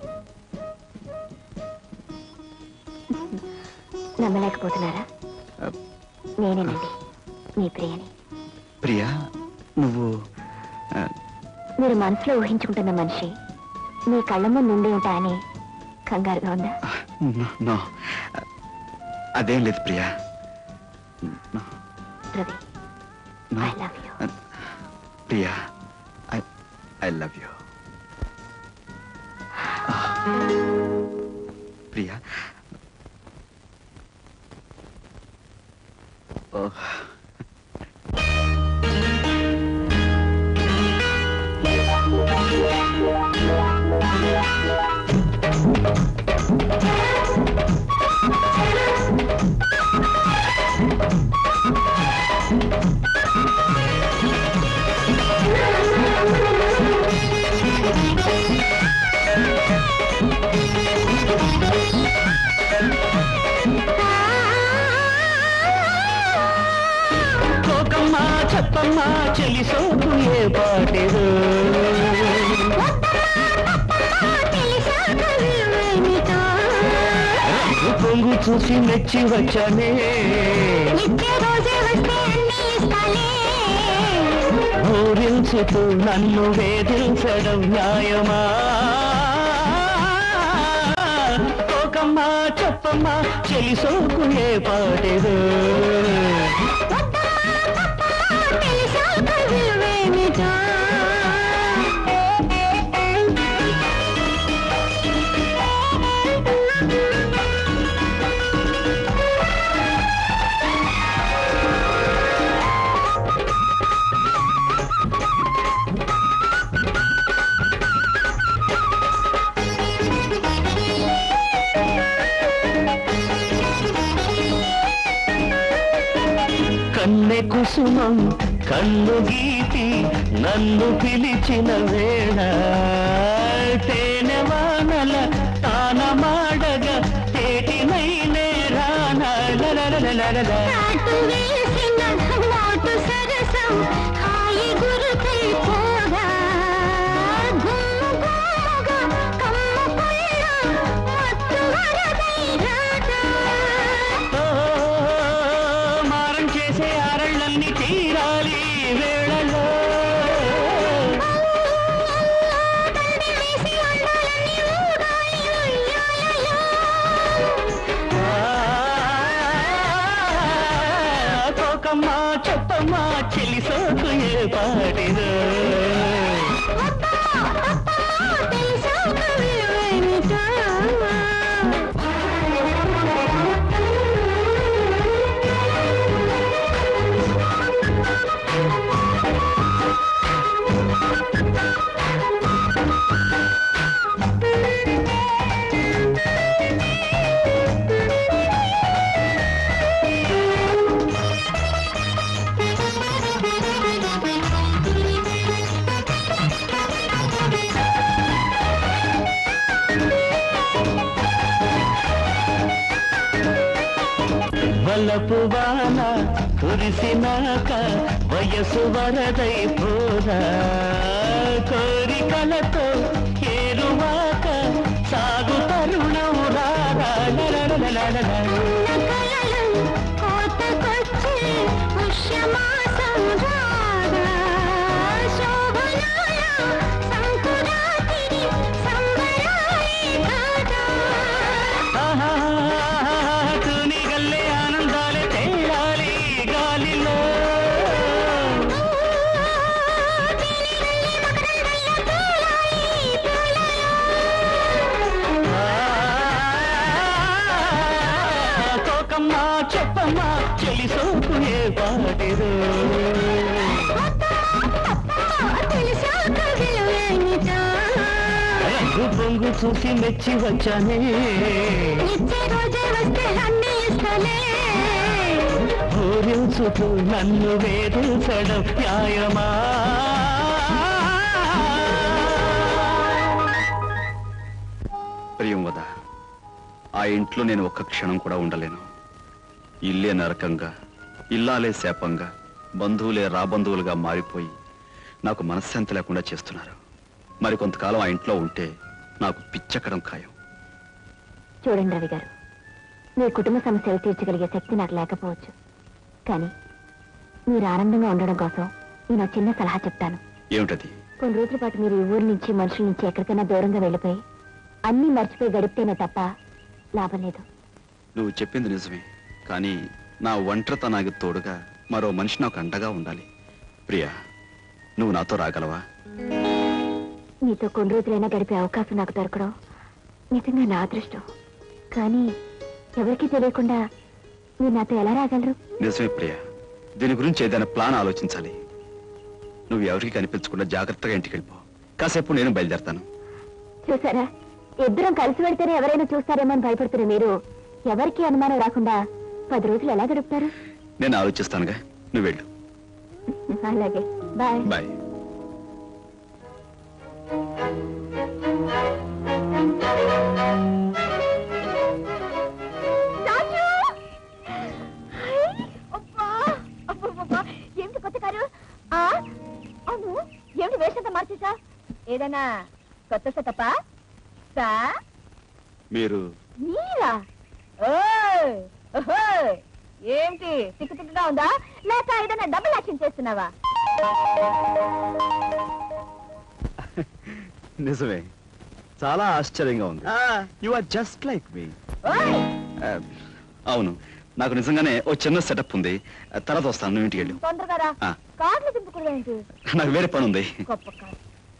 నమ్మలేకపోతున్నారా నేనేనండి మీ ప్రియని ప్రియా నువ్వు ఆ, మీరు మనసులో ఊహించుకుంటున్న మనిషి మీ కళ్ళ ముందు ఉండి ఉంటా అని కంగారుగా ఉందా నో- నో అదేం లేదు Priya Ravi no. I love you Priya I I love you Priya ఓ కోకమ్మా చెప్పమ్మా చెలి సోకు ఏ పాటేదో రంగు పొంగు చూసి మెచ్చి వచ్చానే ఊరించుతూ నన్ను వేధించడం న్యాయమా కోకమ్మా చెప్పమ్మా చెలి సోకు ఏ పాటేదో కన్నె కుసుమం కన్ను గీతి నన్ను పిలిచిన వేళ తేనె వానల తాన మాడగ తేటినైనే రానా కాటు వేసిన మోటు సరసం హాయి గురుకై పోగా గుమ్ము గుమ్ముగా కమ్ము పుల్ల మత్తు వరదై రాగా ఓ, మారం చేసే ఆరళ్ళన్ని తీరాలి ఈ వేళలో వేసి అందాలన్నీ ఊగాలి ఉయ్యాలలో కోకమ్మా చెప్పమ్మా చెలి సోకు ఏ పాటిదో తెలిసాక విలువైనటా వలపు వాన కురిసినాక వయసు వరదై పోరా కోరికలతో ఏరువాక సాగు తరుణం రారా లలలలలలల. కలలు కోతకొచ్చే పుష్యమాసం రాగా శోభనాల సంకురాతిరి సంబరాయి కాగా ఆహా, తూని గల్లే ఆనందాలే తేలాలి గాలిలో కోకమ్మా చెప్పమ్మా చెలి సోకు ఏ పాటిదో తెలిసాక విలువైనటా రంగు పొంగు చూసి మెచ్చి వచ్చానే ఇచ్చే రోజే వస్తే అన్నీ ఇస్తలే పూరించుతూ నన్ను వేధించడం న్యాయమా ప్రియం వద ఆ ఇంట్లో నేను ఒక్క క్షణం కూడా ఉండలేను ఇల్లే నరకంగా ఇల్లాలే శాపంగా బంధువులే రాబంధువులుగా మారిపోయి నాకు మనశ్శాంతి లేకుండా చేస్తున్నారు మరి కొంతకాలం ఆ ఇంట్లో ఉంటే నాకు పిచ్చకడం ఖాయం చూడండి రవి గారు మీ కుటుంబ సమస్యలు తీర్చగలిగే శక్తి నాకు లేకపోవచ్చు కానీ మీరు ఆనందంగా ఉండడం కోసం నేను ఒక చిన్న సలహా చెప్తాను ఏమిటది కొన్ని రోజుల పాటు మీరు ఈ ఊరి నుంచి మనుషుల నుంచి ఎక్కడికైనా దూరంగా వెళ్ళిపోయి అన్నీ మర్చిపోయి గడిపితేనే తప్ప లాభం లేదు నువ్వు చెప్పింది నిజమే కానీ నా ఒంటరితనానికి తోడుగా మరో మనిషి నాకు అండగా ఉండాలి ప్రియా నువ్వు నాతో రాగలవా మీతో కొన్ని రోజులైనా గడిపే అవకాశం నాకు దొరకడం నిజంగా నా అదృష్టం కానీ ఎవరికీ తెలియకుండా మీరు నాతో ఎలా రాగలరు నిజమే ప్రియా దీని గురించి ఏదైనా ప్లాన్ ఆలోచించాలి నువ్వు ఎవరికి కనిపించకుండా జాగ్రత్తగా ఇంటికి వెళ్ళిపో కాసేపు నేను బయలుదేరతాను చూసారా ఇద్దరం కలిసి వెళ్తేనే ఎవరైనా చూస్తారేమో అని భయపడుతున్న మీరు ఎవరికి అనుమానం రాకుండా పది రోజులు ఎలా గడుపుతారు నేను ఆలోచిస్తానుగా నువ్వు వెళ్ళు అలాగే బాయ్ బాయ్ చాచూ! హై! అబ్బా! అబ్బబ్బబ్బా! ఏమిటి కొత్త కారు ఆ? అవును ఏమిటి వేషంతా మార్చేసా ఏదైనా కొత్త సెటప్పా సా మీరు మీరా ఓయ్! ఓహోయ్! ఏమిటి తిక్కు తిక్కుగా ఉందా లేక ఏదైనా డబుల్ యాక్షన్ చేస్తున్నావా నిజమే చాలా ఆశ్చర్యంగా ఉంది you are just like me ఓయ్! అవును నాకు నిజంగానే ఓ చిన్న సెటప్ ఉంది తర్వాత వస్తాను నువ్వు ఇంటికి వెళ్ళు తొందరగా రా ఆ. కార్లు దింపుకుడు ఏంటి నాకు వేరే పని ఉంది గొప్ప కారు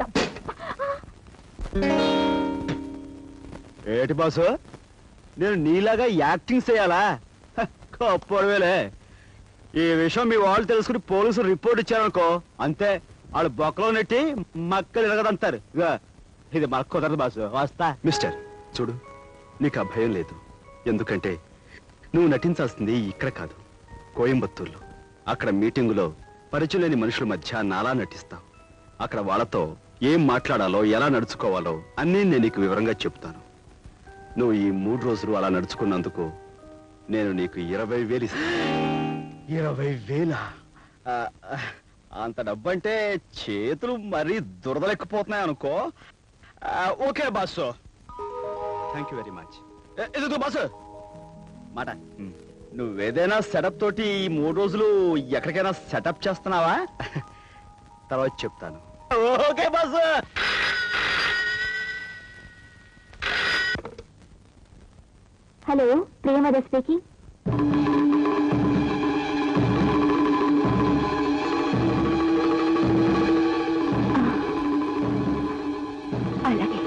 ఏటి బాసు నేను నీలాగా యాక్టింగ్ చేయాలా హ, గొప్పవేలే ఈ విషయం మీ వాళ్ళు తెలుసుకుని పోలీసులు రిపోర్ట్ ఇచ్చారనుకో అంతే వాళ్ళు బొక్కలో నెట్టి మక్కలు ఎరగదంటారు ఇగో, ఇది మనకు కుదరదు బాసు వస్తా మిస్టర్ చూడు నీకు ఆ భయం లేదు ఎందుకంటే నువ్వు నటించాల్సింది ఇక్కడ కాదు కోయంబత్తూర్లో అక్కడ మీటింగులో పరిచయం లేని మనుషుల మధ్య నాలా నటిస్తావు అక్కడ వాళ్ళతో ఏం మాట్లాడాలో ఎలా నడుచుకోవాలో అన్నీ నేను నీకు వివరంగా చెప్తాను నువ్వు ఈ మూడు రోజులు అలా నడుచుకున్నందుకు నేను నీకు ఇరవై వేలు ఇస్తాను ఇరవై వేల అంత డబ్బంటే చేతులు మరీ దురదలెక్కిపోతున్నాయి అనుకో ఆ, okay boss thank you very much ఇది బాసు మాట నువ్వేదైనా సెటప్ తోటి ఈ మూడు రోజులు ఎక్కడికైనా సెటప్ చేస్తున్నావా తర్వాత చెప్తాను okay boss hello Priyamvada speaking అలాగే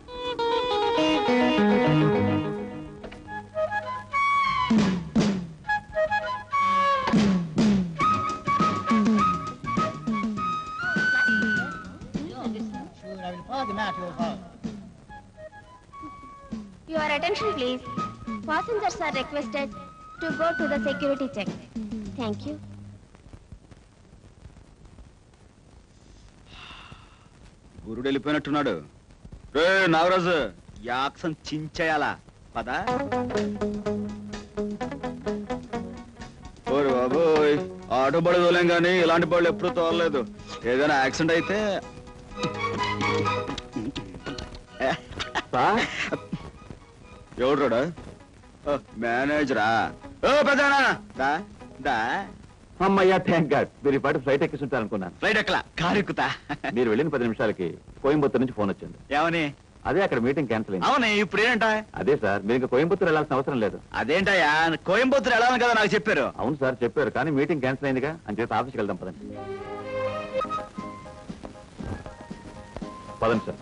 Your attention, please. Passengers are requested to go to the security check. Thank you. గురుడు వెళ్ళిపోయినట్టున్నాడు రే నాగరాజు యాక్సం చించేయాలా పద ఓరి బాబోయ్ ఆటో బడి తోలేం కానీ ఇలాంటి బళ్ళు ఎప్పుడు తోలలేదు ఏదైనా యాక్సిడెంట్ అయితే ఎవడు మేనేజరా ఓ పెద్దనా దా దా అమ్మయ్యా థ్యాంక్ గాడ్ మీరు ఈ పాటి ఫ్లైట్ ఎక్కిస్తుంటారు అనుకున్నాను ఫ్లైట్ ఎక్కలా కారు ఎక్కుతా మీరు వెళ్ళిన పది నిమిషాలకి కోయంబత్తూర్ నుంచి ఫోన్ వచ్చింది ఏమని అదే అక్కడ మీటింగ్ క్యాన్సిల్ అయింది అవునే ఇప్పుడు ఏంట అదే సార్ మీరు ఇంకా కోయంబత్తూర్ వెళ్ళాల్సిన అవసరం లేదు అదేంటయ్యా కోయంబత్తూరు వెళ్ళాలని కదా నాకు చెప్పారు అవును సార్ చెప్పారు కానీ మీటింగ్ క్యాన్సిల్ అయిందిగా అని చేత ఆఫీస్కి వెళ్దాం పదండి పదండి సార్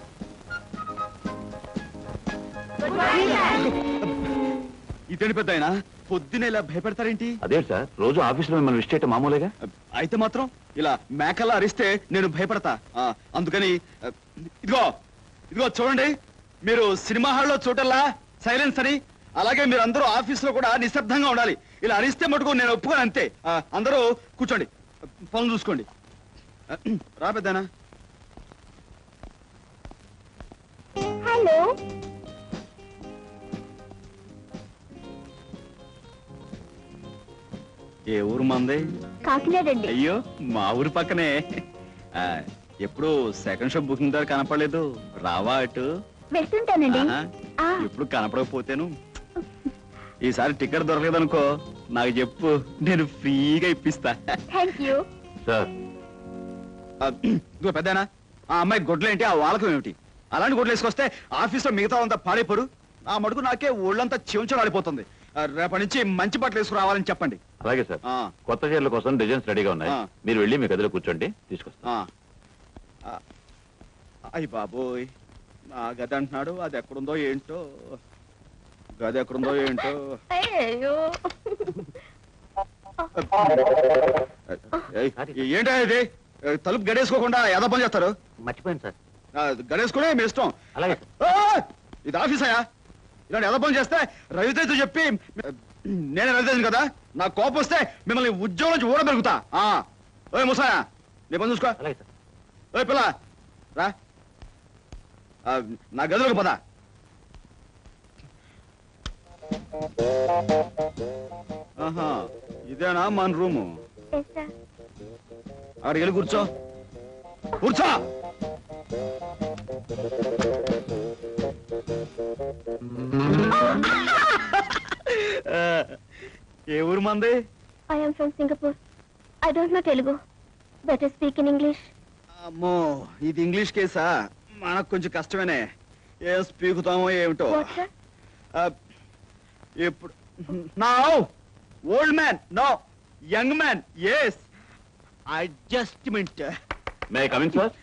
ఇతని పెద్ద ఆయన పొద్దునే ఇలా భయపెడతారేంటి అదే సార్ రోజు ఆఫీస్లో మిమ్మల్ని విష్ చేయటం మామూలుగా అయితే మాత్రం ఇలా మేకల్లా అరిస్తే నేను భయపడతా ఆ, అందుకని ఆ, ఇదిగో ఇదిగో చూడండి మీరు సినిమా హాల్లో చూడల్లా సైలెన్స్ అని అలాగే మీరు అందరూ ఆఫీస్ లో కూడా నిశ్శబ్దంగా ఉండాలి ఇలా అరిస్తే మటుకు నేను ఒప్పుకోను అంతే ఆ, అందరూ కూర్చోండి పనులు చూసుకోండి ఆ, రా పెద్దనా హలో ఏ ఊరు మంది కాకినాడ అండి అయ్యో మా ఊరి పక్కనే ఆ, ఎప్పుడు సెకండ్ షో బుకింగ్ ద్వారా కనపడలేదు రావా అటు వెళ్తుంటానండి ఆహా. ఆ, ఎప్పుడు కనపడకపోతేను ఈసారి టికెట్ దొరకలేదనుకో నాకు చెప్పు నేను ఫ్రీగా ఇప్పిస్తా థ్యాంక్ యూ సార్ ఆ, ఇదిగో పెద్దనా ఆ అమ్మాయి గొడ్లేంటి ఆ వాలకం ఏమిటి అలాంటి గొడ్లు వేసుకొస్తే ఆఫీస్లో మిగతా అంతా పాడైపోరు ఆ మడుగు నాకే ఒళ్ళంతా చెంచడాడిపోతుంది ఆ, రేపటి నుంచి మంచి బట్టలు వేసుకురావాలని చెప్పండి అలాగే సార్ ఆ. కొత్త చీరల కోసం డిజైన్స్ రెడీగా ఉన్నాయి ఆ. మీరు వెళ్ళి మీ గదిలో కూర్చోండి తీసుకొస్తాను ఆ. ఆ, అయ్ బాబోయ్ నా గది అంటున్నాడు అది ఎక్కడుందో ఏంటో గది ఎక్కడుందో ఏంటో అయ్యో ఏయ్, ఏంటో ఇది ఏ, తలుపు గడేసుకోకుండా ఏదో పని చేస్తారు మర్చిపోయాను సార్ ఆ, గడేసుకునే మీ ఇష్టం అలాగే ఆ, ఇది ఆఫీసయా ఇలాంటి ఏదో పని చేస్తే రవితేజ చెప్పి నేనే రవితేజను కదా నా కోపం వస్తే మిమ్మల్ని ఉద్యోగం నుంచి ఊడ పెరుగుతా ఓయ్ ముసాయా నీ పని చూసుకో అలాగే సార్ ఓయ్ పిల్ల రా ఆ, నా గదిలోకి పద ఆహా ఇదేనా మన రూము ఎస్ సార్ అక్కడికి వెళ్ళి కూర్చో కూర్చో ఆ, ఏ ఊరు మంది I am from Singapore I don't know Telugu better speak in English అమ్మో ఇది ఇంగ్లీష్ కేసా మనకు కొంచెం కష్టమేనే ఏం స్పీకుతామో ఏమిటో వాట్ సార్ ఆ, ఇప్పుడు no old man no young man yes adjustment may coming sir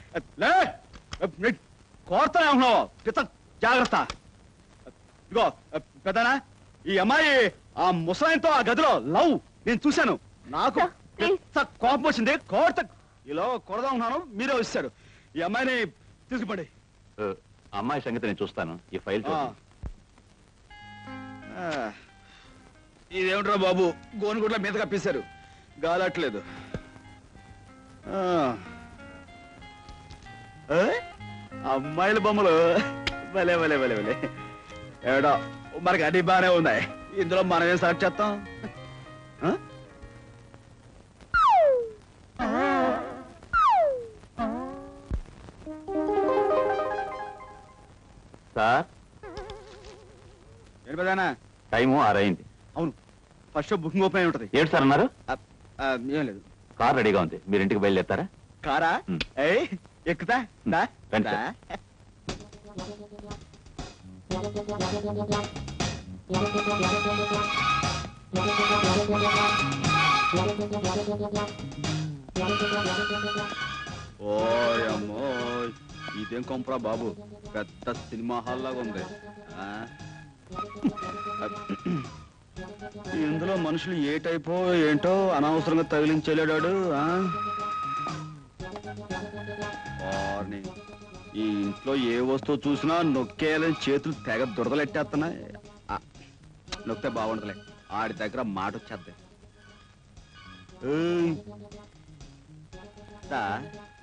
కోరుతానే ఉన్నావు పిత జాగ్రత్త ఇదిగో పెద్దనా ఈ అమ్మాయి ఆ ముసలాయంతో ఆ గదిలో లవ్ నేను చూశాను నాకు పిచ్చ కోపం వచ్చింది కోరత ఇలా కొడదా ఉన్నాను మీరే వచ్చారు ఈ అమ్మాయిని తీసుకుపండి ఆ, అమ్మాయి సంగతి నేను చూస్తాను ఈ ఫైల్ చూడండి. ఆ, ఇదేమిట్రా బాబు గోనుగుడ్ల మీద కప్పేశారు గాలట్లేదు ఆ. ఏ? అమ్మాయిల బొమ్మలు భలే భలే భలే భలే ఏడో మనకి అన్ని బాగానే ఉన్నాయి ఇందులో మనం ఏం సెలెక్ట్ చేస్తాం ఆ? సార్ ఏంటి పెదానా టైము ఆరైంది అవును ఫస్ట్ బుకింగ్ ఓపెన్ అయి ఉంటది ఏంటి సార్ అన్నారు ఆ, ఏం లేదు కార్ రెడీగా ఉంది మీరు ఇంటికి బయలుదేరతారా కారా ఏయ్ ఎక్కుతా దా రండి దా. సార్. ఓయ్ అమ్మో ఇదేం కొంపరా బాబు పెద్ద సినిమా హాల్ లాగా ఉంది ఆ? ఇందులో మనుషులు ఏ టైపో ఏంటో అనవసరంగా తగిలించలేడాడు ఆ? వారిని. ఈ ఇంట్లో ఏ వస్తువు చూసినా నొక్కేయాలని చేతులు తెగ దురదలెట్టేస్తున్నాయి ఆ, నొక్కితే బాగుండదులే ఆడి దగ్గర మాట వచ్చేద్ది ఏయ్. దా.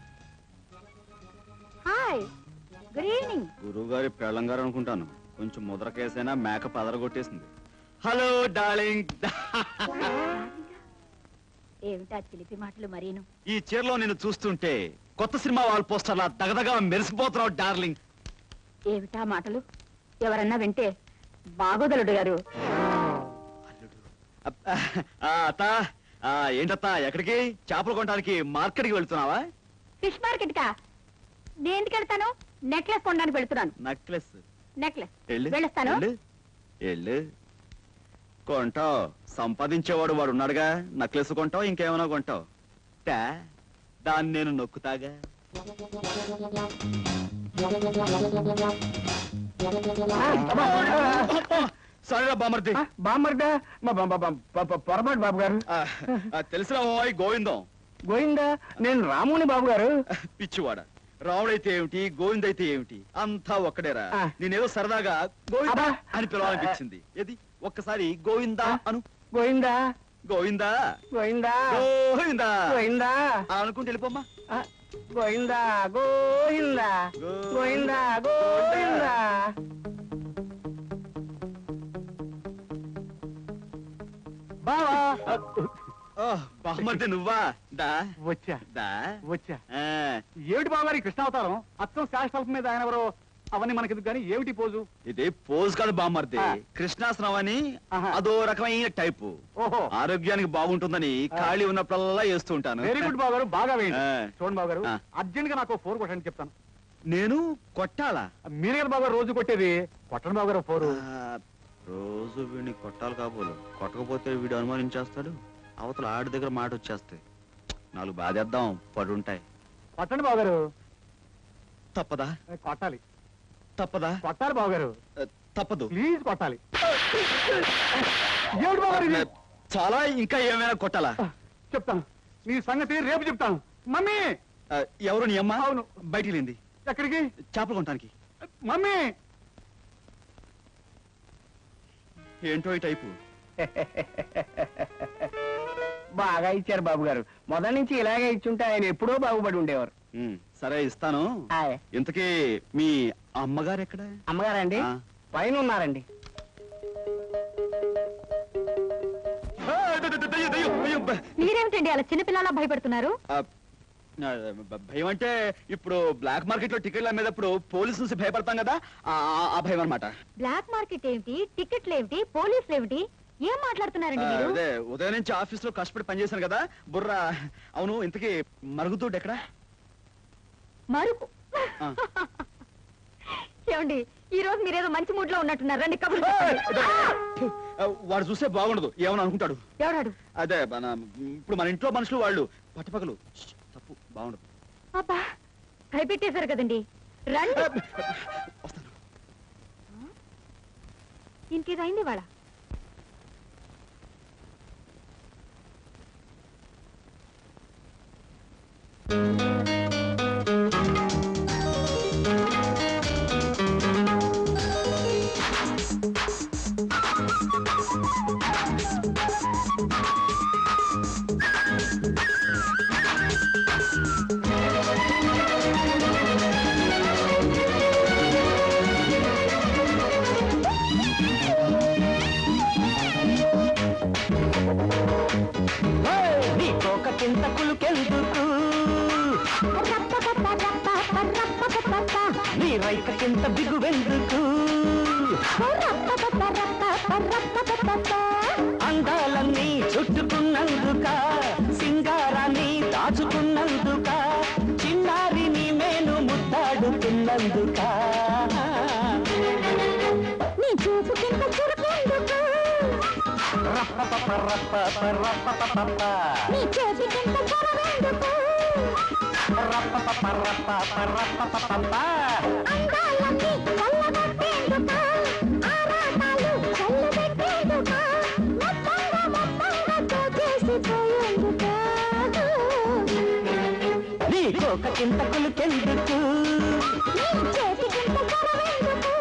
హాయ్ గుడ్ ఈవినింగ్ గురువుగారి పెళ్ళంగారు అనుకుంటాను కొంచెం ముద్ర కేసైనా మేకప్ అదరగొట్టేసింది హలో డార్లింగ్ ఏమిటా చిలిపి మాటలు మరీను ఈ చీరలో నేను చూస్తుంటే కొత్త సినిమా వాల్ పోస్టర్లా దగదగా మెరిసిపోతున్నావు డార్లింగ్ ఏమిటా మాటలు ఎవరన్నా వింటే బాగోదలుడు గారు ఆ, అత్త ఆ, ఏంటత్త ఎక్కడికి చేపలు కొనడానికి మార్కెట్కి వెళ్తున్నావా ఫిష్ మార్కెట్ కా నేను ఎందుకు వెళ్తాను నెక్లెస్ కొనడానికి వెళ్తున్నాను నక్లెస్ నెక్లెస్ వెళ్ళు వెళ్ళొస్తాను వెళ్ళు. వెళ్ళు కొంటావు సంపాదించేవాడు వాడు ఉన్నాడుగా నక్లెస్ కొంటావు ఇంకేమైనా కొంటావు తా, దాన్ని నేను నొక్కుతాగా సరేరా బామర్ది బామ్మర్దా మా బా- బా- బా- బా- పొరపాటు బాబు గారు తెలిసిన ఓయ్ గోవిందం గోయిందా నేను రాముని బాబు గారు పిచ్చివాడ రావుడైతే ఏమిటి గోవిందైతే ఏమిటి అంతా ఒక్కడేరా ఆ. నేనేదో సరదాగా గోవిందా అబ్బా. అని పిలవాలనిపించింది ఏది ఒక్కసారి గోవిందా అను గోయిందా గోవిందా గోయిందా గోవిందా గోయిందా ఆ, అనుకుంటే వెళ్ళిపోమ్మా ఆ, గోయిందా గోయిందా గోయిందా గోయిందా బావా బామ్మర్ది నువ్వా దా వచ్చా దా వచ్చా ఆ, ఏమిటి బాబు గారి కృష్ణావతారం అచ్చం శాశ్వతం మీద ఆయన ఎవరో అవన్నీ మనకి కానీ ఏమిటి పోజు ఇది పోజ్ కాదు బామ్మర్ది ఆ. కృష్ణాసనం అని ఆహా. అదో రకమైన టైపు ఓహో ఆరోగ్యానికి బాగుంటుందని ఖాళీ ఉన్నప్పుడల్లా వేస్తూ ఉంటాను వెరీ గుడ్ బాబు గారు బాగా వేయండి ఆ. చూడండి బాబు గారు ఆ. అర్జెంట్ గా నాకు ఫోర్ కొట్టండి చెప్తాను నేను కొట్టాలా మీరే కదా బాబు గారు రోజు కొట్టేది కొట్టండి బాబు గారు ఫోరు ఆ, రోజు వీడిని కొట్టాలి కాబోలు కొట్టకపోతే వీడు అనుమానించేస్తాడు అవతల ఆడి దగ్గర మాట వచ్చేస్తాయి నాలుగు బాధేద్దాం పడుంటాయి కొట్టండి బాబు గారు తప్పదా కొట్టాలి తప్పదా కొట్టాలి బాబు గారు ఆ, తప్పదు ప్లీజ్ కొట్టాలి ఏమిటి బాబు గారు ఇది? చాలా ఇంకా ఏమైనా కొట్టాలా చెప్తాను నీ సంగతి రేపు చెప్తాను మమ్మీ ఆ, ఎవరు నీ అమ్మ అవును. బయటికి లేంది ఎక్కడికి చేపలు కొనటానికి మమ్మీ ఏంటో ఈ టైపు బాగా ఇచ్చారు బాబు గారు మొదటి నుంచి ఇలాగే ఇచ్చుంటే ఆయన ఎప్పుడో బాగుపడి ఉండేవారు ఉమ్, సరే ఇస్తాను ఆయ్. ఇంతకీ మీ అమ్మగారు ఎక్కడ అమ్మగారండి ఆ. పైన ఉన్నారండి ఆ, దయ్యం, దయ్యం, దయ్యం, దయ్యం, బ- మీరేమిటండి అలా చిన్నపిల్లలా భయపడుతున్నారు ఆ, ఆ, బ- భయం అంటే ఇప్పుడు బ్లాక్ మార్కెట్ లో టికెట్లు అమ్మేటప్పుడు పోలీసు నుంచి భయపడతాం కదా ఆ ఆ- ఆ భయం అనమాట బ్లాక్ మార్కెట్ ఏమిటి టికెట్లు ఏమిటి పోలీసులు ఏమిటి ఏం మాట్లాడుతున్నారండి మీరు అదే ఉదయం నుంచి ఆఫీస్ లో కష్టపడి పనిచేశాను కదా బుర్ర అవును ఇంతకీ మరుగుదొడ్డు ఎక్కడ మరుపు ఆ. ఏమండి ఈ రోజు మీరేదో మంచి మూడ్ లో ఉన్నట్టున్నారు రండి కబుర్లు చెప్పండి. ఆ, వాడు చూస్తే బాగుండదు ఏమని అనుకుంటాడు ఎవడాడు అదే మన ఇప్పుడు మన ఇంట్లో మనుషులు వాళ్ళు పట్టుపక్కలు ష్, తప్పు బాగుండదు అబ్బా భయపెట్టేశారు కదండి రండి ఇంకేదైంది వాళ్ళ నీ చేతికింత చొరవెందుకు అందాలన్నీ కొల్లగొట్టేందుకు ఆరాటాలు చల్లబెట్టేందుకు మొత్తంగా మొత్తంగా దోచేసిపోయేందుకు నీకోక చింతకులకెందుకు నీ చేతికింత చొరవెందుకు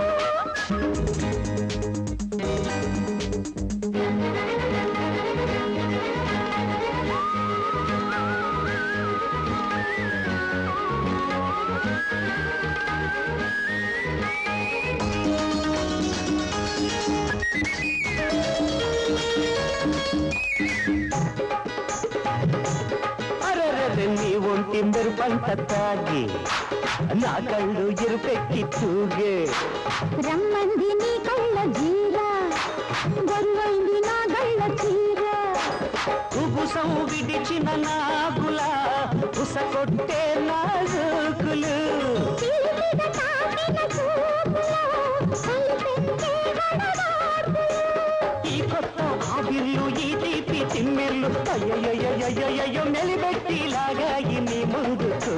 అరెరెరె నీ ఒంటి మెరుపంట తాగి నా కళ్ళు ఎరుపెక్కి తూగే రమ్మంది నీ కళ్ళ జీర గొరువైంది నా గళ్ళ చీర ఉబుసం విడిచిన నాగుల ఉస కొట్టే నాజుకులు చిలిపిద తాకిన చూపులో కలిపెట్టే గడగాడులు. ఈ కొత్త ఆవిర్లు ఈ తీపి తిమ్మిర్లు అయ్యయ్యయ్యయ్యయ్యో మెలిబెట్టి లాగాయి నీ ముందుకు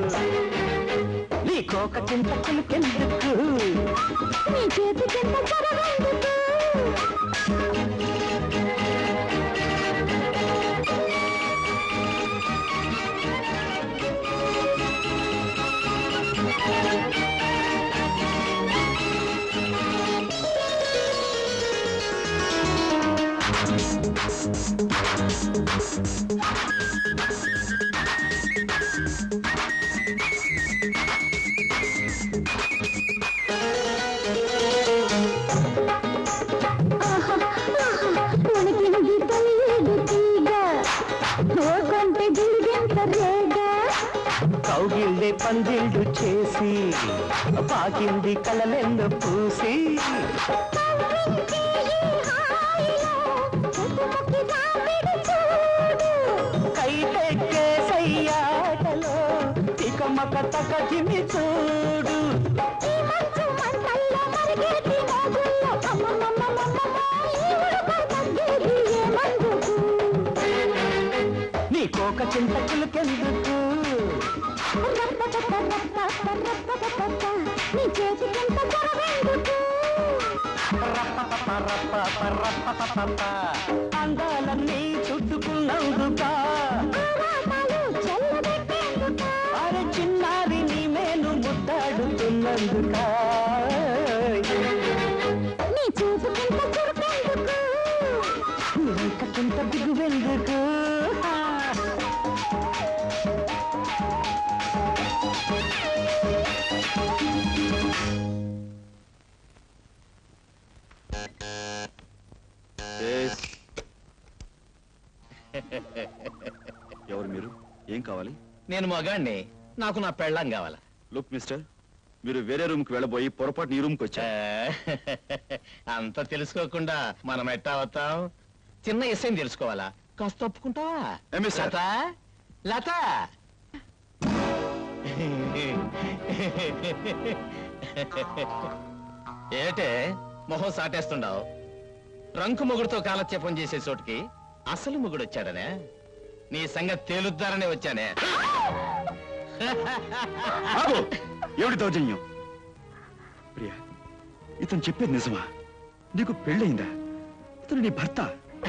నీకోక చింతకులకెందుకు నీ చేతికింత చొరవెందుకు ఆహా, ఆహా, ఉనికింది తెలియదు తీగ ఓ కొంటె గిలిగింత రేగ కౌగిళ్ళే పందిళ్ళు చేసి పాకింది కలలెందు పూసి కవ్వించే ఈ హాయిలో చుట్టుముక్కి రాపిడి చూడు కైటెక్కే సయ్యాటలో తికమక తకటిమి చూడు ఈ మంచు మంటల్లో మరిగేటి మోగుల్లో అమ్మమ్మమ్మమ్మమ్మ ఈ ఉడుకు తగ్గేది ఏ మందుకు నీకోక చింతకులకెందుకు రప్పటట రప్పట రప్పటట నీ చేతికింత చొరవెందుకు అందాలన్నీ చుట్టుకున్నందుక ఆరాటాలు చల్లబెట్టేందుకు అరే చిన్నారి నీ మేలు ముద్దాడుతున్నందుక నీ చూపుకింత చురుకెందుకు నీకంత దిగువెందుకు ఎవరు మీరు ఏం కావాలి నేను మగాణ్ణి నాకు నా పెళ్ళం కావాల లుక్ మిస్టర్ మీరు వేరే రూమ్ కి వెళ్ళబోయి పొరపాటు ఈ రూమ్ కి వచ్చారు అంత తెలుసుకోకుండా మనం ఎట్టా అవుతాం చిన్న విషయం తెలుసుకోవాలా కాస్త తప్పుకుంటావా ఏమి సార్? లత లత ఏటే మొహం సాటేస్తుండావు రంకు మొగుడుతో కాలక్షేపం చేసే చోటుకి అసలు మొగుడు వచ్చాడనే నీ సంగతి తేలుద్దారనే వచ్చానే ఆగు! ఏమిటి దౌర్జన్యం ప్రియా ఇతను చెప్పేది నిజమా నీకు పెళ్ళయిందా ఇతను నీ భర్త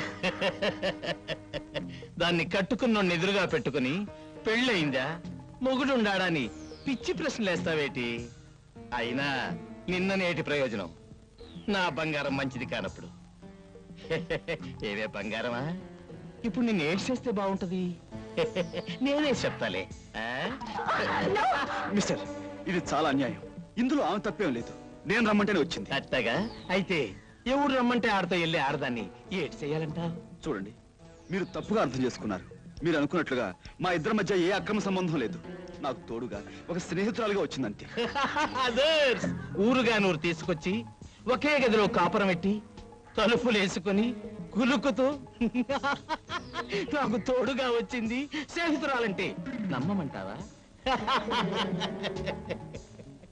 దాన్ని కట్టుకున్న ఎదురుగా పెట్టుకుని పెళ్ళయిందా మొగుడుండాడని పిచ్చి ప్రశ్నలేస్తావేటి అయినా నిన్న నేటి ప్రయోజనం నా బంగారం మంచిది కానప్పుడు ఏవే బంగారమా ఇప్పుడు నిన్ను ఏడ్ చేస్తే బాగుంటది నేనే చెప్తాలే ఆ? మిస్టర్ ఇది చాలా అన్యాయం ఇందులో ఆమె తప్పేం లేదు నేను రమ్మంటేనే వచ్చింది అట్టగా అయితే ఎవడు రమ్మంటే ఆడతో వెళ్ళి ఆడదాన్ని ఏడ్ చేయాలంట చూడండి మీరు తప్పుగా అర్థం చేసుకున్నారు మీరు అనుకున్నట్లుగా మా ఇద్దరి మధ్య ఏ అక్రమ సంబంధం లేదు నాకు తోడుగా ఒక స్నేహితురాలుగా వచ్చిందంతే అదర్స్ ఊరుగా నూరు తీసుకొచ్చి ఒకే గదిలో కాపురం పెట్టి తలుపులు వేసుకుని కులుకుతూ నాకు తోడుగా వచ్చింది స్నేహితురాలంటే నమ్మమంటావా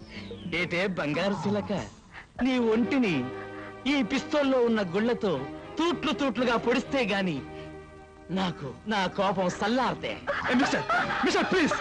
ఏటే బంగారు శిలక నీ ఒంటిని ఈ పిస్తోల్లో ఉన్న గుళ్ళతో తూట్లు తూట్లుగా పొడిస్తే గాని నాకు నా కోపం సల్లారతే మిస్టర్ మిస్టర్ ప్లీజ్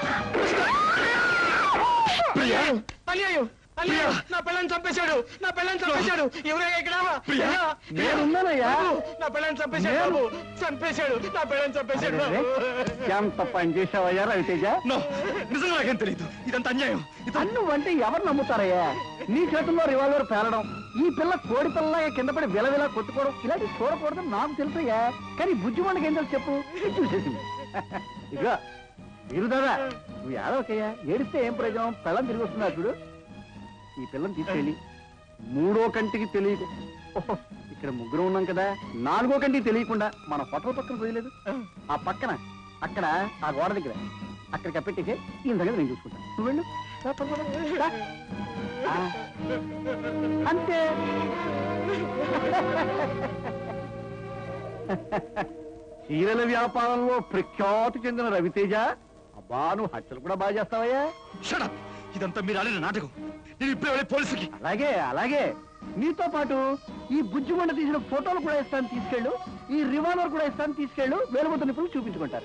అన్యాయం అన్యాయం నా పిల్లని చంపేశాడు నా పిల్లని చంపేశాడు ఎవరయ్యా ఇక్కడ ప్రియా, అయ్యా, నేనున్నానయ్యా. బాబు, నా పిల్లని చంపేశాడు నేను- బాబు చంపేశాడు నా పిల్లని చంపేశాడు అరే, బాబు. ఎంత పని చేసావయ్యా రవితేజ నిజంగా నాకేం తెలియదు ఇదంతా అన్యాయం నువ్వంటే ఎవరు నమ్ముతారయ్యా నీ చేతుల్లో రివాల్వర్ పేలడం ఈ పిల్ల కోడి పిల్లగా కింద పడి విలవిలా కొట్టుకోవడం ఇలాంటి చూడకూడదని నాకు తెలుసయ్యా కానీ బుజ్జిమండకి ఏం తెలుసు చెప్పు చూసేసింది ఇదిగో మీరు దాదా నువ్వు ఏడవకయ్యా ఏడిస్తే ఏం ప్రయోజనం పిల్లని తిరిగి వస్తున్నా చూడు ఈ పిల్లని తీసుకెళ్ళి మూడో కంటికి తెలియదు ఓహో, ఇక్కడ ముగ్గురు ఉన్నాం కదా నాలుగో కంటికి తెలియకుండా మన హోటల్ పక్కన పోయలేదు ఆ పక్కన అక్కడ ఆ గోడ దగ్గర అక్కడ కప్పెట్టేసి ఈ దగ్గర నేను చూసుకుంటాను నువ్వు వెళ్ళు రా, పద, పద, రా. ఆ, అంతే చీరల వ్యాపారంలో ప్రఖ్యాతి చెందిన రవితేజ అబ్బా నువ్వు హత్యలు కూడా బాగా చేస్తావయ్యా ఇదంతా మీరు ఆడిన నాటకం నేను ఇప్పుడే వెళ్ళి పోలీసుకి అలాగే అలాగే నీతో పాటు ఈ బుజ్జిమండ తీసిన ఫోటోలు కూడా ఇస్తాను తీసుకెళ్ళు ఈ రివాల్వర్ కూడా ఇస్తాను తీసుకెళ్ళు వేలుముద్ర నిపుణులు చూపించుకుంటారు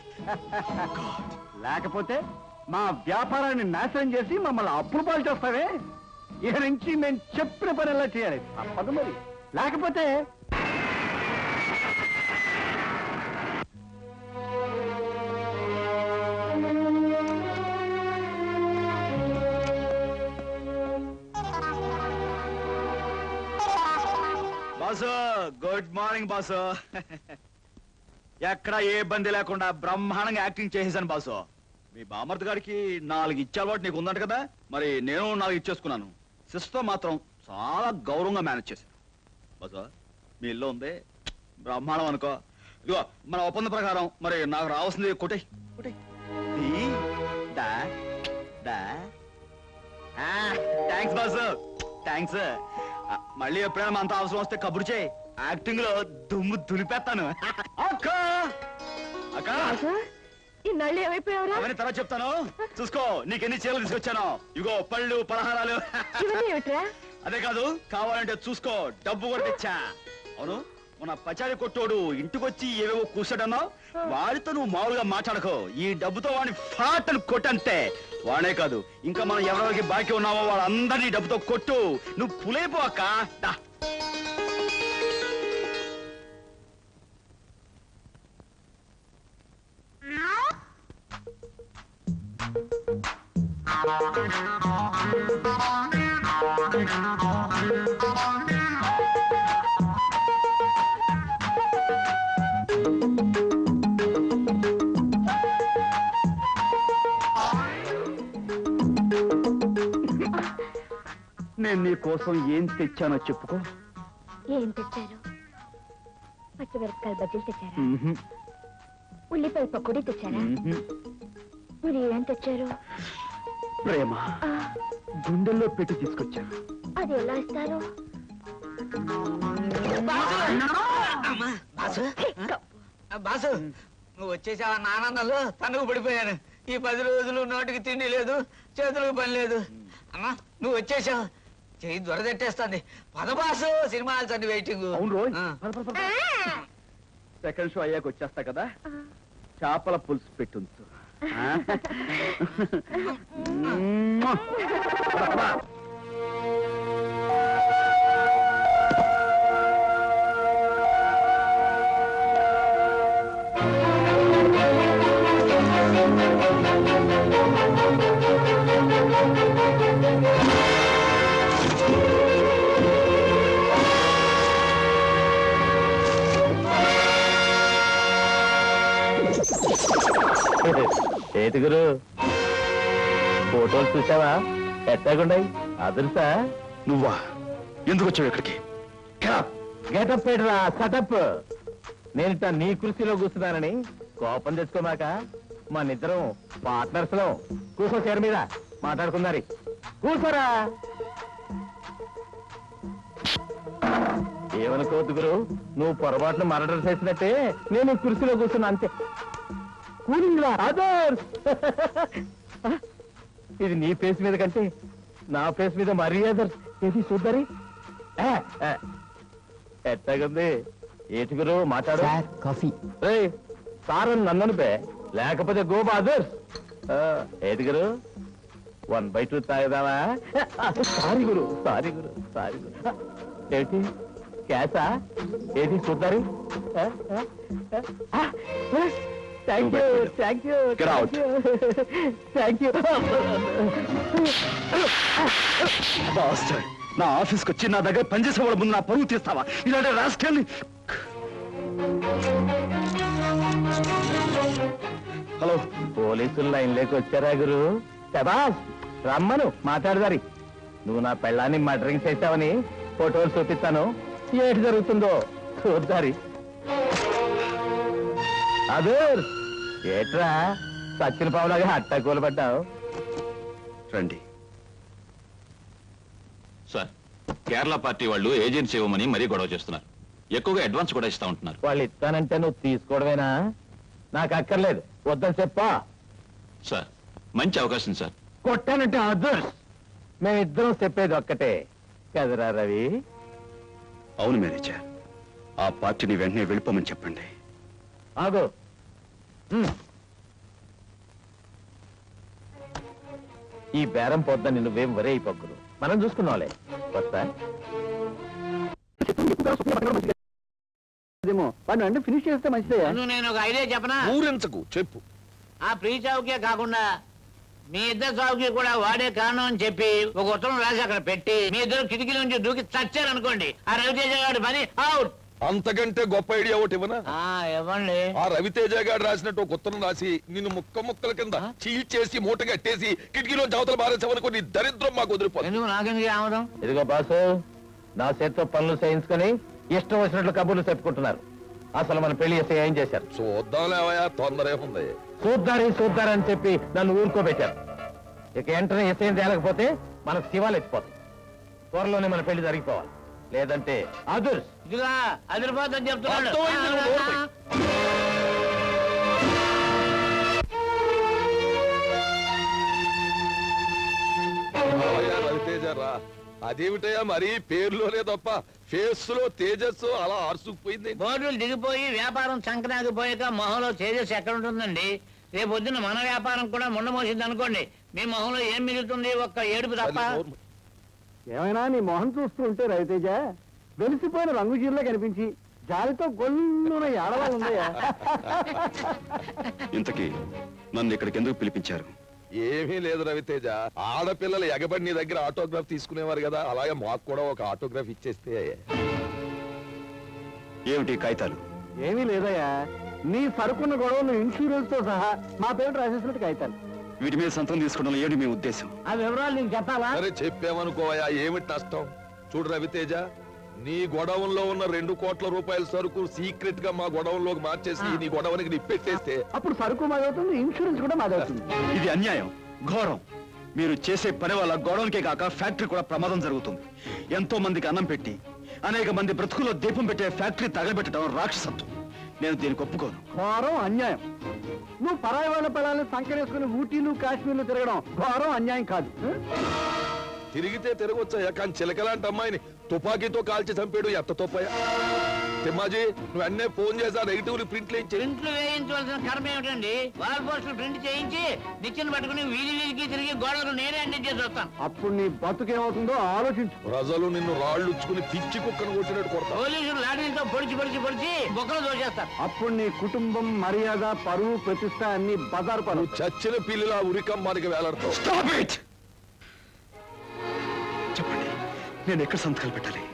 లేకపోతే మా వ్యాపారాన్ని నాశనం చేసి మమ్మల్ని అప్పులు పాలు చేస్తావే ఇక నుంచి మేము చెప్పిన పని ఎలా చేయాలి తప్పదు మరి లేకపోతే బాసు గుడ్ మార్నింగ్ బాసు ఎక్కడ ఏ ఇబ్బంది లేకుండా బ్రహ్మాండంగా యాక్టింగ్ చేసేసాను బాసు మీ బామర్ది గారికి నాలుగు ఇచ్చే అలవాటు నీకు ఉందంట కదా మరి నేను నాలుగు ఇచ్చేసుకున్నాను సిస్టర్ మాత్రం చాలా గౌరవంగా మేనేజ్ చేశాను బాసు మీ ఇల్లు ఉంది బ్రహ్మాండం అనుకో ఇదిగో మన ఒప్పంద ప్రకారం మరి నాకు రావాల్సింది కొట్టే కొట్టే దా దా థ్యాంక్స్ బాసు థ్యాంక్స్ మళ్ళీ ఎప్పుడైనా మనతో అవసరం వస్తే కబురు చేయి యాక్టింగ్ లో దుమ్ము దులిపేస్తాను అక్క అక్క ఇన్నాళ్ళు ఏమైపోయావురా అవన్నీ తర్వాత చెప్తాను చూసుకో నీకెన్ని చీరలు తీసుకొచ్చాను ఇగో పళ్ళు పలహారాలు ఇవన్నీ ఏమిట్రా అదే కాదు కావాలంటే చూసుకో డబ్బు కూడా తెచ్చా అవును మన పచారి కొట్టోడు ఇంటికొచ్చి ఏవేవో కూర్చాడన్నావు వాడితో నువ్వు మామూలుగా మాట్లాడకో ఈ డబ్బుతో వాడిని ఫాట్ అని కొట్టంతే వాడే కాదు ఇంకా మనం ఎవరెవరికి బాకీ ఉన్నామో వాళ్ళందరినీ ఈ డబ్బుతో కొట్టు నువ్వు పులైపో అక్క దా. నేను నీ కోసం ఏం తెచ్చానో చెప్పుకో ఏం తెచ్చారు పచ్చిమిరపకాయలు బజ్జీలు తెచ్చారా మ్మ్హ్. ఉల్లిపాయ పకోడీ తెచ్చారా మ్మ్హ్. మరి ఏం తెచ్చారు ప్రేమ గుండెల్లో పెట్టి తీసుకొచ్చాను అది ఎలా ఇస్తారు బాసు బాసు నువ్వు వచ్చేసావా నా ఆనందంలో తనకు పడిపోయాను ఈ పది రోజులు నోటికి తిండి లేదు చేతులకు పని లేదు అమ్మా నువ్వు వచ్చేసావు చెయ్యి దొరదెట్టేస్తుంది పద బాసు సినిమా హాల్స్ అన్ని వెయిటింగ్ అవును రోయ్ పద, పద, పద. సెకండ్ షో అయ్యాక వచ్చేస్తా కదా చేపల పులుసు పెట్టుంచు ఆ? మ్మ్. పద, పద. ఏటి గురు ఫోటోలు చూసావా ఎట్టాగుండాయి అదరుసా నువ్వా ఎందుకు వచ్చావు ఇక్కడికి గెటప్ పెట్టరా సెటప్ నేను నీ కుర్చీలో కూర్చున్నానని కోపం తెచ్చుకోమాక మన ఇద్దరం పార్ట్నర్స్ లో కూర్చో చీర మీద మాట్లాడుకున్నారి కూర్చోరా ఏమనుకోవద్దు గురు నువ్వు పొరపాటున మర్డర్ చేసినట్టే నేను ఈ కుర్చీలో కూర్చున్నా అంతే కూలింగ్ అదర్స్ ఇది నీ ఫేస్ మీద కంటే నా ఫేస్ మీద మరీ అదర్స్ ఏది చూద్దరి ఎట్టగుంది ఏటుగురు మాట్లాడు కాఫీ ఏయ్, సార్ అని నన్ను అనుపే లేకపోతే గో బాదర్ ఏటి గురు వన్ బై టూ తాగుదామా సారీ గురు సారీ గురు సారీ గురు ఏంటి క్యాసా ఏది చూద్దారు thank you thank you Get out. Thank you bastard నా ఆఫీస్కి వచ్చి నా దగ్గర పనిచేసే వాళ్ళ ముందు నా పరువు తీస్తావా ఇలాంటి రాసుకెళ్ళి హలో పోలీసులు లైన్లోకి వచ్చారా గురు శబాస్ రమ్మను మాట్లాడదారి నువ్వు నా పెళ్ళాన్ని మర్డరింగ్ చేశావని ఫోటోలు చూపిస్తాను ఏటి జరుగుతుందో చూద్దారి అదే ఏట్రా సచ్చిన పావులాగా హట్టా కూలబడ్డావు రండి సార్ కేరళ పార్టీ వాళ్ళు ఏజెన్సీ ఇవ్వమని మరీ గొడవ చేస్తున్నారు ఎక్కువగా అడ్వాన్స్ కూడా ఇస్తా ఉంటున్నారు వాళ్ళు ఇస్తానంటే నువ్వు తీసుకోవడమేనా నాకు అక్కర్లేదు వద్దని చెప్పా సార్ మంచి అవకాశం సార్ కొట్టానంటే అదర్స్ మేమిద్దరం చెప్పేది ఒక్కటే కదరా రవి అవును మేనేజర్ ఆ పార్టీని వెంటనే వెళ్ళిపోమని చెప్పండి ఆగు ఉమ్. ఈ బేరం పొద్దని నువ్వేం వరే అయిపోకురు మనం చూసుకున్నావులే వస్తా ఏమో వాడిని అంటే ఫినిష్ చేస్తే మంచిదే ముందు నేను ఒక ఐడియా చెప్పనా ఊరించకు చెప్పు ఆ ప్రీ చావుకే కాకుండా మీ ఇద్దరు చావుకి కూడా వాడే కారణం అని చెప్పి ఒక ఉత్తరం రాసి అక్కడ పెట్టి మీ ఇద్దరు కిటికీ నుంచి దూకి చచ్చారనుకోండి ఆ రవితేజ గారి పని అవుట్ అంతకంటే గొప్ప ఐడియా ఒకటి ఇవ్వనా ఇవ్వండి ఆ రవితేజ గారు రాసినట్టు ఒక ఉత్తరం రాసి నిన్ను ముక్క ముక్కల కింద చీల్చేసి మూట కట్టేసి కిటికీలో జావతలు బారేసామనుకో నీ దరిద్రం మాకు వదిలిపోతుంది ఎందుకు నాకెందుకు ఆమదం ఇదిగో బాసు నా చేత్తో పనులు చేయించుకొని ఇష్టం వచ్చినట్లు కబుర్లు చెప్పుకుంటున్నారు అసలు మన పెళ్లి చేస్తే ఏం చేశారు చూద్దాం లేవయా తొందర ఏముంది చూద్దారి చూద్దారని చెప్పి నన్ను ఊరుకోబెట్టారు ఇక వెంటనే ఎస్ఐం తేలకపోతే మనకు శివాలు ఎత్తిపోతాయి త్వరలోనే మన పెళ్లి జరిగిపోవాలి లేదంటే అదుర్స్ ఇదిగా అదిరిపోతుందని చెప్తున్నాడు అర్థమైంది, నువ్వు నోరు రావయ్యా రవితేజ రా అదేమిటయ్యా మరి పేరులోనే తప్ప ఫేస్ లో తేజస్సు అలా ఆర్సుకుపోయింది బోర్డులు దిగిపోయి వ్యాపారం సంక్రాంతిపోయాక మొహంలో తేజస్ ఎక్కడ ఉంటుందండి రేపు పొద్దున్న మన వ్యాపారం కూడా ముండమోసింది అనుకోండి మీ మొహంలో ఏం మిగులుతుంది ఒక్క ఏడుపు తప్ప ఏమైనా నీ మొహం చూస్తూ ఉంటే రవితేజ వెలిసిపోయిన రంగు చీరలో కనిపించి జాలితో గొల్లున ఏడవాలి ఉందయ్యా ఇంతకీ నన్ను ఇక్కడికి ఎందుకు పిలిపించారు ఏమీ లేదు రవితేజ ఆడపిల్లలు ఎగబడి నీ దగ్గర ఆటోగ్రాఫ్ తీసుకునేవారు కదా అలాగే మాకు కూడా ఒక ఆటోగ్రాఫ్ ఇచ్చేస్తే ఏమిటి కాగితాలు ఏమీ లేదయ్యా నీ సరుకున్న గొడవలు ఇన్సూరెన్స్ తో సహా మా పేరు రాసేసినట్టు కాగితాలు వీటి మీద సంతకం తీసుకోవడంలో ఏమిటి మీ ఉద్దేశం ఆ వివరాలు నీకు చెప్పాలా సరే చెప్పామనుకోవయా ఏమిటి నష్టం చూడు రవితేజ నీ గొడవంలో ఉన్న రెండు కోట్ల రూపాయల సరుకు సీక్రెట్ గా మా గొడవంలోకి మార్చేసి నీ గొడవనికి నిప్పెట్టేస్తే అప్పుడు సరుకు మాదవుతుంది ఇన్సూరెన్స్ కూడా మాదవుతుంది ఇది అన్యాయం ఘోరం మీరు చేసే పని వల్ల గొడవలకే కాక ఫ్యాక్టరీ కూడా ప్రమాదం జరుగుతుంది ఎంతో మందికి అన్నం పెట్టి అనేక మంది బ్రతుకులో దీపం పెట్టే ఫ్యాక్టరీ తగలబెట్టడం రాక్షసత్వం నేను దీనికి ఒప్పుకోను ఘోరం అన్యాయం నువ్వు పరాయి వాళ్ళ పిల్లల్ని సంకరేసుకుని ఊటీలు కాశ్మీర్లు తిరగడం ఘోరం అన్యాయం కాదు తిరిగితే తిరగొచ్చాయా కానీ చిలకలాంటి అమ్మాయిని తుపాకీతో కాల్చి చంపాడు ఎత్త తోపయ్యా తిమ్మాజీ నువ్వు అన్నే ఫోన్ చేసి ఆ నెగిటివ్ ప్రింట్లు ఇచ్చి ప్రింట్లు వేయించవలసిన కర్మ ఏమిటండి వాల్ పోస్టులు ప్రింట్ చేయించి నిచ్చెన పట్టుకుని వీధి వీధికి తిరిగి గోడలకు నేనే అందించేసి వస్తాను అప్పుడు నీ బతుకేమవుతుందో ఆలోచించు ప్రజలు నిన్ను రాళ్ళుచ్చుకుని పిచ్చి కుక్కను కొట్టినట్టు కొడతా పోలీసులు లాఠీలతో పొడిచి పొడిచి పొడిచి బొక్కలు దోచేస్తారు అప్పుడు నీ కుటుంబం మర్యాద పరువు ప్రతిష్ట అన్ని బజారు పరు చచ్చిన పిల్లిలా ఉరికమ్మానికి వేలాడతావు చెప్పండి నేను ఎక్కడ సంతకాలు పెట్టాలి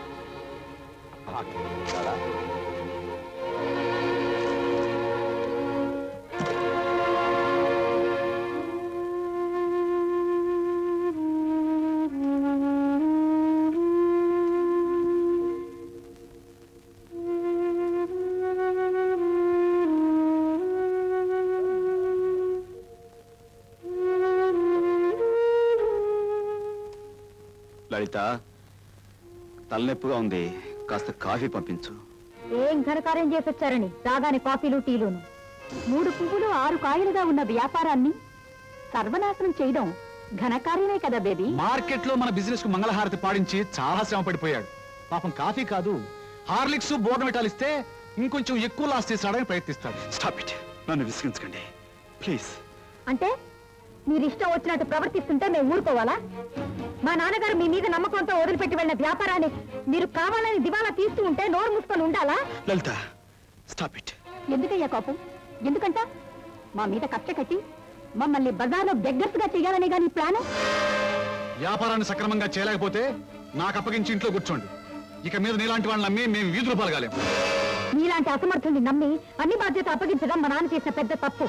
లలిత తలనొప్పిగా ఉంది కాస్త కాఫీ పంపించు ఏం ఘనకార్యం చేసొచ్చారని రాగానే కాఫీలు టీలును మూడు పువ్వులు ఆరు కాయలుగా ఉన్న వ్యాపారాన్ని సర్వనాశనం చేయడం ఘనకార్యమే కదా బేబీ మార్కెట్ లో మన బిజినెస్ కు మంగళహారతి పాడించి చాలా శ్రమ పడిపోయాడు పాపం కాఫీ కాదు హార్లిక్స్ బోర్నవిటాలు ఇస్తే ఇంకొంచెం ఎక్కువ లాస్ తీసాడని ప్రయత్నిస్తాడు స్టాప్ ఇట్ నన్ను విసిగించకండి ప్లీజ్ అంటే మీరు ఇష్టం వచ్చినట్టు ప్రవర్తిస్తుంటే మేము ఊరుకోవాలా మా నాన్నగారు మీ మీద నమ్మకంతో వదిలిపెట్టి వెళ్ళిన వ్యాపారాన్ని మీరు కావాలని దివాలా తీస్తూ ఉంటే నోరు మూసుకొని ఉండాలా లలిత స్టాప్ ఇట్ ఎందుకయ్యా కోపం ఎందుకంట మా మీద కక్ష కట్టి మమ్మల్ని బజార్లో బెగ్గర్స్ గా చేయాలనే గాని ప్లాన్ వ్యాపారాన్ని సక్రమంగా చేయలేకపోతే నాకు అప్పగించి ఇంట్లో కూర్చోండి ఇక మీద నీలాంటి వాళ్ళని నమ్మి మేము వీధులు పాల్గాలేం మీలాంటి అసమర్థుల్ని నమ్మి అన్ని బాధ్యత అప్పగించడం మా నాన్న చేసిన పెద్ద తప్పు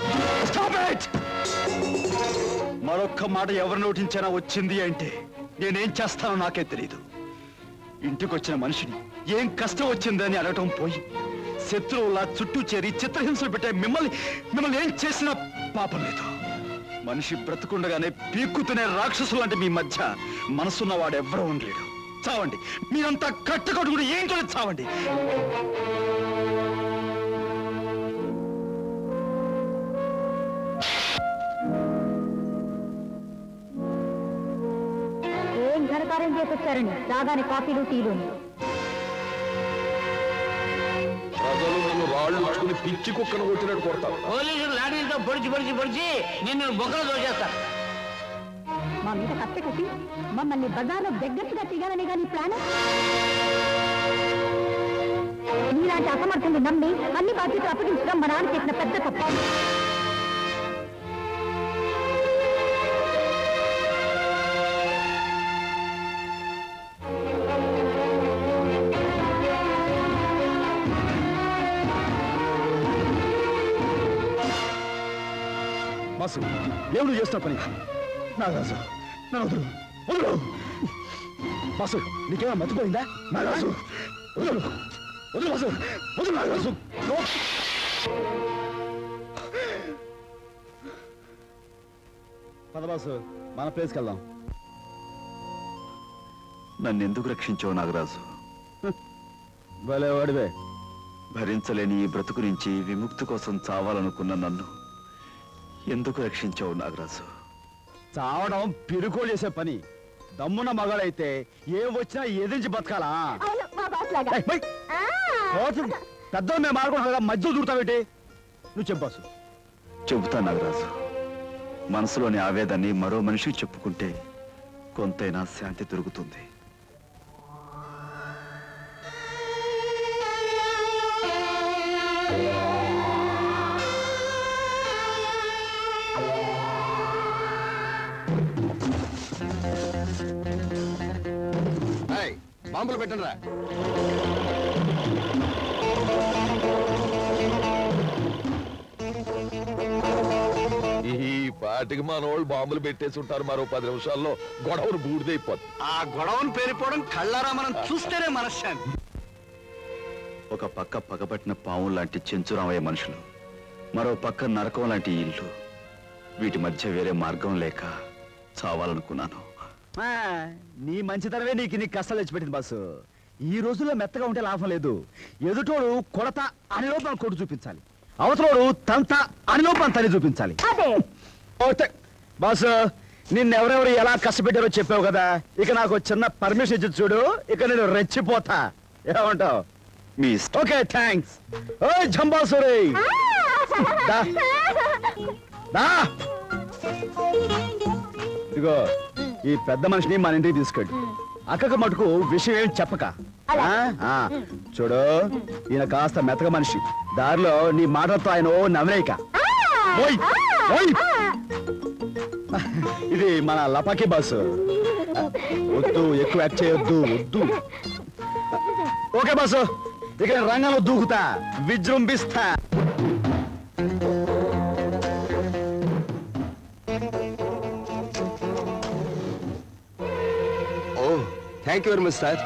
మరొక్క మాట ఎవరు నోటించినా వచ్చింది అంటే నేనేం చేస్తానో నాకే తెలియదు ఇంటికి వచ్చిన మనిషిని ఏం కష్టం వచ్చిందని అడగటం పోయి శత్రువులా చుట్టూ చేరి చిత్రహింసలు పెట్టే మిమ్మల్ని మిమ్మల్ని ఏం చేసినా పాపం లేదు మనిషి బ్రతుకుండగానే పీక్కుతునే రాక్షసులు అంటే మీ మధ్య మనసున్న వాడు ఎవరూ ఉండలేడు చావండి మీరంతా కట్టుకట్టుకుని ఏంటో చావండి ఏం ఘనకార్యం చేసొచ్చారండి రాగానే కాఫీలు టీలు ప్రజలు నన్ను రాళ్ళు ఇచ్చుకుని పిచ్చి కుక్కను కొట్టినట్టు కొడతారు పోలీసులు లాఠీలతో పొడిచి పొడిచి పొడిచి నిన్ను బొక్కలు దోచేస్తారు మా మీద కక్ష కట్టి మమ్మల్ని బజార్లో బెగ్గర్స్ గా చేయాలనే గాని ప్లాన్ మీలాంటి అసమర్థుల్ని నమ్మి అన్ని బాధ్యతలు అప్పగించడం మా నాన్న చేసిన పెద్ద తప్పు బాసు ఏమి నువ్వు చేస్తున్న పని నాగరాజు నన్ను వదులు వదులు బాసు నీకేమైనా మర్చిపోయిందా నాగరాజు వదులు వదులు బాసు వదులు నాగరాజు పద బాసు మన ప్లేస్కి వెళ్దాం నన్ను ఎందుకు రక్షించావు నాగరాజు భలే వాడివే భరించలేని ఈ బ్రతుకు నుంచి విముక్తి కోసం చావాలనుకున్న నన్ను ఎందుకు రక్షించావు నాగరాజు చావడం పిరుకోలు చేసే పని దమ్మున్న మగాడైతే ఏం వచ్చినా ఎదిరించి బతకాలా మా బాస్ లాగా ఏయ్, పోయ్. కోచు, పెద్దలు మేము ఆడుకుంటాం కదా మధ్య దూరుతావేంటి నువ్వు చెప్పాసు చెబుతా నాగరాజు మనసులోని ఆవేదాన్ని మరో మనిషికి చెప్పుకుంటే కొంతైనా శాంతి దొరుకుతుంది బాంబులు పెట్టండి రా ఈ పాటికి మన వాళ్ళు బాంబులు పెట్టేసి ఉంటారు మరో పది నిమిషాల్లో గొడవలు బూడిదైపోతుంది ఆ గొడవను పేరిపోవడం కళ్ళారా మనం చూస్తేనే మనశ్శాంతి ఒక పక్క పగబట్టిన పాము లాంటి చెంచురామయ్య మనుషులు మరో పక్క నరకం లాంటి ఇల్లు వీటి మధ్య వేరే మార్గం లేక చావాలనుకున్నాను నీ మంచితనమే నీకు నీ కష్టాలు తెచ్చిపెట్టింది బాసు ఈ రోజుల్లో మెత్తగా ఉంటే లాభం లేదు ఎదుటోడు కొడత అని లోపల కొడు చూపించాలి అవతలోడు తంత అని లోపల తని చూపించాలి ఓతే. బాసు నిన్నెవరెవరు ఎలా కష్టపెట్టారో చెప్పావు కదా ఇక నాకు చిన్న పర్మిషన్ ఇచ్చి చూడు ఇక నేను రెచ్చిపోతా ఏమంటావు మీ ఓకే థ్యాంక్స్ ఓ జంబాసురే దా. దా. ఇదిగో ఈ పెద్ద మనిషిని మన ఇంటికి తీసుకెళ్ళి అక్కకు మటుకు విషయం ఏం చెప్పక ఆ? ఆ. చూడు ఈయన కాస్త మెత్తగా మనిషి దారిలో నీ మాటలతో ఆయన ఓ నవరేక ఓయ్ ఓయ్ ఇది మన లపాకి బస్సు వద్దు ఎక్కువ యాక్ట్ చేయొద్దు వద్దు ఓకే బస్సు ఇక నేను రంగంలో దూకుతా విజృంభిస్తా ఓ thank you very much sir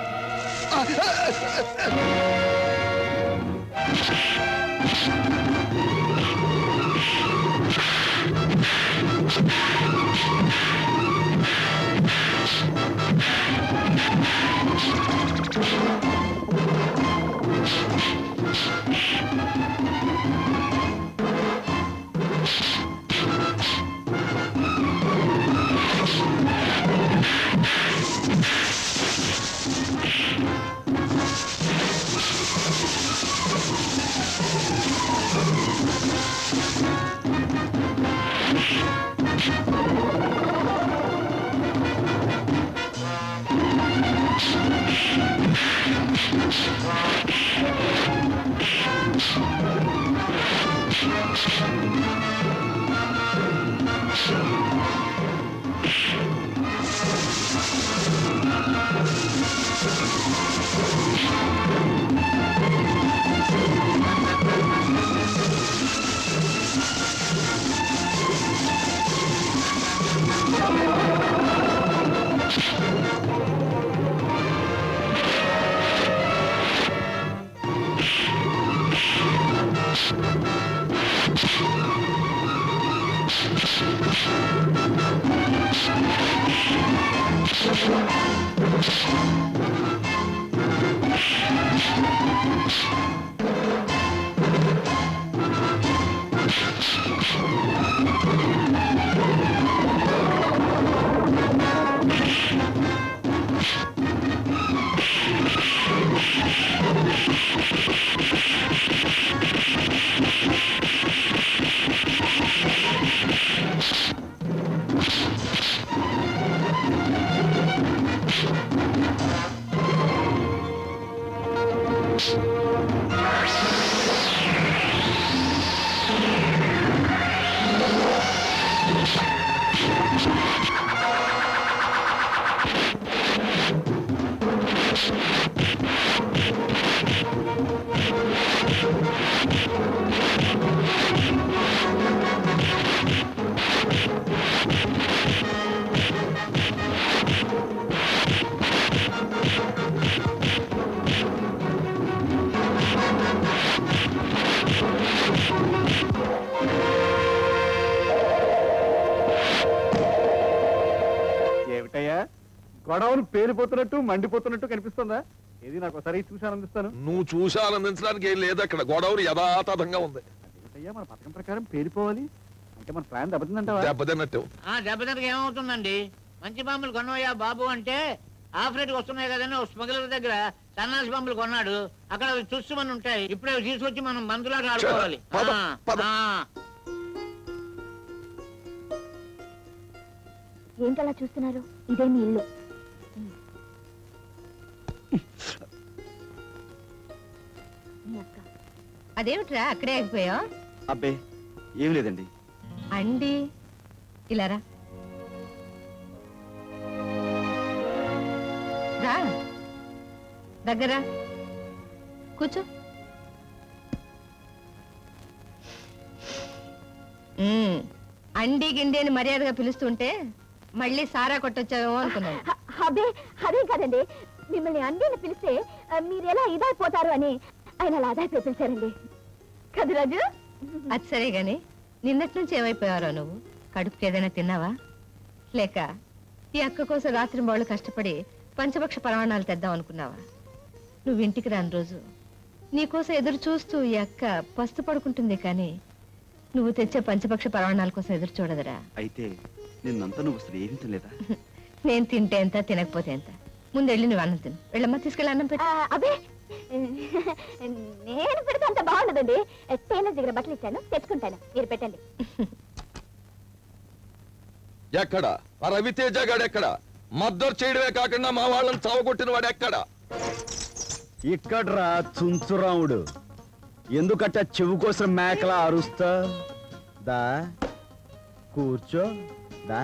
ఏమిటయ్యా గొడవలు పేలిపోతున్నట్టు మండిపోతున్నట్టు కనిపిస్తుందా ఏది నాకు ఒకసారి చూసి ఆనందిస్తాను నువ్వు చూసి ఆనందించడానికి ఏం లేదు అక్కడ గొడవలు యథాతథంగా ఉంది ఏమిటయ్యా మన పథకం ప్రకారం పేలిపోవాలి అంటే మన ప్లాన్ దెబ్బతిందంటావా దెబ్బతిన్నట్టు ఆ దెబ్బతినకి ఏమవుతుందండి మంచి బాంబులు కొనవయ్యా బాబు అంటే ఆఫరేట్ వస్తున్నాయి కదండి ఒక స్మగ్లర్ దగ్గర సన్నాసి బాంబులు కొన్నాడు అక్కడ అవి చూస్తామని ఉంటాయి ఇప్పుడే అవి తీసుకొచ్చి మనం మందులాగా ఆడుకోవాలి పద, ఆ, పద. ఆ. ఏంటలా చూస్తున్నారు ఇదే మీ ఇల్లు మీ అక్క అదేమిట్రా అక్కడే ఆగిపోయా అబ్బే ఏం లేదండి అండి ఇలా రా రా దగ్గర కూర్చో ఉమ్, అండి గిండి అని మర్యాదగా పిలుస్తుంటే మళ్ళీ సారా కొట్టొచ్చావేమో అనుకున్నాను అదే అదే కదండి మిమ్మల్ని అండిని పిలిస్తే ఆ, మీరు ఎలా ఇదైపోతారు అని ఆయన అలా అదైపోయి పిలిచారండి కదా రాజు అది సరే గాని నిన్నటి నుంచి ఏమైపోయారో నువ్వు కడుపుకి ఏదైనా తిన్నావా లేక ఈ అక్క కోసం రాత్రి వాళ్ళు కష్టపడి పంచపక్ష పరమాణాలు తెద్దాం అనుకున్నావా నువ్వు ఇంటికి రాని రోజు నీకోసం ఎదురు చూస్తూ ఈ అక్క పస్తు పడుకుంటుంది కానీ నువ్వు తెచ్చే పంచపక్ష పరమాణాల కోసం ఎదురు చూడదురా అయితే నిన్నంతా నువ్వు అసలు ఏమీ తినలేదా నేను తింటే ఎంత తినకపోతే ఎంత ముందు వెళ్ళి నువ్వు అన్నం తిను వెళ్ళమ్మా తీసుకెళ్ళి అన్నం పెట్టు అదే నేను పెడితే అంత బాగుండదండి టైలర్ దగ్గర బట్టలు ఇచ్చాను తెచ్చుకుంటాను మీరు పెట్టండి ఎక్కడ ఆ రవితేజ గాడు ఎక్కడ మద్దతు చేయడమే కాకుండా మా వాళ్ళని చావగొట్టిన వాడు ఎక్కడ ఇక్కడ్రా చుంచురాముడు ఎందుకట్ట చెవు కోసం మేకలా అరుస్తా దా కూర్చో దా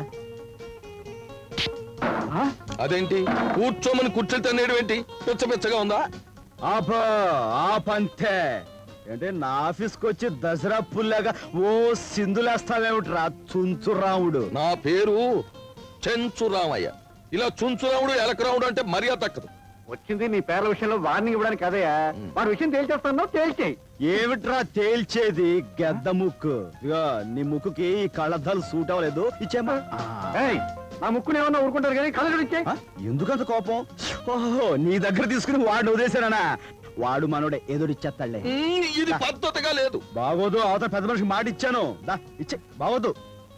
అదేంటి కూర్చోమని కుర్చీలు తన్నేయడం ఏంటి పిచ్చపిచ్చగా ఉందా ఆపా ఆపంతే అంటే నా ఆఫీస్కి వచ్చి దసరా పుల్లాగా ఓ సింధులేస్తావేమిట్రా చుంచురాముడు నా పేరు చెంచురామయ్య ఇలా చుంచురాముడు ఎలకరాముడు అంటే మర్యాద తక్కదు వచ్చింది నీ పేర్ల విషయంలో వార్నింగ్ ఇవ్వడానికి కదయా వాడి విషయం తేల్చేస్తాను తేల్చేయి ఏమిట్రా తేల్చేది గెద్ద ముక్కు ఇగో నీ ముక్కుకి ఈ కళ్ళద్దాలు సూట్ అవ్వలేదు ఇచ్చేమా ఏయ్, నా ముక్కుని ఏమన్నా ఊరుకుంటారు కానీ కళ్ళు ఇచ్చే ఎందుకంత కోపం ఓహో నీ దగ్గర తీసుకుని వాడు వదిలేశానా వాడు మనోడే ఎదురిచ్చేస్తాడులే ఉమ్, ఇది పద్ధతిగా లేదు బాగోదు అవతల పెద్ద మనిషికి మాట ఇచ్చాను దా ఇచ్చే బాగోదు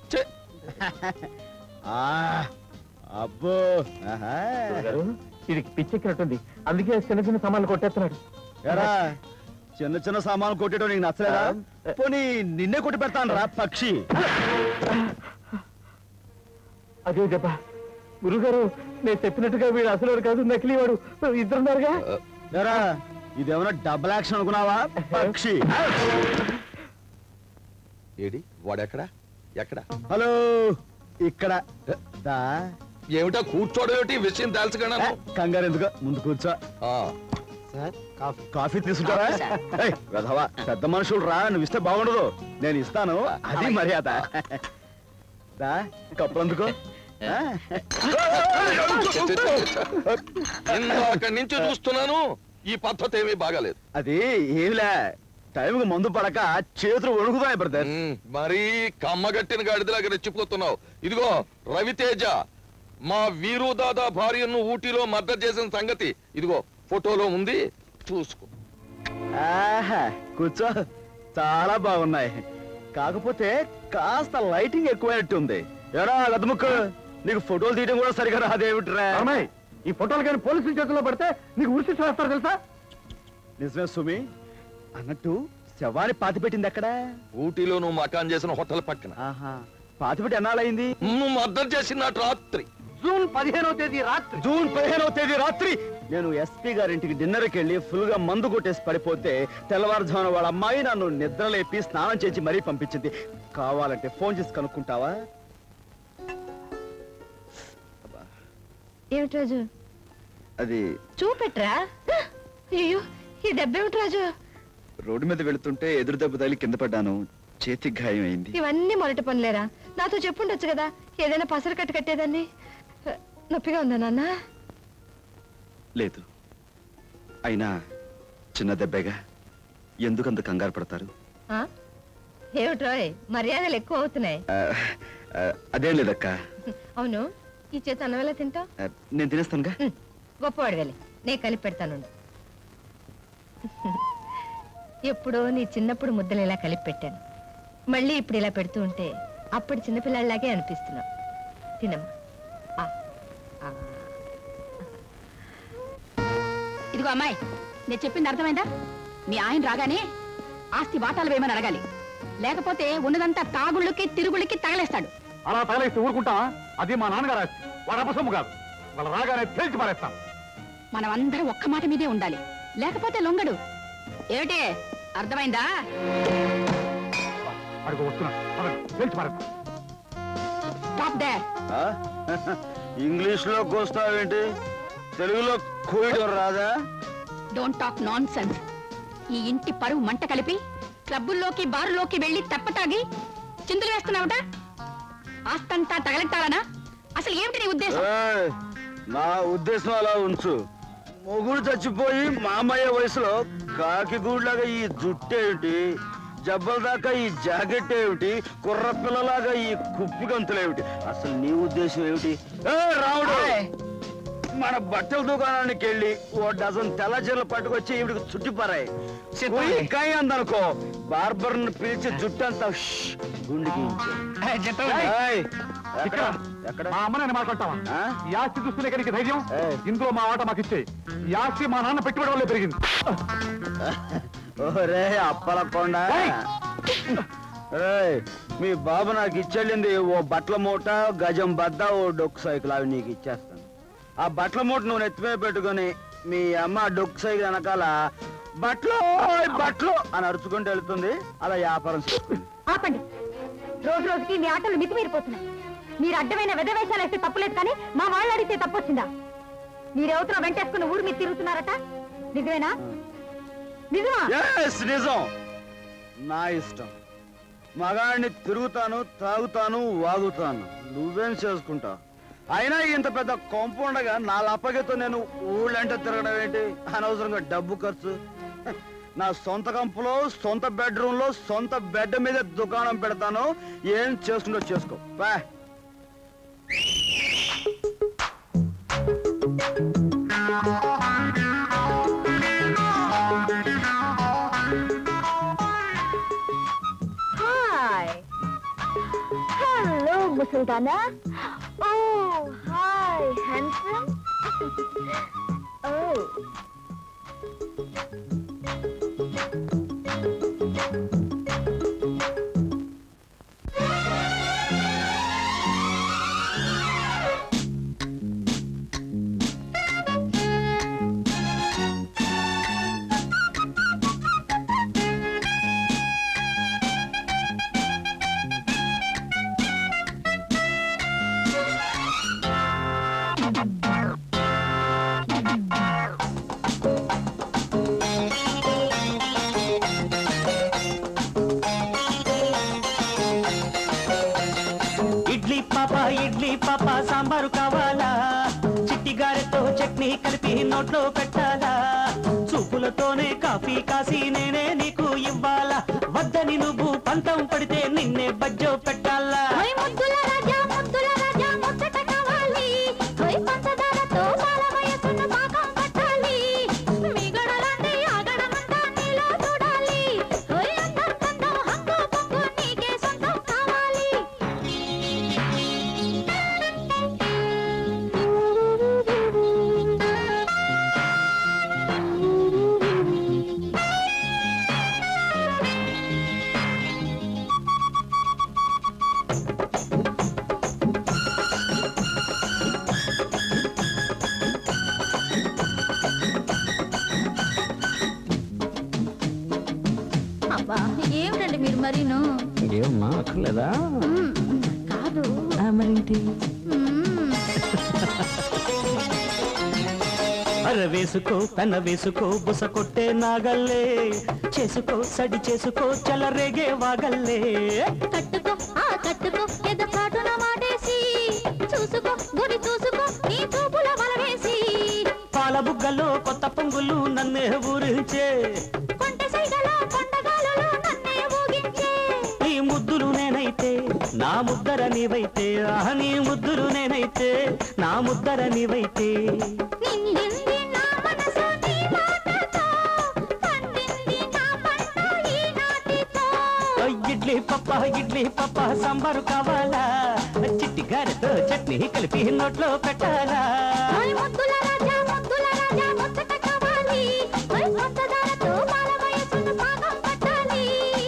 ఆ, అబ్బో ఆహా. ఇది పిచ్చెక్కినట్టుంది అందుకే చిన్న చిన్న సామాన్లు కొట్టేస్తున్నాడు ఎరా చిన్న చిన్న సామాన్లు కొట్టేయడం నీకు నచ్చలేదా పోనీ నిన్నే కొట్టి పెడతాను రా పక్షి అదే దెబ్బ గురుగారు నేను చెప్పినట్టుగా వీడు అసలు కాదు నకిలీ వాడు ఇద్దరున్నారుగా ఎరా ఇదేమన్నా డబుల్ యాక్షన్ అనుకున్నావా పక్షి ఏడి వాడెక్కడ ఎక్కడ హలో ఇక్కడ దా ఏమిటా కూర్చోవడం ఏమిటి విషయం తేల్చగలను కంగారు ఎందుకు ముందు కూర్చో సార్ కాఫీ కాఫీ తీసుకుంటారా ఏయ్, వెధవా పెద్ద మనుషులు రా నువ్వు ఇస్తే బాగుండదు నేను ఇస్తాను అది మర్యాద దా కప్పులు అందుకో ఆ? ఇందాక నుంచి చూస్తున్నాను ఈ పద్ధతి ఏమీ బాగాలేదు అది ఏమిలే టైంకి మందు పడక చేతులు వణుకుతాయి బ్రదర్ మరీ కమ్మగట్టిన గాడిదలాగా రెచ్చిపోతున్నావు ఇదిగో రవితేజ మా వీరు దాదా భార్యను ఊటీలో మర్డర్ చేసిన సంగతి ఇదిగో ఫోటోలో ఉంది చూసుకో ఆహా కూర్చో చాలా బాగున్నాయి కాకపోతే కాస్త లైటింగ్ ఎక్కువైనట్టుంది ఎరా గదముక్క నీకు ఫోటోలు తీయడం కూడా సరిగా రాదేమిట్రా అమ్మాయి ఈ ఫోటోలు కానీ పోలీసుల చేతుల్లో పడితే నీకు ఉరిసి చేస్తారు తెలుసా నిజమే సుమి అన్నట్టు శవాన్ని పాతిపెట్టింది ఎక్కడ ఊటీలో నువ్వు మకాన్ చేసిన హోటల్ పక్కన ఆహా పాతిపెట్టి ఎన్నాళ్ళయింది నువ్వు మర్డర్ చేసిన రాత్రి జూన్ పదిహేనవ తేదీ రాత్రి జూన్ పదిహేనవ తేదీ రాత్రి నేను ఎస్పీ గారింటికి డిన్నర్కి వెళ్ళి ఫుల్ గా మందు కొట్టేసి పడిపోతే తెల్లవారుజామున వాళ్ళ అమ్మాయి నన్ను నిద్రలేపి స్నానం చేసి మరీ పంపించింది కావాలంటే ఫోన్ చేసి కనుక్కుంటావా ఏమిటి రాజు అది చూపెట్రా అయ్యో ఈ దెబ్బ ఏమిటి రాజు రోడ్డు మీద వెళుతుంటే ఎదురు దెబ్బ తగిలి కింద పడ్డాను చేతికి గాయం అయింది ఇవన్నీ మొదటి పనులేరా నాతో చెప్పుండొచ్చు కదా ఏదైనా పసరు కట్టు కట్టేదాన్ని నొప్పిగా ఉందా నాన్న లేదు అయినా చిన్న దెబ్బేగా ఎందుకంత కంగారు పడతారు ఆ? ఏమిట్రోయ్ మర్యాదలు ఎక్కువ అవుతున్నాయి ఆ, ఆ, అదేం లేదక్క అవును ఈ చేత అన్నం ఎలా తింటావు ఆ, నేను తినేస్తానుగా గొప్పవాడు వెళ్ళి నేను కలిపి పెడతాను ఎప్పుడో నీ చిన్నప్పుడు ముద్దలు ఇలా కలిపి పెట్టాను మళ్ళీ ఇప్పుడు ఇలా పెడుతూ ఉంటే అప్పుడు చిన్నపిల్లలాగే అనిపిస్తున్నావు తినమ్మా ఆ, ఆ. ఇదిగో అమ్మాయి నేను చెప్పింది అర్థమైందా మీ ఆయన రాగానే ఆస్తి వాటాలు వేయమని అడగాలి లేకపోతే ఉన్నదంతా తాగుళ్ళకి తిరుగుళ్ళకి తగలేస్తాడు అలా తగలేస్తే ఊరుకుంటా అది మా నాన్నగారు ఆస్తి. వాడు అపసొమ్ము కాదు వాళ్ళ రాగానే తేల్చి పారేస్తాం మనం అందరం ఒక్క మాట మీదే ఉండాలి లేకపోతే లొంగడు ఏమిటి అర్థమైందా అడుగు వస్తున్నా పదండి, తేల్చి పారేస్తాం స్టాప్ దే ఆ? ఇంగ్లీష్ లో కోస్తావేంటి తెలుగులో కోయడం రాదా డోంట్ టాక్ నాన్ సెన్స్ ఈ ఇంటి పరువు మంట కలిపి క్లబ్బుల్లోకి బారులోకి వెళ్లి తెప్పతాగి చిందులు వేస్తున్నావుట ఆస్తంతా తగలెట్టాలనా అసలు ఏమిటి నీ ఉద్దేశం ఏయ్, నా ఉద్దేశం అలా ఉంచు మొగుడు చచ్చిపోయి మామయ్య వయసులో కాకి గూడ్లాగా ఈ జుట్టేమిటి జబ్బల దాకా ఈ జాకెట్ ఏమిటి కుర్ర పిల్లలాగా ఈ కుప్పి గంతులేమిటి అసలు నీ ఉద్దేశం ఏమిటి ఏ రాముడు మన బట్టల దుకాణానికి వెళ్ళి ఓ డజన్ తెల్ల చీరలు పట్టుకొచ్చి ఈవిడికి చుట్టిపారాయి కాయ అందనుకో బార్బర్ పిలిచి జుట్టు అంతా ష్ గుండెకి ఏయ్, ఎక్కడ ఎక్కడ మా అమ్మ నేను మాట్లాడతావా ఈ ఆస్తి చూస్తూనే కనుక ధైర్యం ఇందులో మా వాట మాకు ఇచ్చే ఈ ఆస్తి మా నాన్న పెట్టుబడి వల్లే పెరిగింది ఓరే అప్పలకొండ ఏయ్, మీ బాబు నాకు ఇచ్చెళ్ళింది ఓ బట్టల మూట గజం బద్ద ఓ డొక్కు సైకిల్ అవి నీకు ఇచ్చేస్తాను ఆ బట్టల మూట నువ్వు నెత్తిమే పెట్టుకొని మీ అమ్మ డొక్కు సైకిల్ వెనకాల బట్టలు ఓయ్ బట్టలు అని అరుచుకుంటూ వెళ్తుంది అలా వ్యాపారం చేసుకుంది ఆపండి రోజు రోజుకి మీ ఆటలు మితిమీరిపోతున్నాయి మీరు అడ్డమైన వెదవేషాలు వేస్తే తప్పులేదు కానీ మా వాళ్ళు అడిగితే తప్పొచ్చిందా మీరెవతలో వెంటేసుకుని ఊరు మీద తిరుగుతున్నారట నిజమేనా నిజమా Yes, నిజం నా ఇష్టం మగాడిని తిరుగుతాను తాగుతాను వాగుతాను నువ్వేం చేసుకుంటావు అయినా ఇంత పెద్ద కొంపౌండగా నా లప్పగితో నేను ఊళ్ళంటే తిరగడం ఏంటి అనవసరంగా డబ్బు ఖర్చు హ, నా సొంత కంపులో సొంత బెడ్రూమ్ లో సొంత బెడ్ మీద దుకాణం పెడతాను ఏం చేసుకుంటో చేసుకో బా హాయ్ హలో ముసల్దానా ఓ హాయ్ హ్యాండ్సమ్ ఓ ఇడ్లీ పాప ఇడ్లీ పాప సాంబారు కావాలా చిట్టి గారెతో చట్నీ కలిపి నోట్లో పెట్టాలా చూపులతోనే కాఫీ కాసి నేనే నీకు ఇవ్వాలా వద్దని నువ్వు పంతం పడితే నిన్నే బజ్జో పెట్టాలా ఓయ్ ముద్దుల రాజా ముద్దుల రాజా ముచ్చట కావాలి ఓయ్ పంచదారతో పాల వయసును పాకం పట్టాలి మిగడలాంటి ఆగడమంతా నీలో చూడాలి ఓయ్ అందం కందం హంగు పొంగు నీకే సొంతం కావాలి అబ్బా ఏమిటండి మీరు మరీను ఏమమ్మా అక్కర్లేదా మ్మ్, కాదు మరేంటి మ్మ్. అర వేసుకో పెన వేసుకో బుస కొట్టే నాగల్లే చేసుకో సడి చేసుకో చలరేగే వాగల్లే కట్టుకో ఆ కట్టుకో ఎద చాటున మాటేసి చూసుకో గుడి చూసుకో నీ చూపుల వలవేసి పాల బుగ్గలో కొత్త పొంగులు నన్నే ఊరించే కొంట సైగలో కొండగాలలో నన్నే ఊగించే నీ ముద్దులు నేనైతే నా ముద్దర నీవైతే ఆహ నీ ముద్దులు నేనైతే నా ముద్దర నీవైతే నిండింది నా మనసు నీ మాటతో పండింది నా పంట ఈ నాటితో ఓ ఇడ్లీ పప్ప ఇడ్లీ పప్ప సాంబారు కావాలా చిట్టి గారెతో చట్నీ కలిపి నోట్లో పెట్టాలా ఓయ్ ముద్దుల రాజా ముద్దుల రాజా ముచ్చట కావాలి ఓయ్ పంచదారతో పాల వయసును పాకం పట్టాలి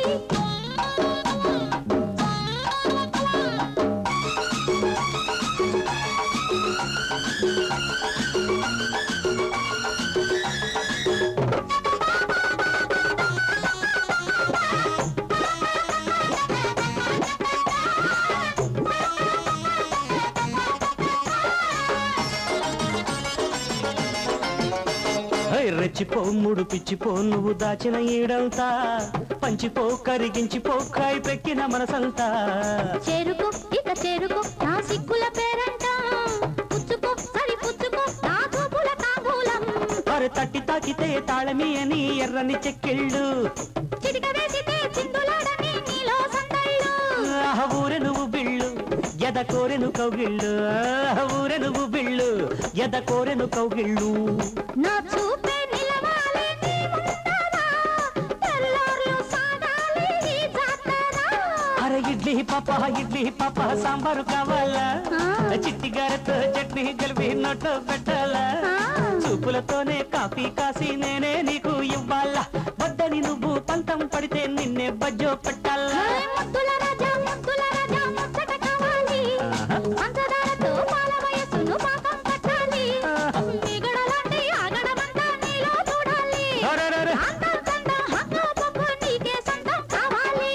హై, రెచ్చిపో ముడు పిచ్చిపో నువ్వు దాచిన ఈడంతా పంచిపో కరిగించిపో కాయి పెక్కిన మనసంతా చేరుకో ఇక చేరుకో నా సిగ్గుల పేరంట పుచ్చుకో సరి పుచ్చుకో నా చూపుల తాంబూలం అరే తట్టి తాకితే తాళమి అని ఎర్రని చెక్కిళ్ళు చిటిక వేసితే చిందులాడని నీలో సందళ్ళు ఆహ ఊరె నువ్వు బిళ్ళు ఎద కోరెను కౌగిళ్ళు ఆహ ఊరె నువ్వు బిళ్ళు ఎద కోరెను కౌగిళ్ళు నా చూపే నిలవాలి నీ ముందర తెల్లార్లు సాగాలి ఈ జాతర అరే ఇడ్లీ పాప ఇడ్లీ పాప సాంబారు కావాలా చిట్టి గారెతో చట్నీ కలిపి నోట్లో పెట్టాలా చూపులతోనే కాఫీ కాసి నేనే నీకు ఇవ్వాలా వద్దని నువ్వు పంతం పడితే నిన్నే బజ్జో పెట్టాలా ఓయ్ ముద్దుల రాజా ముద్దుల రాజా ముచ్చట కావాలి పంచదారతో పాల వయసును పాకం పట్టాలి మిగడలాంటి ఆగడమంతా నీలో చూడాలి అరెరెరె. అందం చందం హక్కు పప్పు నీకే సొంతం కావాలి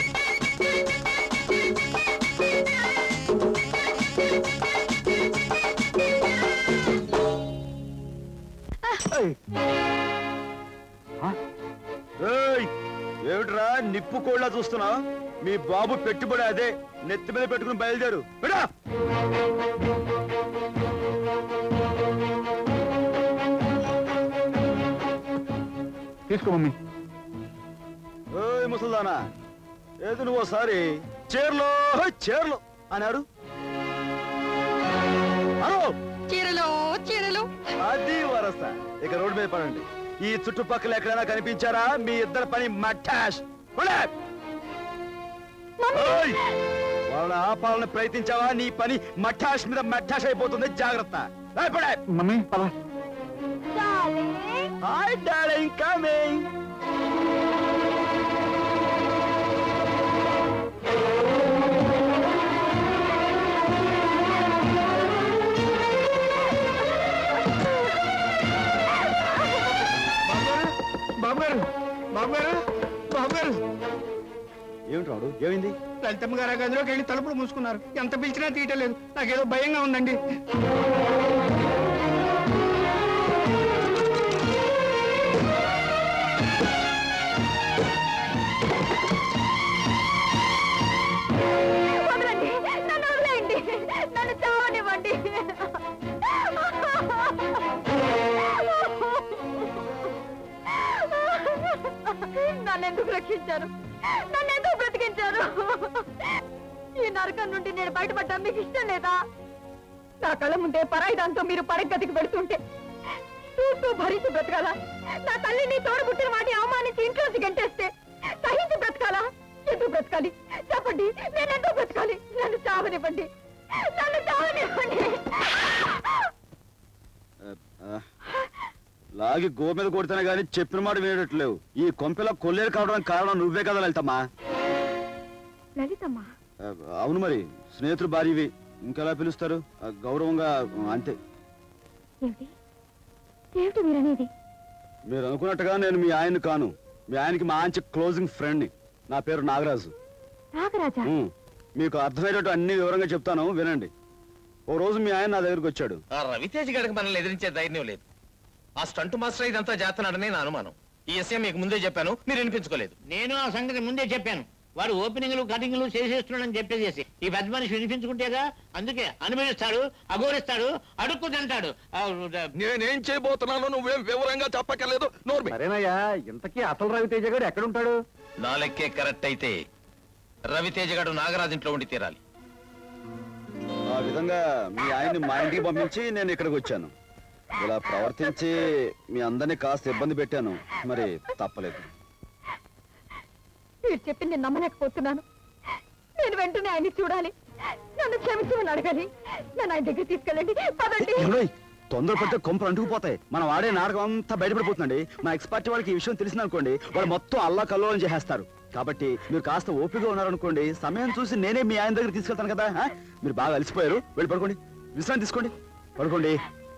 ఏయ్, ఏమిట్రా నిప్పు కోళ్ళ చూస్తున్నా మీ బాబు పెట్టుబడి అదే నెత్తి మీద పెట్టుకుని బయలుదేరు బిడా తీసుకో మమ్మీ ఏయ్ ముసల్దానా ఏది నువ్వు ఒకసారి చీరలో చీరలో అన్నాడు అను చీరలు చీరలు అది వరస ఇక రోడ్డు మీద పడండి ఈ చుట్టుపక్కల ఎక్కడైనా కనిపించారా మీ ఇద్దరు పని మఠాష్ పోలే. ఓయ్! వాళ్ళని ఆపాలని ప్రయత్నించావా నీ పని మఠాష్ మీద మఠాష్ అయిపోతుంది జాగ్రత్త ఏయ్, పోలే. మమ్మీ పద హాయ్ డార్లింగ్ కమింగ్ బాబు గారు బాబు గారు బాబు గారు ఏమిటి రాడు ఏమైంది లలితమ్మ గారు ఆ గదిలోకి వెళ్ళి తలుపులు మూసుకున్నారు ఎంత పిలిచినా తీయటలేదు నాకేదో భయంగా ఉందండి వదలండి నన్ను వదిలేయండి నన్ను చావనివ్వండి నన్ను ఎందుకు రక్షించారు నన్ను ఎందుకు బ్రతికించారు ఈ నరకం నుండి నేను బయటపడ్డా మీకు ఇష్టం లేదా నా కళ్ళ ముందే పరాయి దాంతో మీరు పరగతికి పెడుతుంటే చూస్తూ భరించి బ్రతకాలా నా తల్లిని తోడబుట్టిన వాటి అవమానించి ఇంట్లోంచి గంటేస్తే సహించి బ్రతకాలా ఎందుకు బ్రతకాలి చెప్పండి నేను ఎందుకు బ్రతకాలి నన్ను చావనివ్వండి నన్ను చావనివ్వండి లాగి గో మీద కొడితేనే గానీ చెప్పిన మాట వినేటట్లేవు ఈ కొంపెలా కొల్లేరు కావడానికి కారణం నువ్వే కదా లలితమ్మా లలితమ్మా ఆ, అవును మరి స్నేహితుడు భార్యవి ఇంకెలా పిలుస్తారు ఆ, గౌరవంగా ఆ, అంతే ఏమిటి ఏమిటి మీరనేది మీరు అనుకున్నట్టుగా నేను మీ ఆయన్ని కాను మీ ఆయనకి మంచి క్లోజింగ్ ఫ్రెండ్ని నా పేరు నాగరాజు నాగరాజా ఉమ్, మీకు అర్థమయ్యేటట్టు అన్ని వివరంగా చెప్తాను వినండి ఓ రోజు మీ ఆయన నా దగ్గరికి వచ్చాడు ఆ రవితేజ్ గడికి మనల్ని ఎదిరించే ధైర్యం లేదు ఆ స్టంట్ మాస్టర్ ఇదంతా చేస్తున్నాడని నా అనుమానం ఈ విషయం మీకు ముందే చెప్పాను మీరు వినిపించుకోలేదు నేను ఆ సంగతి ముందే చెప్పాను వాడు ఓపెనింగ్లు కటింగ్లు చేసేస్తున్నాడని చెప్పేసి ఈ పెద్ద మనిషి వినిపించుకుంటేగా అందుకే అనుభవిస్తాడు అఘోరిస్తాడు అడుక్కు తింటాడు ఆ, నేనేం చేయబోతున్నానో నువ్వేం వివరంగా చెప్పక్కర్లేదు నోర్మి సరేనయ్యా ఇంతకీ అసలు రవితేజ గారు ఎక్కడుంటాడు నా లెక్కే కరెక్ట్ అయితే రవితేజ్ గడు నాగరాజ్ ఇంట్లో ఉండి తీరాలి ఆ విధంగా మీ ఆయన్ని మా ఇంటికి పంపించి నేను ఇక్కడికి వచ్చాను ఇలా ప్రవర్తించి మీ అందరినీ కాస్త ఇబ్బంది పెట్టాను మరి తప్పలేదు మీరు చెప్పింది నేను నమ్మలేకపోతున్నాను నేను వెంటనే ఆయన్ని చూడాలి నన్ను క్షమించమని అడగాలి నన్ను ఆయన దగ్గర తీసుకెళ్ళండి పదండి ఏమండోయ్, తొందరపడితే కొంపలు అంటుకుపోతాయి మనం ఆడే నాటకం అంతా బయటపడిపోతుందండి మా ఎక్స్పర్ట్ వాళ్ళకి ఈ విషయం తెలిసిందనుకోండి వాళ్ళు మొత్తం అల్లా కల్లోలం చేసేస్తారు కాబట్టి మీరు కాస్త ఓపికగా ఉన్నారనుకోండి సమయం చూసి నేనే మీ ఆయన దగ్గర తీసుకెళ్తాను కదా ఆ? మీరు బాగా అలసిపోయారు వెళ్ళి పడుకోండి విశ్రాంతి తీసుకోండి పడుకోండి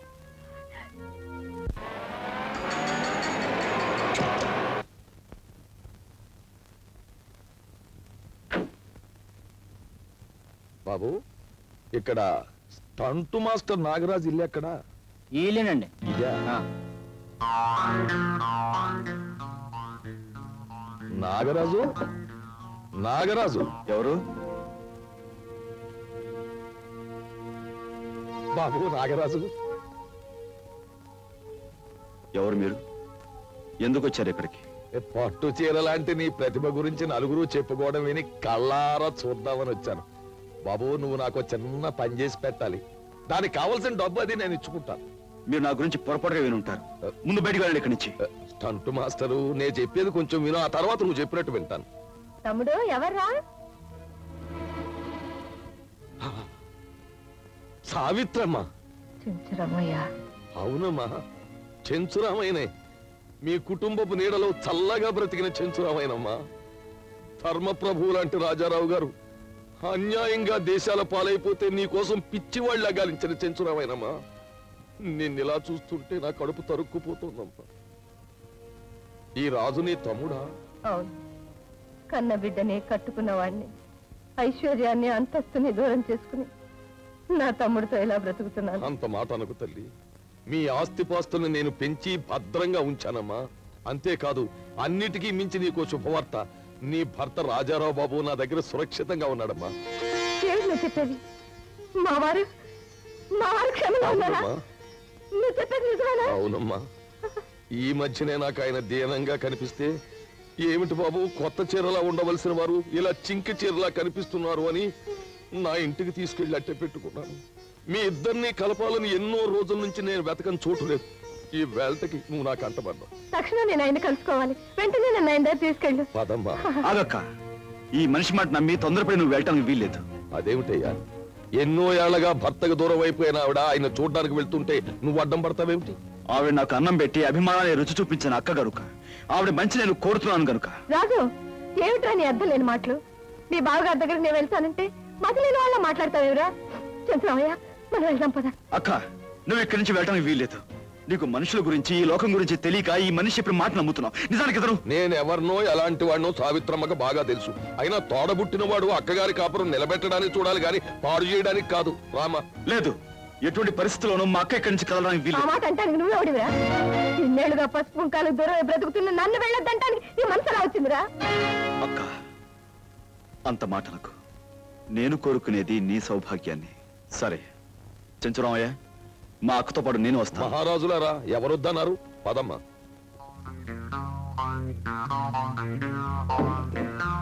బాబు ఇక్కడ స్టంట్ మాస్టర్ నాగరాజ్ ఇల్లు ఎక్కడ ఈలేనండి ఇదే నాగరాజు నాగరాజు ఎవరు బాబు నాగరాజు ఎవరు మీరు ఎందుకు వచ్చారు ఇక్కడికి ఏ పట్టు చీర లాంటి నీ ప్రతిభ గురించి నలుగురు చెప్పుకోవడం విని కళ్ళారా చూద్దామని వచ్చాను బాబు నువ్వు నాకు చిన్న పని చేసి పెట్టాలి దానికి కావలసిన డబ్బు అది నేను ఇచ్చుకుంటాను మీరు నా గురించి పొరపాటుగా విని ఉంటారు ముందు బయటికి వెళ్ళండి ఇక్కడి నుంచి స్టంట్ మాస్టరు నేను చెప్పేది కొంచెం విను ఆ తర్వాత నువ్వు చెప్పినట్టు వింటాను తమ్ముడు ఎవర్రా సావిత్రమ్మ చెంచరమయ్య అవునమ్మా చెంచురామైనే మీ కుటుంబపు నీడలో చల్లగా బ్రతికిన చెంచురామైనమ్మా ధర్మప్రభువు లాంటి రాజారావు గారు అన్యాయంగా దేశాల పాలైపోతే నీ కోసం పిచ్చివాళ్ళ గాలించిన చెంచురామైనమ్మా నిన్నిలా చూస్తుంటే నా కడుపు తరుక్కుపోతుందమ్మా ఈ రాజు నీ తమ్ముడా అవును కన్న బిడ్డని కట్టుకున్నవాడిని ఐశ్వర్యాన్ని అంతస్తుని దూరం చేసుకుని నా తమ్ముడితో ఎలా బ్రతుకుతున్నాను అంత మాట అనకు తల్లి మీ ఆస్తిపాస్తుల్ని నేను పెంచి భద్రంగా ఉంచానమ్మా అంతేకాదు అన్నిటికీ మించి నీకో శుభవార్త నీ భర్త రాజారావు బాబు నా దగ్గర సురక్షితంగా ఉన్నాడమ్మా ఏమిటి నువ్వు చెప్పేది మా వారు మా వారు క్షమలో ఉన్నారా అవునమ్మా నువ్వు చెప్పేది నిజమేనా అవునమ్మా ఈ మధ్యనే నాకు ఆయన దీనంగా కనిపిస్తే ఏమిటి బాబు కొత్త చీరలా ఉండవలసిన వారు ఇలా చింక చీరలా కనిపిస్తున్నారు అని నా ఇంటికి తీసుకెళ్లి అట్టే పెట్టుకున్నాను మీ ఇద్దరిని కలపాలని ఎన్నో రోజుల నుంచి నేను వెతకని చోటు లేదు ఈ వేల్తకి నువ్వు నాకు అంటపడ్డావు తక్షణం నేను ఆయన కలుసుకోవాలి వెంటనే నన్ను ఆయన దగ్గర తీసుకెళ్ళు పదమ్మా ఆగక్క ఈ మనిషి మాట నమ్మి తొందరపడి నువ్వు వెళ్ళటానికి వీల్లేదు అదేమిటయ్యా ఎన్నో ఏళ్లగా భర్తకు దూరం అయిపోయిన ఆవిడ ఆయన చూడడానికి వెళ్తుంటే నువ్వు అడ్డం పడతావేమిటి ఆవిడ నాకు అన్నం పెట్టి అభిమానాన్ని రుచి చూపించిన అక్క గనుక ఆవిడ మంచి నేను కోరుతున్నాను గనుక రాజు ఏమిట్రా నీ అర్థం లేని మాటలు మీ బావగారి దగ్గర నేను వెళ్తానంటే మతి లేని వాళ్ళ మాట్లాడతావేవరా చంద్రమయ్య మనం వెళ్దాం పద అక్క నువ్వు ఇక్కడి నుంచి వెళ్ళటానికి వీల్లేదు నీకు మనుషుల గురించి ఈ లోకం గురించి తెలియక ఈ మనిషి చెప్పిన మాట నమ్ముతున్నావు నిజానికి ఇతను నేను ఎవరినో ఎలాంటి వాడినో సావిత్రమ్మకు బాగా తెలుసు అయినా తోడబుట్టిన వాడు అక్కగారి కాపురం నిలబెట్టడానికి చూడాలి గాని పాడు చేయడానికి కాదు రామా లేదు ఎటువంటి పరిస్థితుల్లోనూ మా అక్క ఇక్కడి నుంచి కదలడానికి ఆ వీల్లేదు మాట అంటానికి నువ్వే ఒడివిరా ఇన్నేళ్లుగా పసుపు కుంకాలు దూరం బ్రతుకుతున్న నన్ను వెళ్ళొద్దంటానికి నీ మనసు ఎలా వచ్చిందిరా అక్క అంత మాటలకు నేను కోరుకునేది నీ సౌభాగ్యాన్ని సరే చెంచురామయ్య మా అక్కతో పాటు నేను వస్తాను మహారాజులారా ఎవరొద్దన్నారు పదమ్మా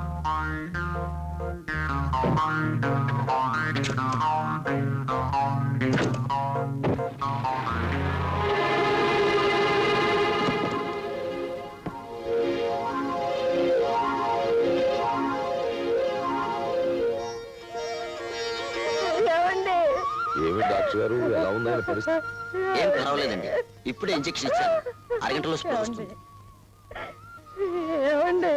ఏమండి ఏమి డాక్టర్ గారు ఎలా ఉంది ఆయన పరిస్థితి ఏం పర్వాలేదండి ఇప్పుడే ఇంజెక్షన్ ఇచ్చాను అరగంటలో స్పృహ వస్తుంది ఏమండి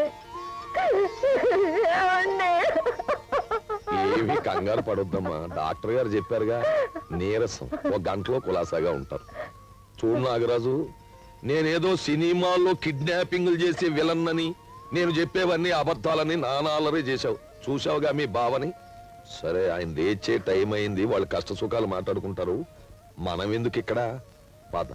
ఏమండి ఏమి కంగారు పడొద్దమ్మా డాక్టర్ గారు చెప్పారుగా నీరసం ఒక గంటలో కులాసాగా ఉంటారు చూడు నాగరాజు నేనేదో సినిమాల్లో కిడ్నాపింగ్లు చేసే విలన్నని నేను చెప్పేవన్నీ అబద్ధాలని నానాలరే చేశావు చూసావుగా మీ బావని సరే ఆయన లేచే టైం అయింది వాళ్ళు కష్ట సుఖాలు మాట్లాడుకుంటారు మనం ఎందుకు ఇక్కడ పద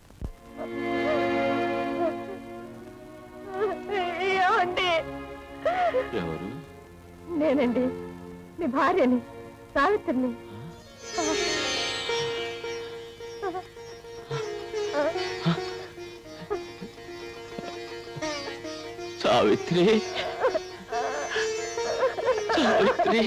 ఏమండి ఎవరు నేనండి మీ భార్యని సావిత్రిని సావిత్రి సావిత్రి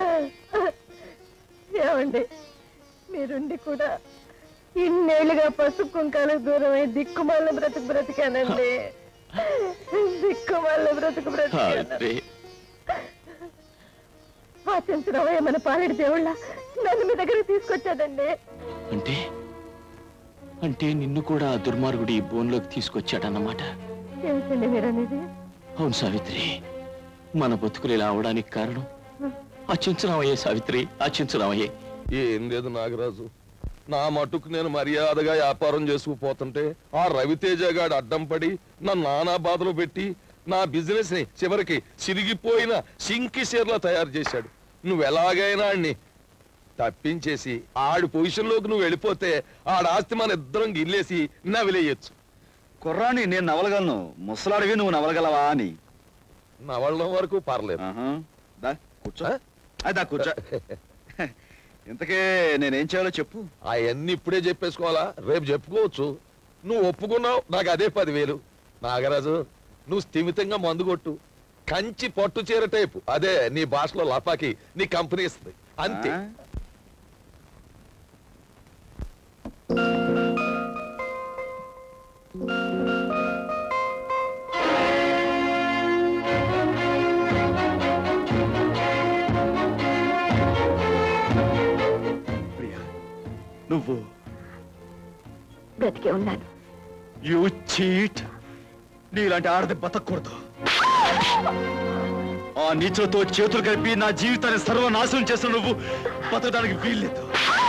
ఏమండి మీరుండి కూడా ఇన్నేళ్లుగా పసుపు కుంకాలు దూరమై దిక్కుమాల బ్రతుకు బ్రతికానండి దిక్కుమాల బ్రతుకు బ్రతికాను సావిత్రి ఆశించడమయ్య మన పాలెడి దేవుళ్ళ నన్ను మీ దగ్గరికి తీసుకొచ్చాడండి అంటే అంటే నిన్ను కూడా ఆ దుర్మార్గుడి ఈ బోన్లోకి తీసుకొచ్చాడన్నమాట ఏమిటండి మీరు అనేది అవును సావిత్రి మన బతుకులు ఇలా అవడానికి కారణం అచించరామయ్యే సావిత్రి అచించరామయ్యే ఏం లేదు నాగరాజు నా మటుకు నేను మర్యాదగా వ్యాపారం చేసుకుపోతుంటే ఆ రవితేజ గాడు అడ్డం పడి నా నానా బాధలు పెట్టి నా బిజినెస్ ని చివరికి సిరిగిపోయిన సింకి షేర్లా తయారు చేశాడు నువ్వు ఎలాగైనా ఆడిని తప్పించేసి ఆడి పొజిషన్ లోకి నువ్వు వెళ్ళిపోతే ఆడ ఆస్తి మన ఇద్దరం గిల్లేసి నవిలేయచ్చు కుర్రాని నేను నవలగలను ముసలాడివి నువ్వు నవలగలవా అని నవలడం వరకు పర్లేదు దా కూర్చో అదా కూర్చో ఇంతకే నేనేం చేయాలో చెప్పు అవన్నీ ఇప్పుడే చెప్పేసుకోవాలా రేపు చెప్పుకోవచ్చు నువ్వు ఒప్పుకున్నావు నాకు అదే పదివేలు నాగరాజు నువ్వు స్థిమితంగా మందు కొట్టు కంచి పట్టు చీర టైపు అదే నీ భాషలో లపాకి నీ కంపెనీ ఇస్తుంది అంతే ఆ? ప్రియా నువ్వు బ్రతికే ఉన్నాను యూ చీట్ నీలాంటి ఆడది బతకూడదు ఆ నీచులతో చేతులు కలిపి నా జీవితాన్ని సర్వనాశనం చేసిన నువ్వు బతకడానికి వీల్లేదు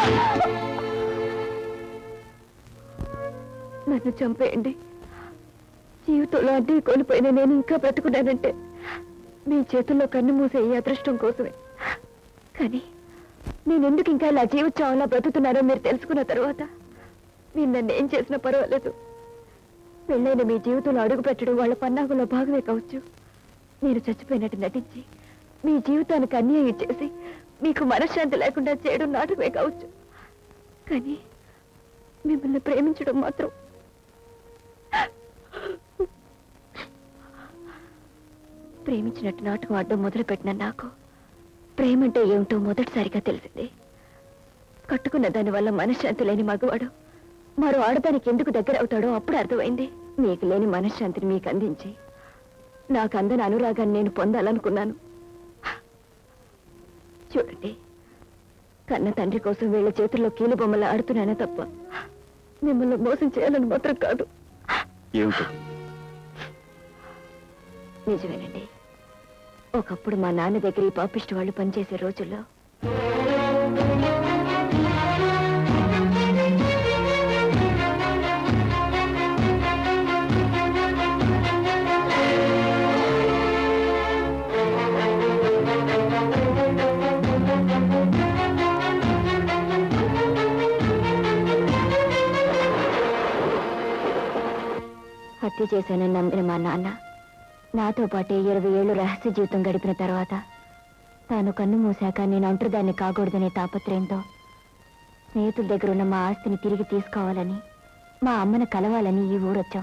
నన్ను చంపేయండి జీవితంలో అడ్డీ కోల్పోయిన నేను ఇంకా బ్రతుకున్నానంటే మీ చేతుల్లో కన్ను మూసే ఈ అదృష్టం కోసమే కానీ నేను ఎందుకు ఇంకా ఇలా జీవించాలా బ్రతుకుతున్నారో మీరు తెలుసుకున్న తర్వాత మీరు నన్ను ఏం చేసినా పర్వాలేదు పెళ్ళైన మీ జీవితంలో అడుగు పెట్టడం వాళ్ళ పన్నాగులో భాగమే కావచ్చు నేను చచ్చిపోయినట్టు నటించి మీ జీవితానికి అన్యాయం చేసి మీకు మనశ్శాంతి లేకుండా చేయడం నాటకమే కావచ్చు కానీ మిమ్మల్ని ప్రేమించడం మాత్రం ప్రేమించినట్టు నాటకం ఆడడం మొదలుపెట్టిన నాకు ప్రేమంటే ఏమిటో మొదటిసారిగా తెలిసింది కట్టుకున్న దాని వల్ల మనశ్శాంతి లేని మగవాడు మరో ఆడదానికి ఎందుకు దగ్గర అవుతాడో అప్పుడు అర్థమైంది మీకు లేని మనశ్శాంతిని మీకు అందించి నాకు అందని అనురాగాన్ని నేను పొందాలనుకున్నాను చూడండి కన్న తండ్రి కోసం వీళ్ళ చేతుల్లో కీలు బొమ్మలు ఆడుతున్నానే తప్ప మిమ్మల్ని మోసం చేయాలని మాత్రం కాదు ఏమిటి నిజమేనండి ఒకప్పుడు మా నాన్న దగ్గర ఈ పాపిష్టి వాళ్ళు పనిచేసే రోజుల్లో హత్య చేశానని నమ్మిన మా నాన్న నాతో పాటే ఇరవై ఏళ్ళు రహస్య జీవితం గడిపిన తర్వాత తాను కన్ను మూసాక నేను ఒంటరిదాన్ని కాకూడదనే తాపత్రయంతో స్నేహితుల దగ్గర ఉన్న మా ఆస్తిని తిరిగి తీసుకోవాలని మా అమ్మని కలవాలని ఈ ఊరొచ్చాం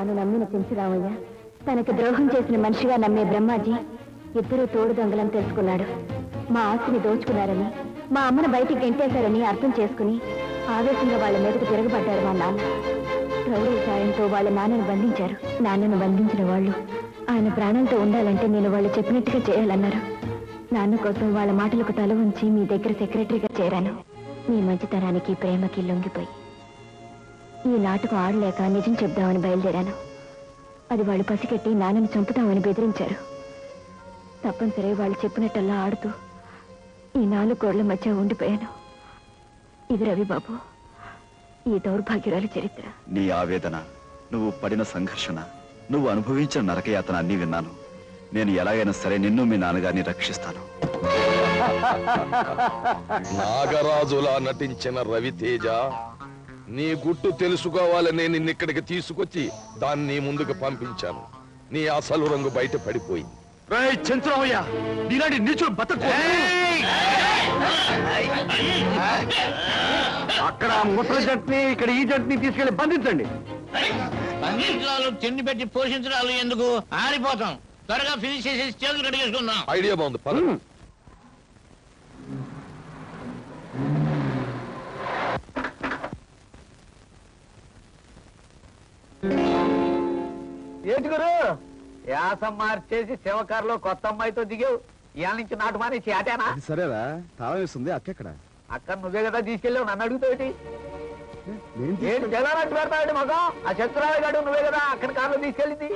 తాను నమ్మిన చెంచురామయ్య తనకు ద్రోహం చేసిన మనిషిగా నమ్మే బ్రహ్మాజీ ఇద్దరు తోడు దొంగలని తెలుసుకున్నాడు మా ఆస్తిని దోచుకున్నారని మా అమ్మను బయటికి గెంటేశారని అర్థం చేసుకుని ఆవేశంగా వాళ్ళ మీదకు తిరగబడ్డారు మా నాన్న రౌడీ సాయంతో వాళ్ళ నాన్నను బంధించారు నాన్నను బంధించిన వాళ్ళు ఆయన ప్రాణాలతో ఉండాలంటే నేను వాళ్ళు చెప్పినట్టుగా చేయాలన్నారు నాన్న కోసం వాళ్ళ మాటలకు తల ఉంచి మీ దగ్గర సెక్రటరీగా చేరాను మీ మంచితనానికి ప్రేమకి లొంగిపోయి ఈ నాటకం ఆడలేక నిజం చెప్దామని బయలుదేరాను అది వాళ్ళు పసిగట్టి నాన్నని చంపుతామని బెదిరించారు తప్పనిసరి వాళ్ళు చెప్పినట్టల్లా ఆడుతూ ఈ నాలుగు గోడల మధ్య ఉండిపోయాను ఇది రవి బాబు ఈ దౌర్భాగ్యురాలి చరిత్ర నీ ఆవేదన నువ్వు పడిన సంఘర్షణ నువ్వు అనుభవించిన నరకయాతన అన్నీ విన్నాను నేను ఎలాగైనా సరే నిన్ను మీ నాన్నగారిని రక్షిస్తాను నాగరాజులా నటించిన రవితేజ నీ గుట్టు తెలుసుకోవాలని నిన్ను ఇక్కడికి తీసుకొచ్చి దాన్ని నీ ముందుకు పంపించాను నీ అసలు రంగు బయట పడిపోయింది చంద్రమయ్య నీలాంటి నీచుడు బతకు అక్కడ ముసలి జట్ని ఇక్కడ ఈ జట్ని తీసుకెళ్లి బంధించండి బంధించడాలు తిండి పెట్టి పోషించడాలు ఎందుకు ఆరిపోతాం త్వరగా ఫినిష్ చేసేసి చేతులు కడిగేసుకుందాం ఐడియా బాగుంది పద ఏంటి గురు యాసం మార్చేసి శివకారులో కొత్త అమ్మాయితో దిగావు ఇవాళ నుంచి నాటు మానేసి ఆటేనా సరేరా తాళం వేస్తుంది అక్కెక్కడ అక్కడ నువ్వే కదా తీసుకెళ్ళావు నన్ను అడుగుతావేటి ఏంటి తెల్లారంటూ పెడతావేటి మగం ఆ శత్రురావు గారు నువ్వే కదా అక్కడ కారులో తీసుకెళ్ళింది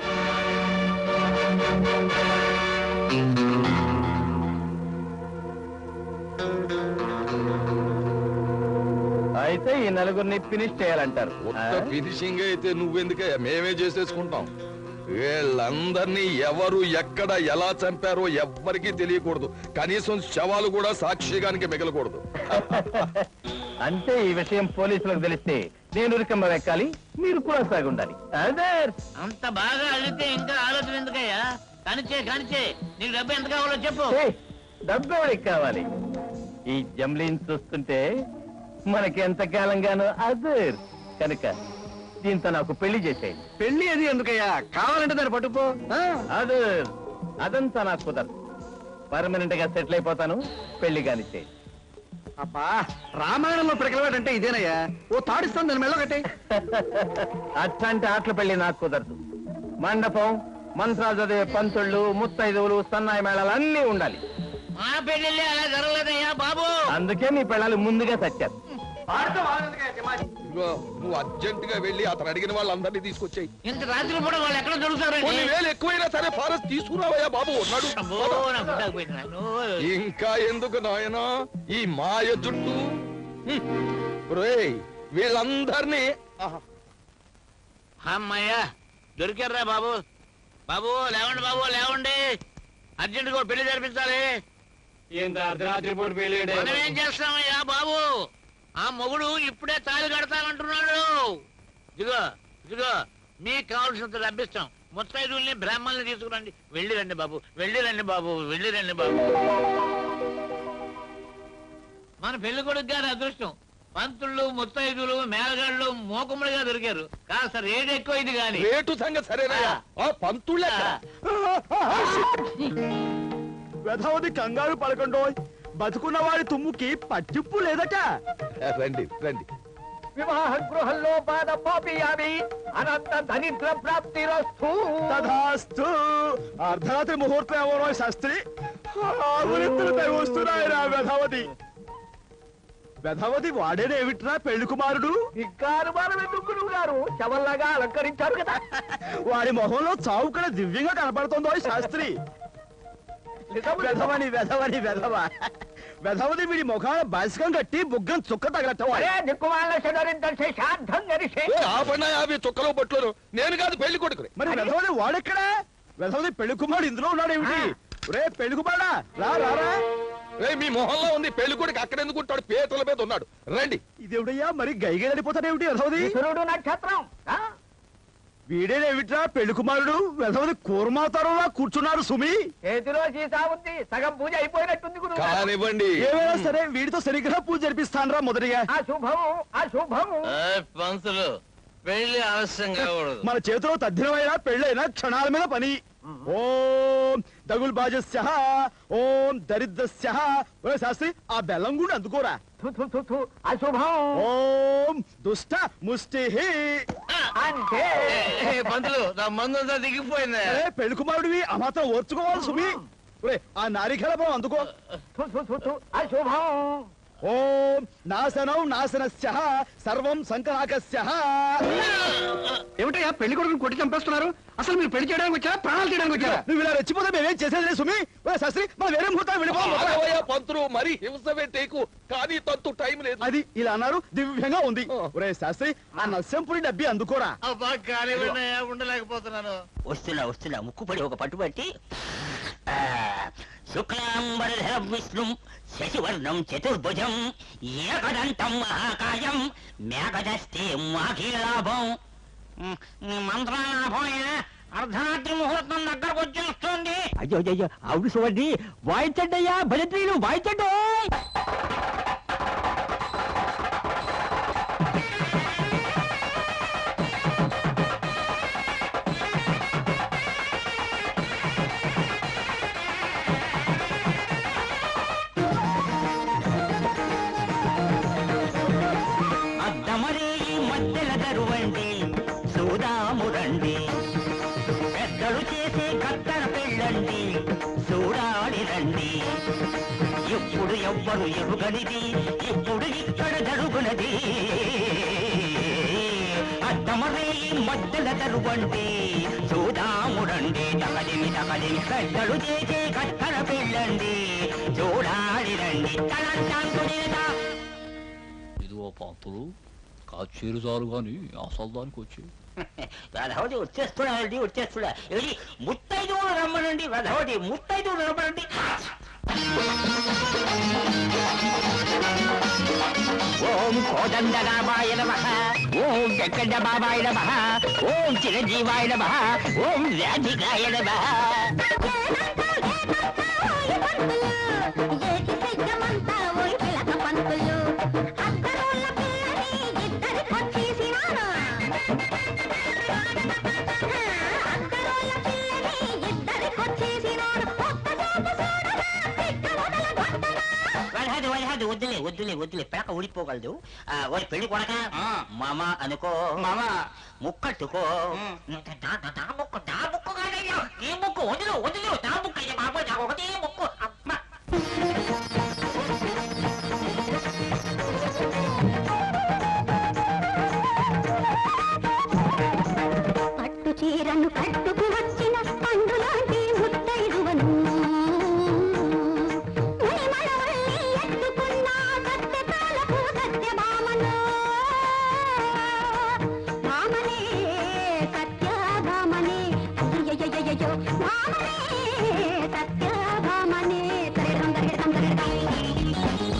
అయితే ఈ నలుగురిని ఫినిష్ చేయాలంటారు ఒక్క ఫినిషింగ్ అయితే నువ్వెందుకే మేమే చేసేసుకుంటాం వీళ్ళందరినీ ఎవరు ఎక్కడ ఎలా చంపారో ఎవ్వరికీ తెలియకూడదు కనీసం శవాలు కూడా సాక్షిగానికి మిగలకూడదు అంటే ఈ విషయం పోలీసులకు తెలిస్తే నేను ఉరికమ్మ వెక్కాలి మీరు కూడా సాగుండాలి అదే అంత బాగా అడిగితే ఇంకా ఆలోచన ఎందుకయ్యా కానిచ్చే కానిచ్చే నీకు డబ్బు ఎంత కావాలో చెప్పు డబ్బు ఎవరికి కావాలి ఈ జమ్లీన్ చూస్తుంటే మనకి ఎంతకాలంగానో అదర్ కనుక దీంతో నాకు పెళ్లి చేసేయండి పెళ్లి అది ఎందుకయ్యా కావాలంటే దాన్ని పట్టుకో అదర్ అదంతా నాకు కుదరదు పర్మనెంట్ గా సెటిల్ అయిపోతాను పెళ్లి కానిచ్చేయండి అబ్బా రామాయణంలో పిడకలవాడంటే ఇదేనయ్యా ఓ తాడిస్తాను దాని మెల్ల కట్టే అట్లాంటి ఆటల పెళ్లి నాకు కుదరదు మండపం మంత్రాలు చదివే పంతుళ్ళు ముత్తైదువులు సన్నాయి మేళాలు అన్నీ ఉండాలి మా పెళ్ళిళ్ళే అలా జరగలేదయ్యా బాబు అందుకే మీ పిల్లలు ముందుగా చచ్చారు ఇదిగో నువ్వు అర్జెంట్ గా వెళ్ళి అతను అడిగిన వాళ్ళందరినీ తీసుకొచ్చాయి ఇంత రాత్రి కూడా వాళ్ళు ఎక్కడ దొరుకుతారండి కొన్ని వేలు ఎక్కువైనా సరే ఫారెస్ట్ తీసుకురావయ్యా బాబు ఉన్నాడు అబ్బో, నా గుడ్డకు పోయింది నాయనో. ఇంకా ఎందుకు నాయనా ఈ మాయ జుట్టు హ్మ్. ఒరేయ్, వీళ్ళందరినీ ఆహా. అమ్మయ్యా దొరికారా బాబు బాబు లేవండి బాబు లేవండి అర్జెంట్ గా పెళ్లి జరిపించాలి అర్ధరాత్రి పూట పెళ్లి మనం ఏం చేస్తామయ్యా బాబు ఆ మొగుడు ఇప్పుడే తాళి కడతానంటున్నాడు ఇదిగో ఇదిగో మీకు కావాల్సినంత డబ్బిస్తాం ముత్తైదుల్ని బ్రాహ్మణుల్ని తీసుకురండి వెళ్ళి రండి బాబు వెళ్ళి రండి బాబు వెళ్ళి రండి బాబు మన పెళ్లి కొడుకు గారి అదృష్టం పంతుళ్ళు ముత్తైదులు మేలగాళ్ళు మోకములుగా దొరికారు కాస్త రేట్ ఎక్కువ ఇది గాని రేటు సంగతి సరేనయ్యా ఆ పంతుళ్ళే వెధవది కంగారు పడకండో బతుకున్న వాడి తుమ్ముకి పట్టిప్పు లేదట రండి రండి వివాహ గృహంలో పాద పోపియామి అనంత దరిద్ర ప్రాప్తి తథాస్తు అర్ధరాత్రి ముహూర్తం ఎవరో శాస్త్రి ఆగురెత్తులపై వస్తున్నాయిరా వెధవది వెధవది వాడేనేమిట్రా పెళ్లి కుమారుడు ఇంకా అనుమానం ఎందుకు గురువు గారు శవల్లాగా అలంకరించారు కదా వాడి మొహంలో చావు కూడా దివ్యంగా కనపడుతుందో ఈ శాస్త్రి వెధవని వెధవని వెధవ వెధవది వీడి ముఖాన బాసికం కట్టి బుగ్గం చుక్క తగలటం అరే దిక్కుమాల శరీరం శాంతం జరిసే ఏ, ఆపండి యాభై చుక్కలు బొట్లు నేను కాదు పెళ్లి కొడుకుని మరి వెధవది వాడెక్కడా వెధవది పెళ్లి కుమారుడు ఇందులో ఉన్నాడేమిటి రే పెళ్లి కుమారుడా రా రా రా రే మీ మొహంలో ఉంది పెళ్లి కొడుకు అక్కడ ఎందుకు ఉంటాడు పేటల మీద ఉన్నాడు రండి ఇదేవిడయ్యా మరి గైగడిపోతాడేమిటి వెధవది ఈశ్వరుడు నక్షత్రం ఆ? వీడేనేమిట్రా పెళ్లి కుమారుడు వెధవది కూర్మాతారంలా కూర్చున్నారు సుమి చేతిలో సీసా ఉంది సగం పూజ అయిపోయినట్టుంది గురువు గారు. కానివ్వండి ఏమైనా సరే వీడితో సరిగ్గా పూజ జరిపిస్తానరా మొదటిగా అశుభము అశుభము పంతులు పెళ్లి ఆలస్యం కాకూడదు మన చేతిలో తద్దినమైనా పెళ్ళైనా క్షణాల మీద పని ఓం దగుల్ బాజస్య ఓం దరిద్రస్య ఓ శాస్త్రి ఆ బెల్లం కూడా అందుకోరా అశుభం ఓం దుష్ట ముష్టి అంటే పంతులు నా మందంతా దిగిపోయింది పెళ్లి కుమారుడివి ఆ మాత్రం ఓర్చుకోవాలి సుమి ఒరే, ఆ నారికలపం అందుకో అశుభం ఓం నాశనం నాశనస్య సర్వం సంకనాకస్య ఏమిటయ్యా పెళ్లి కొడుకుని కొట్టి చంపేస్తున్నారు అసలు మీరు పెళ్లి చేయడానికి వచ్చారా ప్రాణాలు తీయడానికి వచ్చారా నువ్వు ఇలా రెచ్చిపోతే మేమేం చేసేది లేదు సుమి ఒరే శాస్త్రి మన వేరే ముహూర్తాలు వెళ్ళిపోవాలి ఆగవయ్యా పంతులు మరి హింస పెట్టేకు కానీ తంతు టైం లేదు అది ఇలా అన్నారు దివ్యంగా ఉంది ఒరే శాస్త్రి ఆ నస్యంపురి డబ్బి అందుకోరా అబ్బా కానివ్వండి ఉండలేకపోతున్నాను వస్తున్నా వస్తున్నా ముక్కుపడి ఒక పట్టుబట్టి ఆ, శుక్లాంబరధరం విష్ణుం శశివర్ణం చతుర్భుజం ఏకదంతం మహాకాయం మేఘదస్తే మాఖీలాభం మంత్రాలాభం అర్ధరాత్రి ముహూర్తం దగ్గరకు వచ్చేస్తుంది అయ్యో అయ్యో అవును సువర్ణి వాయించండి అయ్యా భజత్రీలు వాయించండి అద్దమరే ఈ మధ్యల దరువండి చూదామురండి పెద్దలు చేసే కత్తర పెళ్ళండి చూడాలి రండి ఎప్పుడు ఎవ్వరు ఎరుగనిది ఇప్పుడు ఇక్కడ జరుగునది అద్దమరే ఈ మధ్యల దరువండి చూదామురండి తగదిమి తగదిమి పెద్దలు చేసే కత్తర పెళ్ళండి చూడాలి రండి తలంటాంకునేదా ఇదిగో పంతులు కాచేరు చాలు గాని అసలు దానికి వచ్చి వెధవది వచ్చేస్తున్నాడండి వచ్చేస్తున్నా ఏది ముత్తైదువులు రమ్మనండి వెధవది ముత్తైదువులు రమ్మనండి ఓం కోదండ రామాయ నమ ఓం వెంకట బాబాయ నమ ఓం చిరంజీవాయ నమ ఓం వ్యాధికాయ నమ ఏటి సిగ్గమంతా ఓయ్ పిలక పంతులు అత్తరోళ్ళ పిల్లని ఇద్దరికొచ్చేసినాను అత్తరోళ్ళ పిల్లని ఇద్దరికొచ్చేసినాను ఒక్కసారి చూడగా పిక్క మొదల వదహదు వదహదు వద్దులే వద్దులే వద్దులే పిలక ఊడిపోగలదు ఆ, ఓయ్ పెళ్లి కొడక మామ అనుకో మామ ముక్కట్టుకో నా నా- నా ముక్కు నా ముక్కు కాదయ్యా నీ ముక్కు వదిలు వదిలు నా ముక్కు అయ్యా బాబోయ్ నాకు ఒకటే ముక్కు అమ్మ పట్టు చీరను కట్టుకు వచ్చిన పండులాంటి ముత్తైదువను మునిమడవల్లి ఎత్తుకున్న సత్యకాలకు సత్యభామను భామనే సత్యభామనే అయ్యయ్యయ్యయ్యో భామనే సత్యభామనే తరిడం తరిడం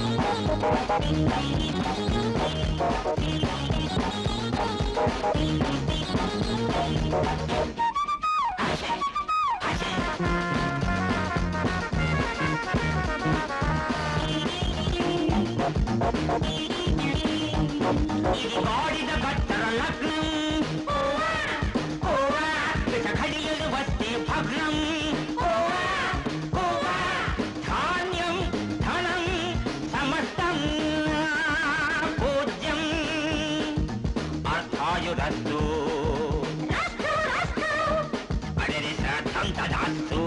ఇది గాడిద గట్టర లగ్నం ఘడియలు వస్తే భగ్నం ధాన్యం ధనం సమస్తం పూజ్యం అర్థాయురస్తు అడరి శ్రాద్ధం తదాస్తు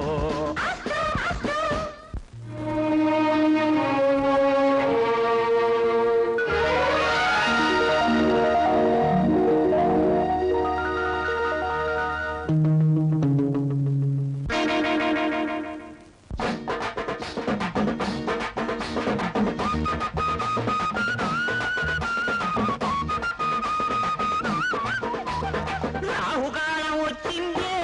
రాహుకాలం వచ్చిందే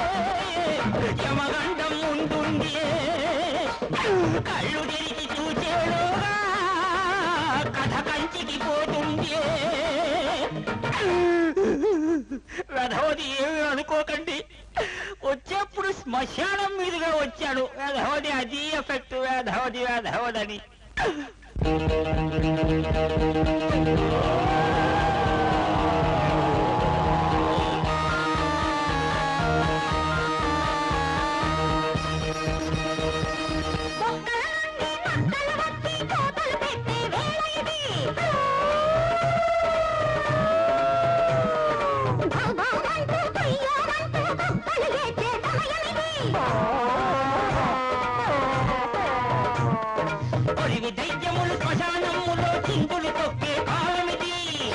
యమగండం ముందుండే కళ్ళు తెరిచి చూచేలోగా కథ కంచికి పోతుండే రథవతి ఏమి అనుకోకండి వచ్చేప్పుడు శ్మశానం మీదుగా వచ్చాడు వేధవది అది ఎఫెక్ట్ వేధవది వేధవదని ఒరివి దైత్యములు శ్మశానములో చిందులు తొక్కే కాలమిది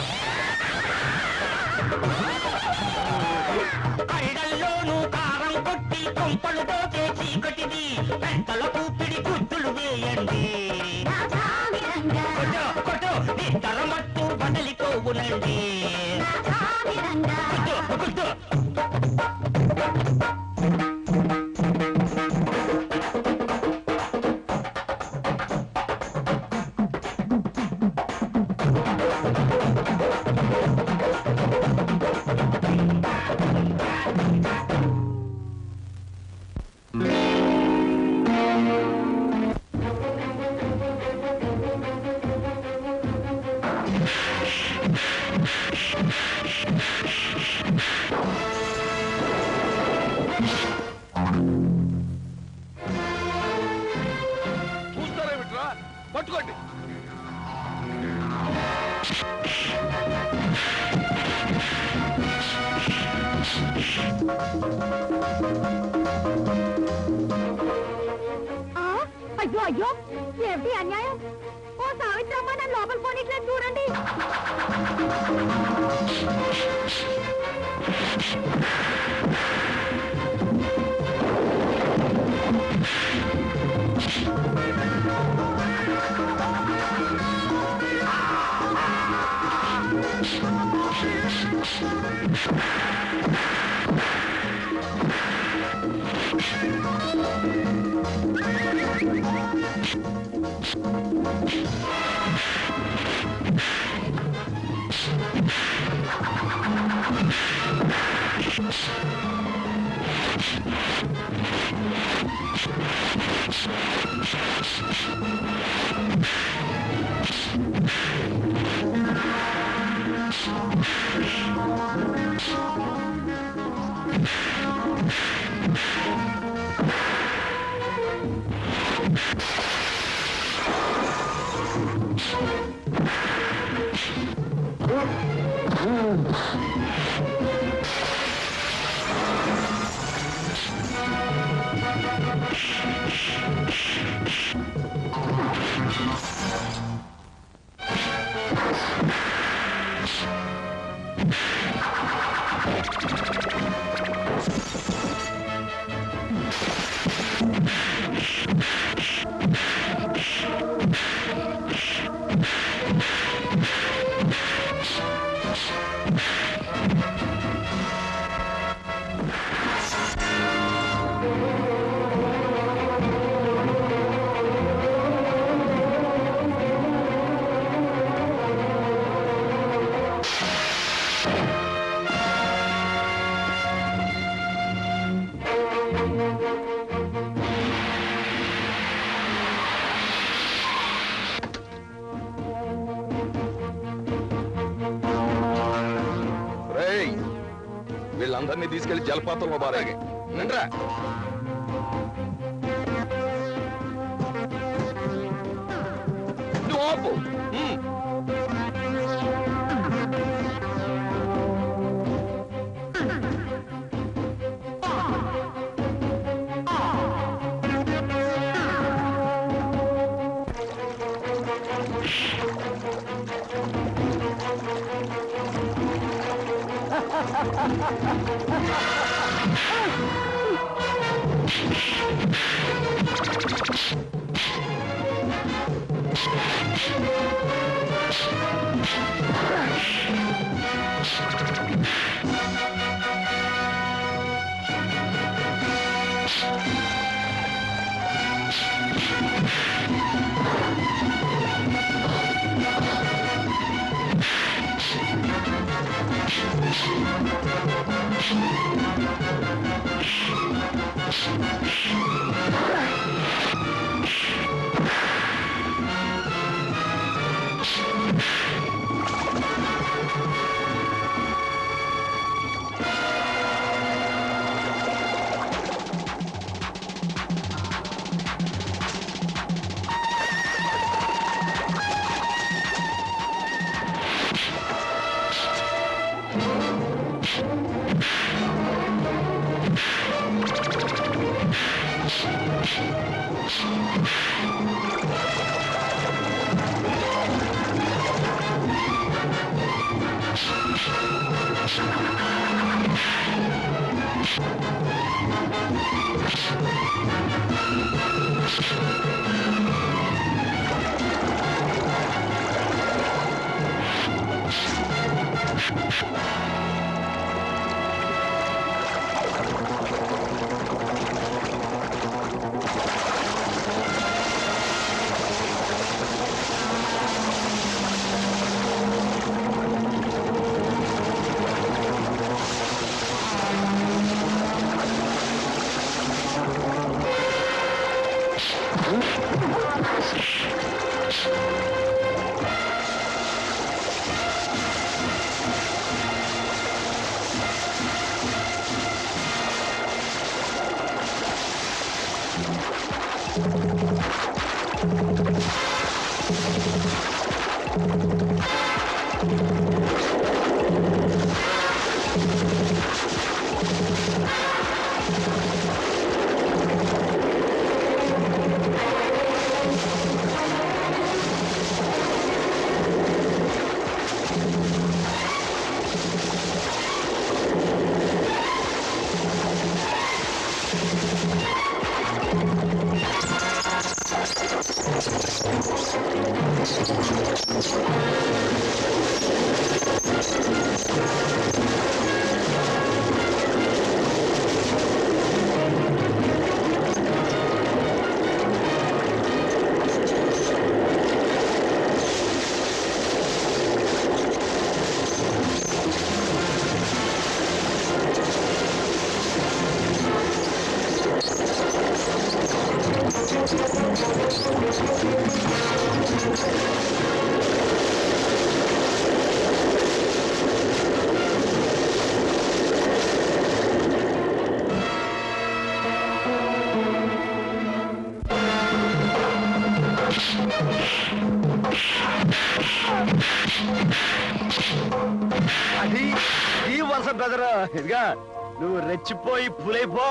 కళ్ళల్లోనూ కారం కొట్టి కొంపలు తోకే చీకటిది పెంటల కూపిడి గుర్తులు వేయండి కొట్టు, కొట్టు, నిద్ర మత్తు బదలిపోవునండి కొట్టు, కొట్టు. చూస్తారేమిట్రా పట్టుకోండి ఆ, అయ్యో అయ్యో ఏమిటి అన్యాయం ఓ సావిత్రమ్మ నన్ను లోపల పోనీట్లేదు చూడండి రేయ్ వీళ్ళందరినీ తీసుకెళ్లి జలపాతంలో బారాగే రండ్రా నువ్వు ఆపు ఉమ్. Thank you. అది ఈ వరుస బ్రదర్ ఇదిగా నువ్వు రెచ్చిపోయి పులైపో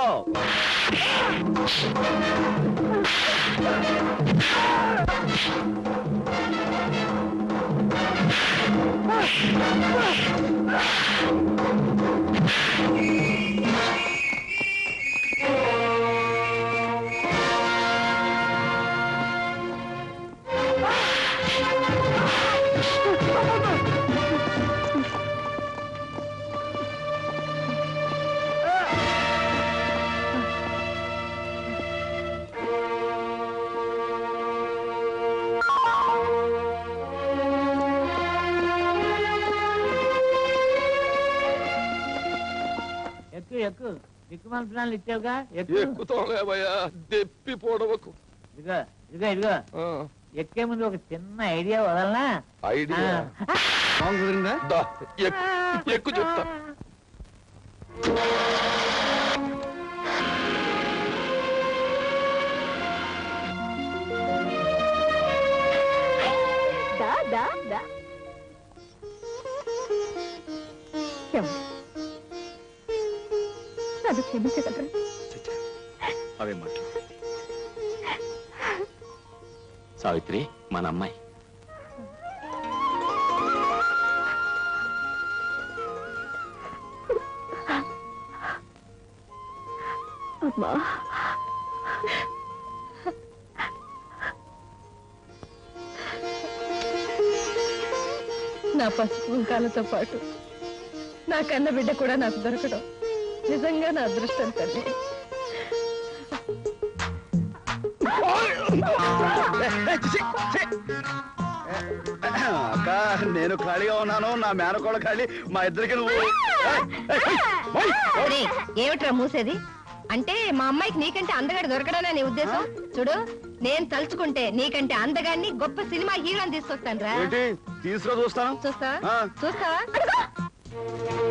ఎక్కు ఎక్కు దిక్కుమాల ప్లాన్లు ఇచ్చావుగా ఎక్కు ఎక్కుతాంలేవయ్యా దెప్పి పొడవకు ఇదిగో ఇదిగో ఇదిగో ఎక్కే ముందు ఒక చిన్న ఐడియా వదలనా ఐడియా దా, ఎక్కు ఎక్కు చెప్తా దా దా దా ఏమండి? నన్ను క్షమించగలరా అవే మాటలు సావిత్రి మన అమ్మాయి అమ్మా నా పసుపు కుంకాలతో పాటు నా కన్న బిడ్డ కూడా నాకు దొరకడం నిజంగా నా అదృష్టం తల్లి అక్క నేను ఖాళీగా ఉన్నాను నా మేనకోడ ఖాళీ మా ఇద్దరికి నువ్వు ఏయ్, ఏయ్, ఏయ్, ఓయ్, ఓయ్. ఒరేయ్, ఏమిట్రా మూసేది అంటే మా అమ్మాయికి నీకంటే అందగాడు దొరకడనా నీ ఉద్దేశం చూడు నేను తలుచుకుంటే నీకంటే అందగాన్ని గొప్ప సినిమా హీరోని తీసుకొస్తాను రా ఏంటి తీసుకురా చూస్తాను చూస్తా ఆ. చూస్తా